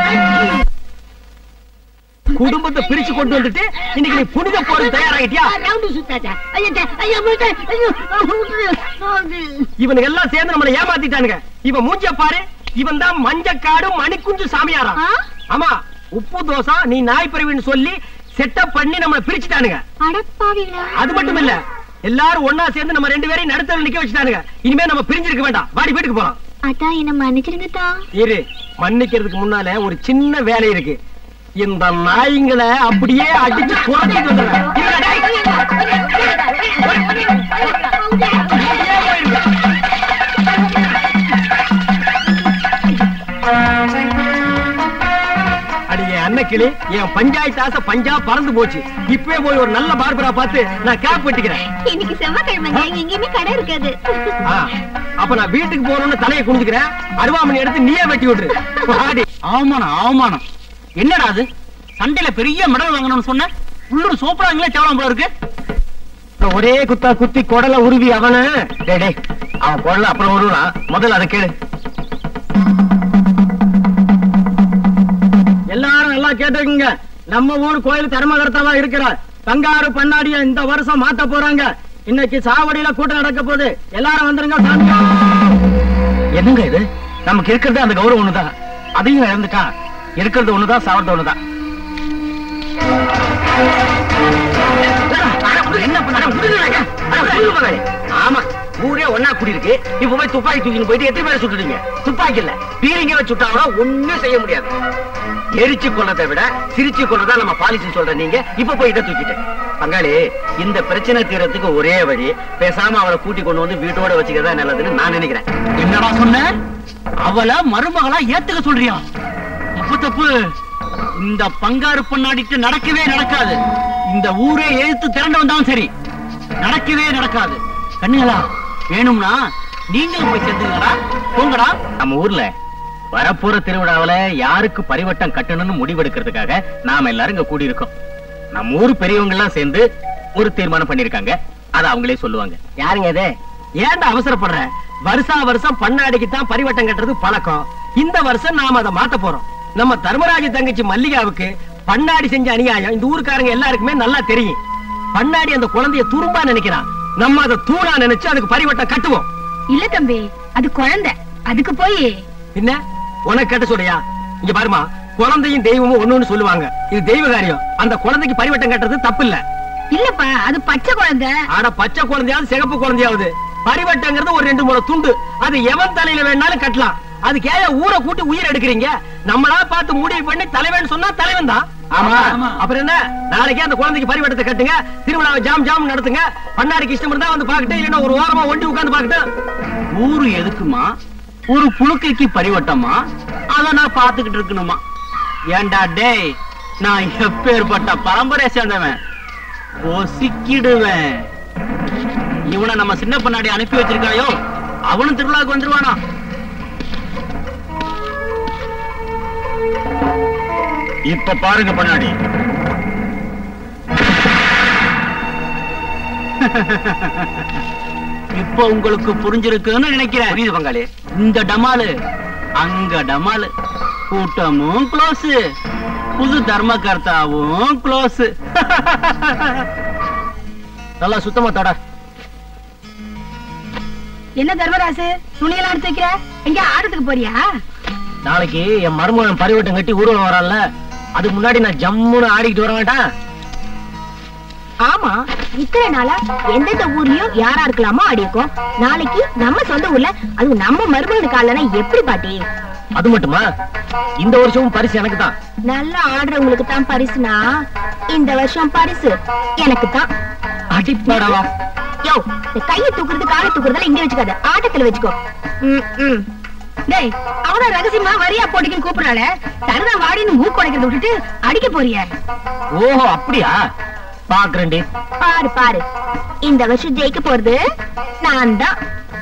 குடும்பத்தை பிரிச்சு கொண்டு வந்துட்டு இன்னைக்கு நீ புனித போருக்கு தயாராகிட்டியா ரவுண்டு சுத்தாச்சா ஐயா தே, ஐயா விட்டு, ஐயோ விட்டுரு. இவனுங்க எல்லாம் சேர்ந்து நம்மளை ஏமாத்திட்டானுங்க இவன் மூஞ்ச பாரு இவன் தான் மஞ்சக்காடு மணிக்குஞ்சு சாமியாராம் ஆமா உப்பு தோசை நீ நாய் பிறவின்னு சொல்லி செட்டப் பண்ணி நம்மள பிரிச்சுட்டானுங்க அடப்பாவிங்களா அது மட்டும் இல்ல எல்லாரும் ஒன்னா சேர்ந்து நம்ம ரெண்டு பேரையும் நடுத்தர நிக்க வச்சுட்டானுங்க இனிமே நம்ம பிரிஞ்சிருக்க வேண்டாம் வாடி வீட்டுக்கு போலாம் அதான் என்ன மன்னிச்சிருங்க தான் இரு மன்னிக்கிறதுக்கு முன்னால ஒரு சின்ன வேலை இருக்கு இந்த நாய்ங்களை அப்படியே அடிச்சு குறைச்சிட்டு வந்துடுறேன் இருடா, டேய். அடியே அன்னக்கிளி என் பஞ்சாயத்து ஆசை பஞ்சா பறந்து போச்சு இப்பவே போய் ஒரு நல்ல பார்பரா பார்த்து நான் கேப் வெட்டிக்கிறேன் இன்னைக்கு செவ்வாய்க்கிழமைங்க இங்க எங்கேயுமே கடை இருக்காது ஆ, அப்ப நான் வீட்டுக்கு போறோம்னு தலையை குனிஞ்சுக்கிறேன் அருவாமணி எடுத்து நீயே வெட்டி விட்டுரு வாடி அவமானம் அவமானம் என்னடா அது சண்டையில பெரிய மெடல் வாங்கணும்னு சொன்ன உள்ளூர் சோப்படாங்களே தேவலாம் போல இருக்கு ஒரே குத்தா குத்தி குடல உருவி அவன டேய் டேய், அவன் குடல அப்புறம் உருவான் முதல்ல அதை கேளு எல்லாரும் நல்லா கேட்டுக்குங்க நம்ம ஊர் கோயில் தர்மகர்த்தாவா இருக்கிறார் தங்காறு பண்ணாடிய இந்த வருஷம் மாத்த போறாங்க இன்னைக்கு சாவடியில கூட்டம் நடக்க போகுது எல்லாரும் வந்துருங்க சாமி என்னங்க இது நமக்கு இருக்கிறது அந்த கௌரவம் ஒண்ணுதான் அதையும் இழந்துட்டான் இருக்கிறது ஒண்ணுதான் சாவறது ஒண்ணுதான் சுட்டுடுறாங்க சொல்லு முதலாளி ஆமா ஊரே ஒன்னா குடியிருக்கு இப்ப போய் துப்பாக்கி தூக்கின்னு போயிட்டு எத்தனை பேரை சுட்டுடுங்க துப்பாக்கி இல்ல பீரிங்க வச்சு சுட்டாங்கன்னா ஒண்ணும் செய்ய முடியாது எரிச்சு கொள்றதை விட சிரிச்சு கொள்றதா நம்ம பாலிசி சொல்ற நீங்க இப்ப போய் இதை தூக்கிட்டு பங்காளி இந்த பிரச்சனை தீரத்துக்கு ஒரே வழி பேசாம அவளை கூட்டி கொண்டு வந்து வீட்டோட வச்சுக்கிறதா நல்லதுன்னு நான் நினைக்கிறேன் என்னடா சொன்ன அவளை மருமகளா ஏத்துக்க சொல்றியா தப்பு தப்பு இந்த பங்காரு பொண்ணாடிட்டு நடக்கவே நடக்காது இந்த ஊரே எழுத்து திரண்டு வந்தாலும் சரி நடக்கவே நடக்காது கண்ணுங்களா வேணும்னா நீங்களும் போய் சேர்ந்துங்களா போங்கடா நம்ம ஊர்ல வரப்போற திருவிழாவுல யாருக்கு பரிவட்டம் கட்டணும்னு முடிவெடுக்கிறதுக்காக நாம எல்லாரும் இங்க கூடி இருக்கோம் நம்ம ஊர் பெரியவங்க எல்லாம் சேர்ந்து ஒரு தீர்மானம் பண்ணிருக்காங்க அத அவங்களே சொல்லுவாங்க யாருங்க இது ஏன்டா அவசரப்படுற வருஷா வருஷம் பண்ணாடிக்கு தான் பரிவட்டம் கட்டுறது பழக்கம் இந்த வருஷம் நாம அதை மாத்த போறோம் நம்ம தர்மராஜ தங்கச்சி மல்லிகாவுக்கு பண்ணாடி செஞ்ச அநியாயம் இந்த ஊருக்காரங்க எல்லாருக்குமே நல்லா தெரியும் பண்ணாடி அந்த குழந்தைய துரும்பா நினைக்கிறான் நம்ம அதை தூணா நினைச்சு அதுக்கு பரிவட்டம் கட்டுவோம் இல்ல தம்பி அது குழந்தை அதுக்கு போய் என்ன உனக்கு கட்ட சொல்றியா இங்க பாருமா குழந்தையும் தெய்வமும் ஒண்ணுன்னு சொல்லுவாங்க இது தெய்வ காரியம் அந்த குழந்தைக்கு பரிவட்டம் கட்டுறது தப்பு இல்ல இல்லப்பா அது பச்சை குழந்தை ஆனா பச்சை குழந்தையாவது சிகப்பு குழந்தையாவது பரிவட்டங்கிறது ஒரு ரெண்டு மூணு துண்டு அது எவன் தலையில வேணாலும் கட்டலாம் அதுக்கு ஏன் ஊரை கூட்டி உயிர் எடுக்கிறீங்க நம்மளா பார்த்து முடிவு பண்ணி தலைவன் சொன்னா தலைவன் தான் ஆமா அப்புறம் என்ன நாளைக்கே அந்த குழந்தைக்கு பரிவட்டத்தை கட்டுங்க திருவிழாவை ஜாம் ஜாம் நடத்துங்க பண்ணாடிக்கு இஷ்டம் இருந்தா வந்து பாக்கட்டும் இல்லைன்னா ஒரு ஓரமா ஒண்டி உட்கார்ந்து பாக்கட்டும் ஊரு எதுக்குமா ஒரு புழுக்கைக்கு பரிவட்டமா அத நான் பாத்துக்கிட்டு இருக்கணுமா ஏண்டா டேய் நான் எப்பேற்பட்ட பரம்பரை சேர்ந்தவன் ஒசிக்கிடுவேன் இவனை நம்ம சின்ன பண்ணாடி அனுப்பி வச்சிருக்காயோ அவனும் திருவிழாவுக்கு வந்துருவானா இப்ப பாருங்க பண்ணாடி இப்ப உங்களுக்கு புரிஞ்சிருக்குன்னு நினைக்கிறேன் புரியுது பங்காளி இந்த டமாலு அங்க டமாலு கூட்டமும் க்ளோஸ் புது தர்மகர்த்தாவும் க்ளோஸ் நல்லா சுத்தமா தட என்ன தர்மராசு துணியெல்லாம் எடுத்து வைக்கிற எங்க ஆடத்துக்கு போறியா நாளைக்கு என் மருமகன் பரிவட்டம் கட்டி ஊர்வலம் வரான்ல அதுக்கு முன்னாடி நான் ஜம்முன்னு ஆடிக்கிட்டு வர வேண்டாம் ஆமா இத்தனை நாளா எந்தெந்த ஊர்லயும் யாரா இருக்கலாமோ ஆடி இருக்கோம் நாளைக்கு நம்ம சொந்த ஊர்ல அது நம்ம மருமகனுக்கு ஆடலனா எப்படி பாட்டி அது மட்டுமா இந்த வருஷமும் பரிசு எனக்கு தான் நல்லா ஆடுறவங்களுக்கு தான் பரிசுனா இந்த வருஷம் பரிசு எனக்கு தான் அடிப்படவா யோ இந்த கையை தூக்குறது காலை தூக்குறதெல்லாம் இங்க வச்சுக்காத ஆட்டத்துல வச்சுக்கோ ம், ம். டேய் அவன ரகசியமா வரியா போட்டிக்குன்னு கூப்பிடறாள தரதான் வாடின்னு மூக்கு உடைக்கிறத விட்டுட்டு அடிக்க போறிய ஓஹோ அப்படியா பாக்குறேன்டி பாரு பாரு இந்த வருஷம் ஜெயிக்க போறது நான் தான்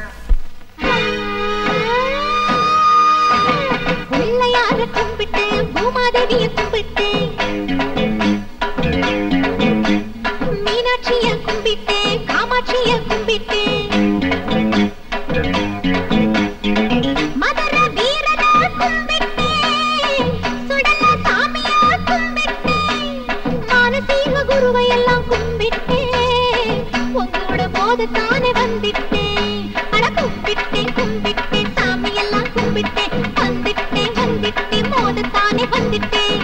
பிள்ளையார கும்பிட்டு பூமாதேவிய கும்பிட்டு மீனாட்சிய கும்பிட்டு காமாட்சிய கும்பிட்டு மதுர வீரன கும்பிட்டு சுடல சாமிய கும்பிட்டு மானசீக குருவை எல்லாம் கும்பிட்டு உங்களோட போது தானே வந்துட்டேன் அட கும்பிட்டேன் கும்பிட்டேன் சாமி எல்லாம் கும்பிட்டேன் வந்துட்டேன் வந்துட்டேன் மோத தானே வந்துட்டேன்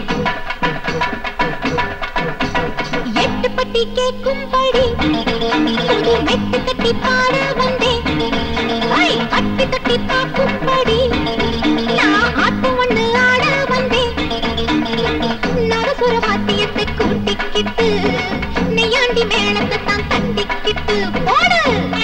எட்டு பட்டி கேட்கும்படி புது மெட்டு கட்டி பாட வந்தேன் ஐ, தட்டி தட்டி பார்க்கும்படி நான் ஆட்டம் ஒண்ணு ஆட வந்தேன் நரசுர வாத்தியத்தை கூட்டிக்கிட்டு நெய்யாண்டி மேளத்தை தான் தண்டிக்கிட்டு போடு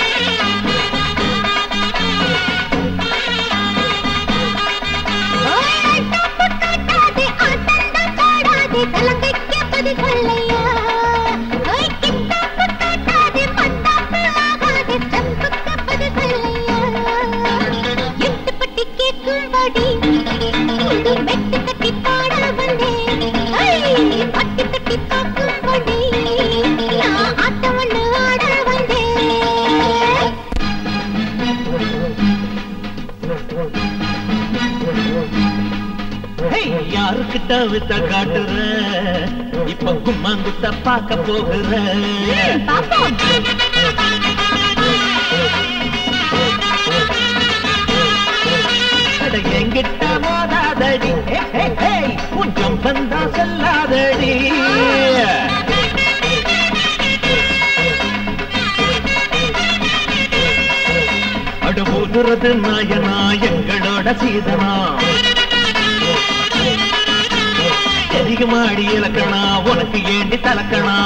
ஓய், தப்பு காட்டாதே, ஆட்டம்தான் போடாதே, கலங்கைக்கு பதில் சொல்லையா. ஓய், கித்தாப்பு காட்டாதே, மத்தாப்பு ஆகாதே, செம்புக்கு பதில் சொல்லையா. எட்டு பட்டி கேட்கும்படி புது மெட்டு கட்டி பாட வந்தேன் ஐ, தட்டி தட்டி பார்க்கும்படி நான் ஆட்டம் ஒண்ணு ஆட வந்தேன் யாருக்கிட்ட வித்த காட்டுற இப்ப கும்மாங்குத்த பார்க்க போகிற பாப்போம் அட எங்கிட்ட மோதாதடி ஹே, ஹே, ஹே, கொஞ்சம் வந்தா செல்லாதடி போறது நாயனா எங்களோட சீதனா அதிகமாடி இலக்கணா உனக்கு ஏண்டி தலக்கணா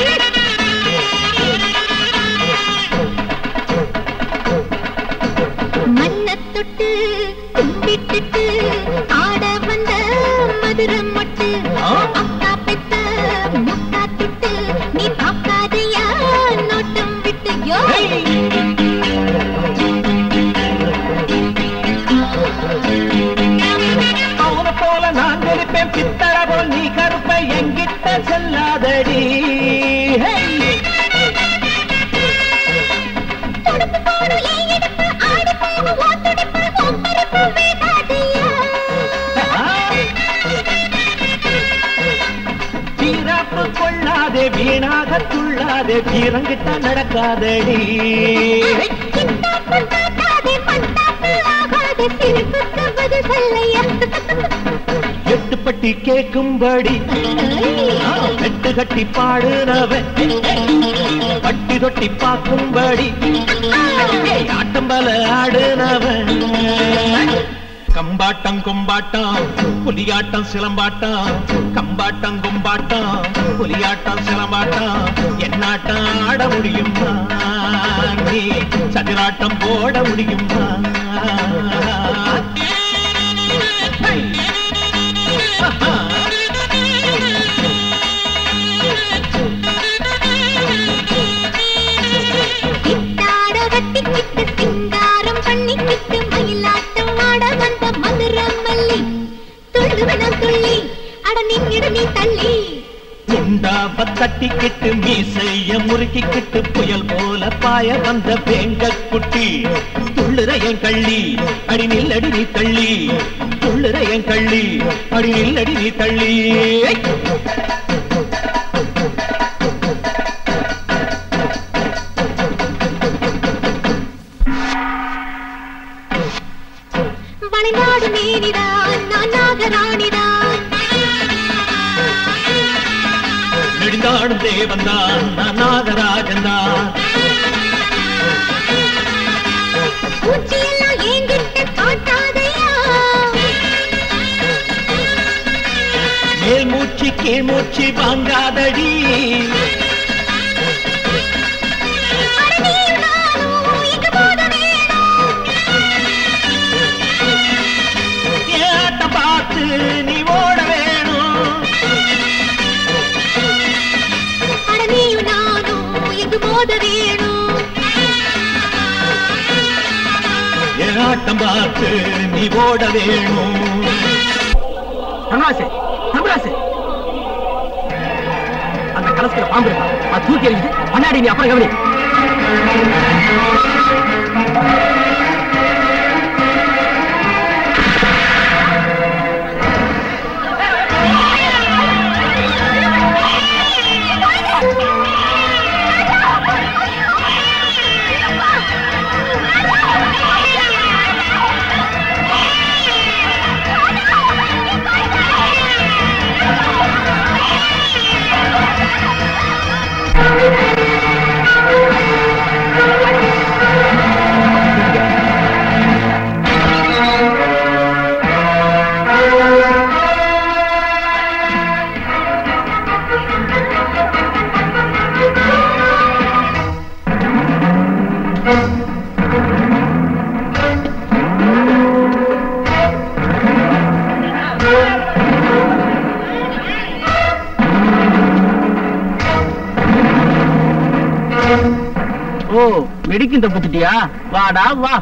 மண்ணத் தொட்டு கும்பிட்டுட்டு ஆட வந்த மதுரை மட்டு அக்கா பெத்த முக்கா திட்டு நீ பார்க்காதையா நோட்டம் விட்டு யோ அவனை போல நான் இருப்பேன் பித்தள போல் நீ கருப்பை எங்கிட்ட செல்லாதடி ஹே! வீராப்பு கொள்ளாதே வீணாக துள்ளாதே வீரங்கிட்ட நடக்காதடி எட்டு பட்டி கேட்கும்படி எட்டு கட்டி பாடுனவன் பட்டி தொட்டி பார்க்கும்படி ஆட்டம் பல ஆடுனவன் கம்பாட்டம் கொம்பாட்டம் புலியாட்டம் சிலம்பாட்டம் கம்பாட்டம் கொம்பாட்டம் புலியாட்டம் சிலம்பாட்டம் என்னாட்டம் ஆட முடியுமா நீ சதுராட்டம் போட முடியுமா சித்தாட கட்டிக்கிட்டு சிங்காரம் பண்ணிக்கிட்டு மயிலாட்டம் ஆட வந்த மதுரை மல்லி துள்ளுவனம் துள்ளி அட நின்னிட நீ தள்ளி குண்டாவ தட்டிக்கிட்டு மீசைய முறுக்கிக்கிட்டு புயல் போல பாய வந்த வேங்க குட்டி துள்ளுற என் கள்ளி அடி நில்லடி நீ தள்ளி துள்ளுற என் கள்ளி அடி நில்லடி நீ தள்ளி வளைநாடு மேனிதான் நான் நாகராணிதான் நெடுந்தாடும் தேவன்தான் நான் நாகராஜன் தான் பூச்சியெல்லாம் என்கிட்ட காட்டாதையா மேல் மூச்சு கீழ் மூச்சு வாங்காதடி என் ஆட்டம் பார்த்து நீ ஓட வேணும் அட நீயும் நானும் எங்கு மோத வேணும் என் ஆட்டம் பார்த்து நீ ஓட வேணும் தமிழாசு தமிழாசு அந்த கலசத்துல பாம்பு இருக்கா அது தூக்கி எறியுது முன்னாடி நீ அப்புறம் கவனி ஓ மெடிக்கின்ற புட்டுட்டியா வாடா வா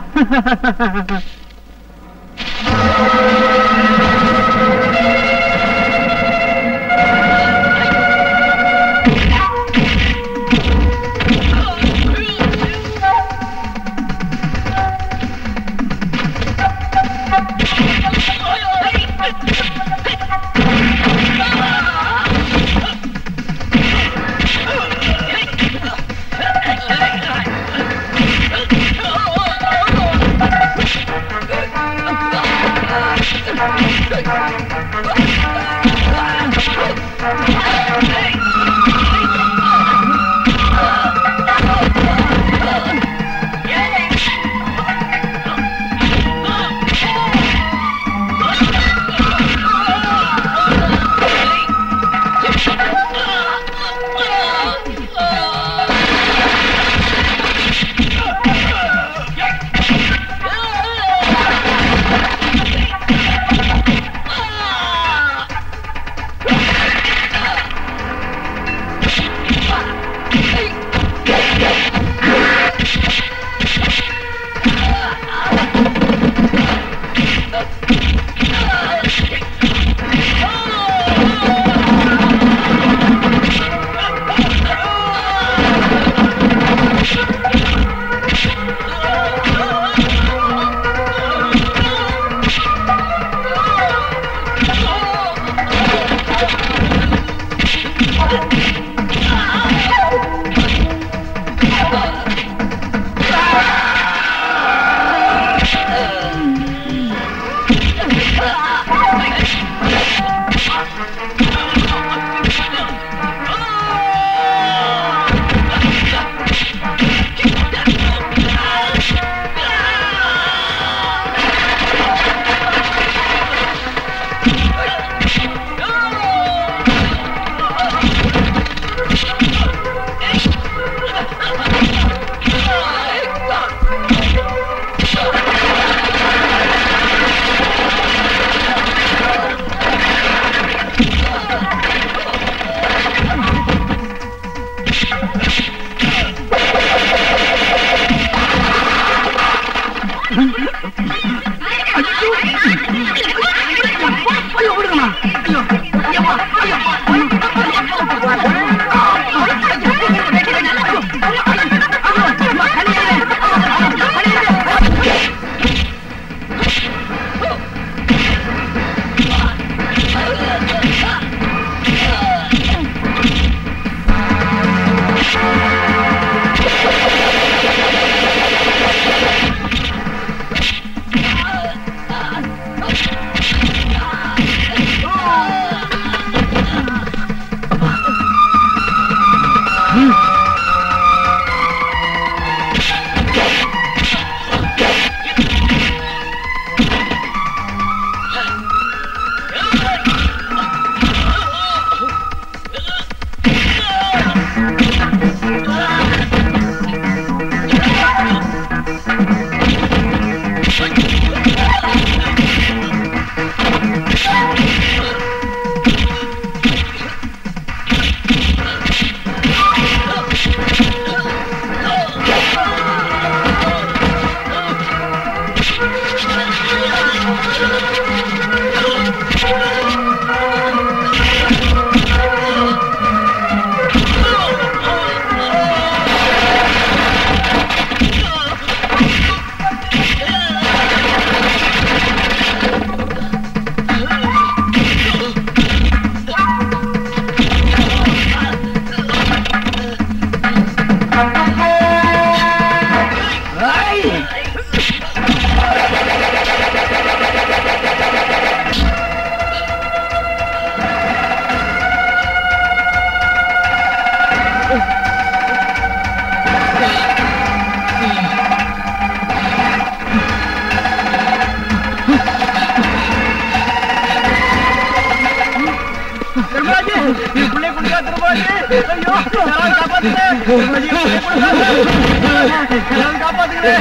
திரும்பாஜி நீ பிள்ளை குடிக்கா திரும்பாஜி ஐயோ யாராவது காப்பாத்துங்க திரும்பாஜி பிள்ளை குடிக்கா யாராவது காப்பாத்துங்க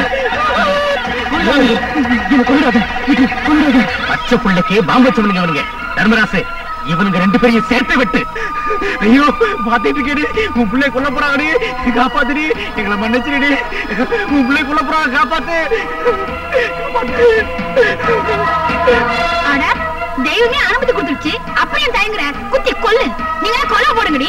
பச்சை பிள்ளைக்கு பாம்பு வச்சவனுங்க இவனுங்க தர்மராசு இவனுங்க ரெண்டு பேரையும் சேர்த்து விட்டு ஐயோ பாத்துட்டு இருக்கேடி உன் பிள்ளை கொல்ல போறாங்கடி காப்பாத்துடி எங்களை மன்னிச்சிருடி உன் பிள்ளை கொல்ல போறாங்க காப்பாத்து அட தெய்வமே அனுமதி கொடுத்துருச்சு அப்படியும் தயங்குற குத்தி கொல்லு நீங்க கொல்ல போடுங்கடி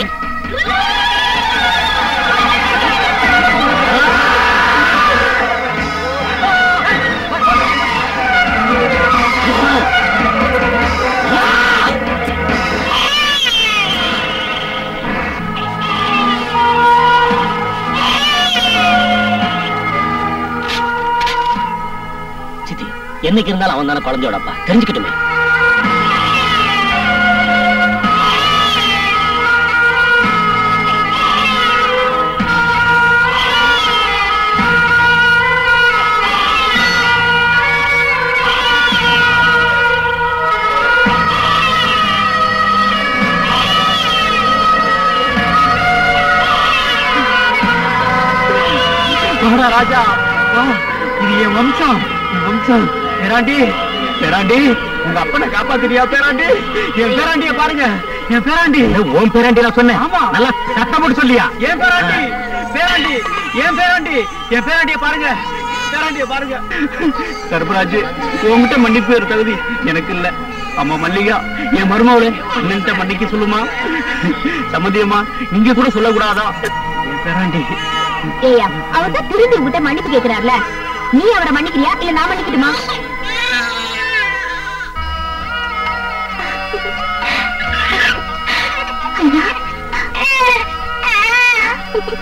சித்தி என்னைக்கு இருந்தாலும் அவன் தானே குழந்தையோட அப்பா தெரிஞ்சுக்கிட்டுமே வாடா ராஜா வா இது என் வம்சம் என் வம்சம் பேராண்டி பேராண்டி உங்க அப்பனை காப்பாத்துறியா பேராண்டி என் பேராண்டிய பாருங்க என் பேராண்டி உன் பேராண்டி நான் சொன்னேன் ஆமா நல்லா சத்தம் போட்டு சொல்லியா ஏன் பேராண்டி பேராண்டி ஏன் பேராண்டி என் பேராண்டிய பாருங்க பேராண்டிய பாருங்க தர்மராஜ் உங்ககிட்ட மன்னிப்பு ஒரு தகுதி எனக்கு இல்ல அம்மா மல்லிகா என் மருமவளே அண்ணன்ட்ட மன்னிக்க சொல்லுமா சம்மதியம்மா நீங்க கூட சொல்லக்கூடாதா என் பேராண்டி ஏயா அவர் தான் திரும்பி உங்ககிட்ட மன்னிப்பு கேக்குறாருல நீ அவரை மன்னிக்கிறியா இல்ல நான் மன்னிக்கட்டுமா ஐயா.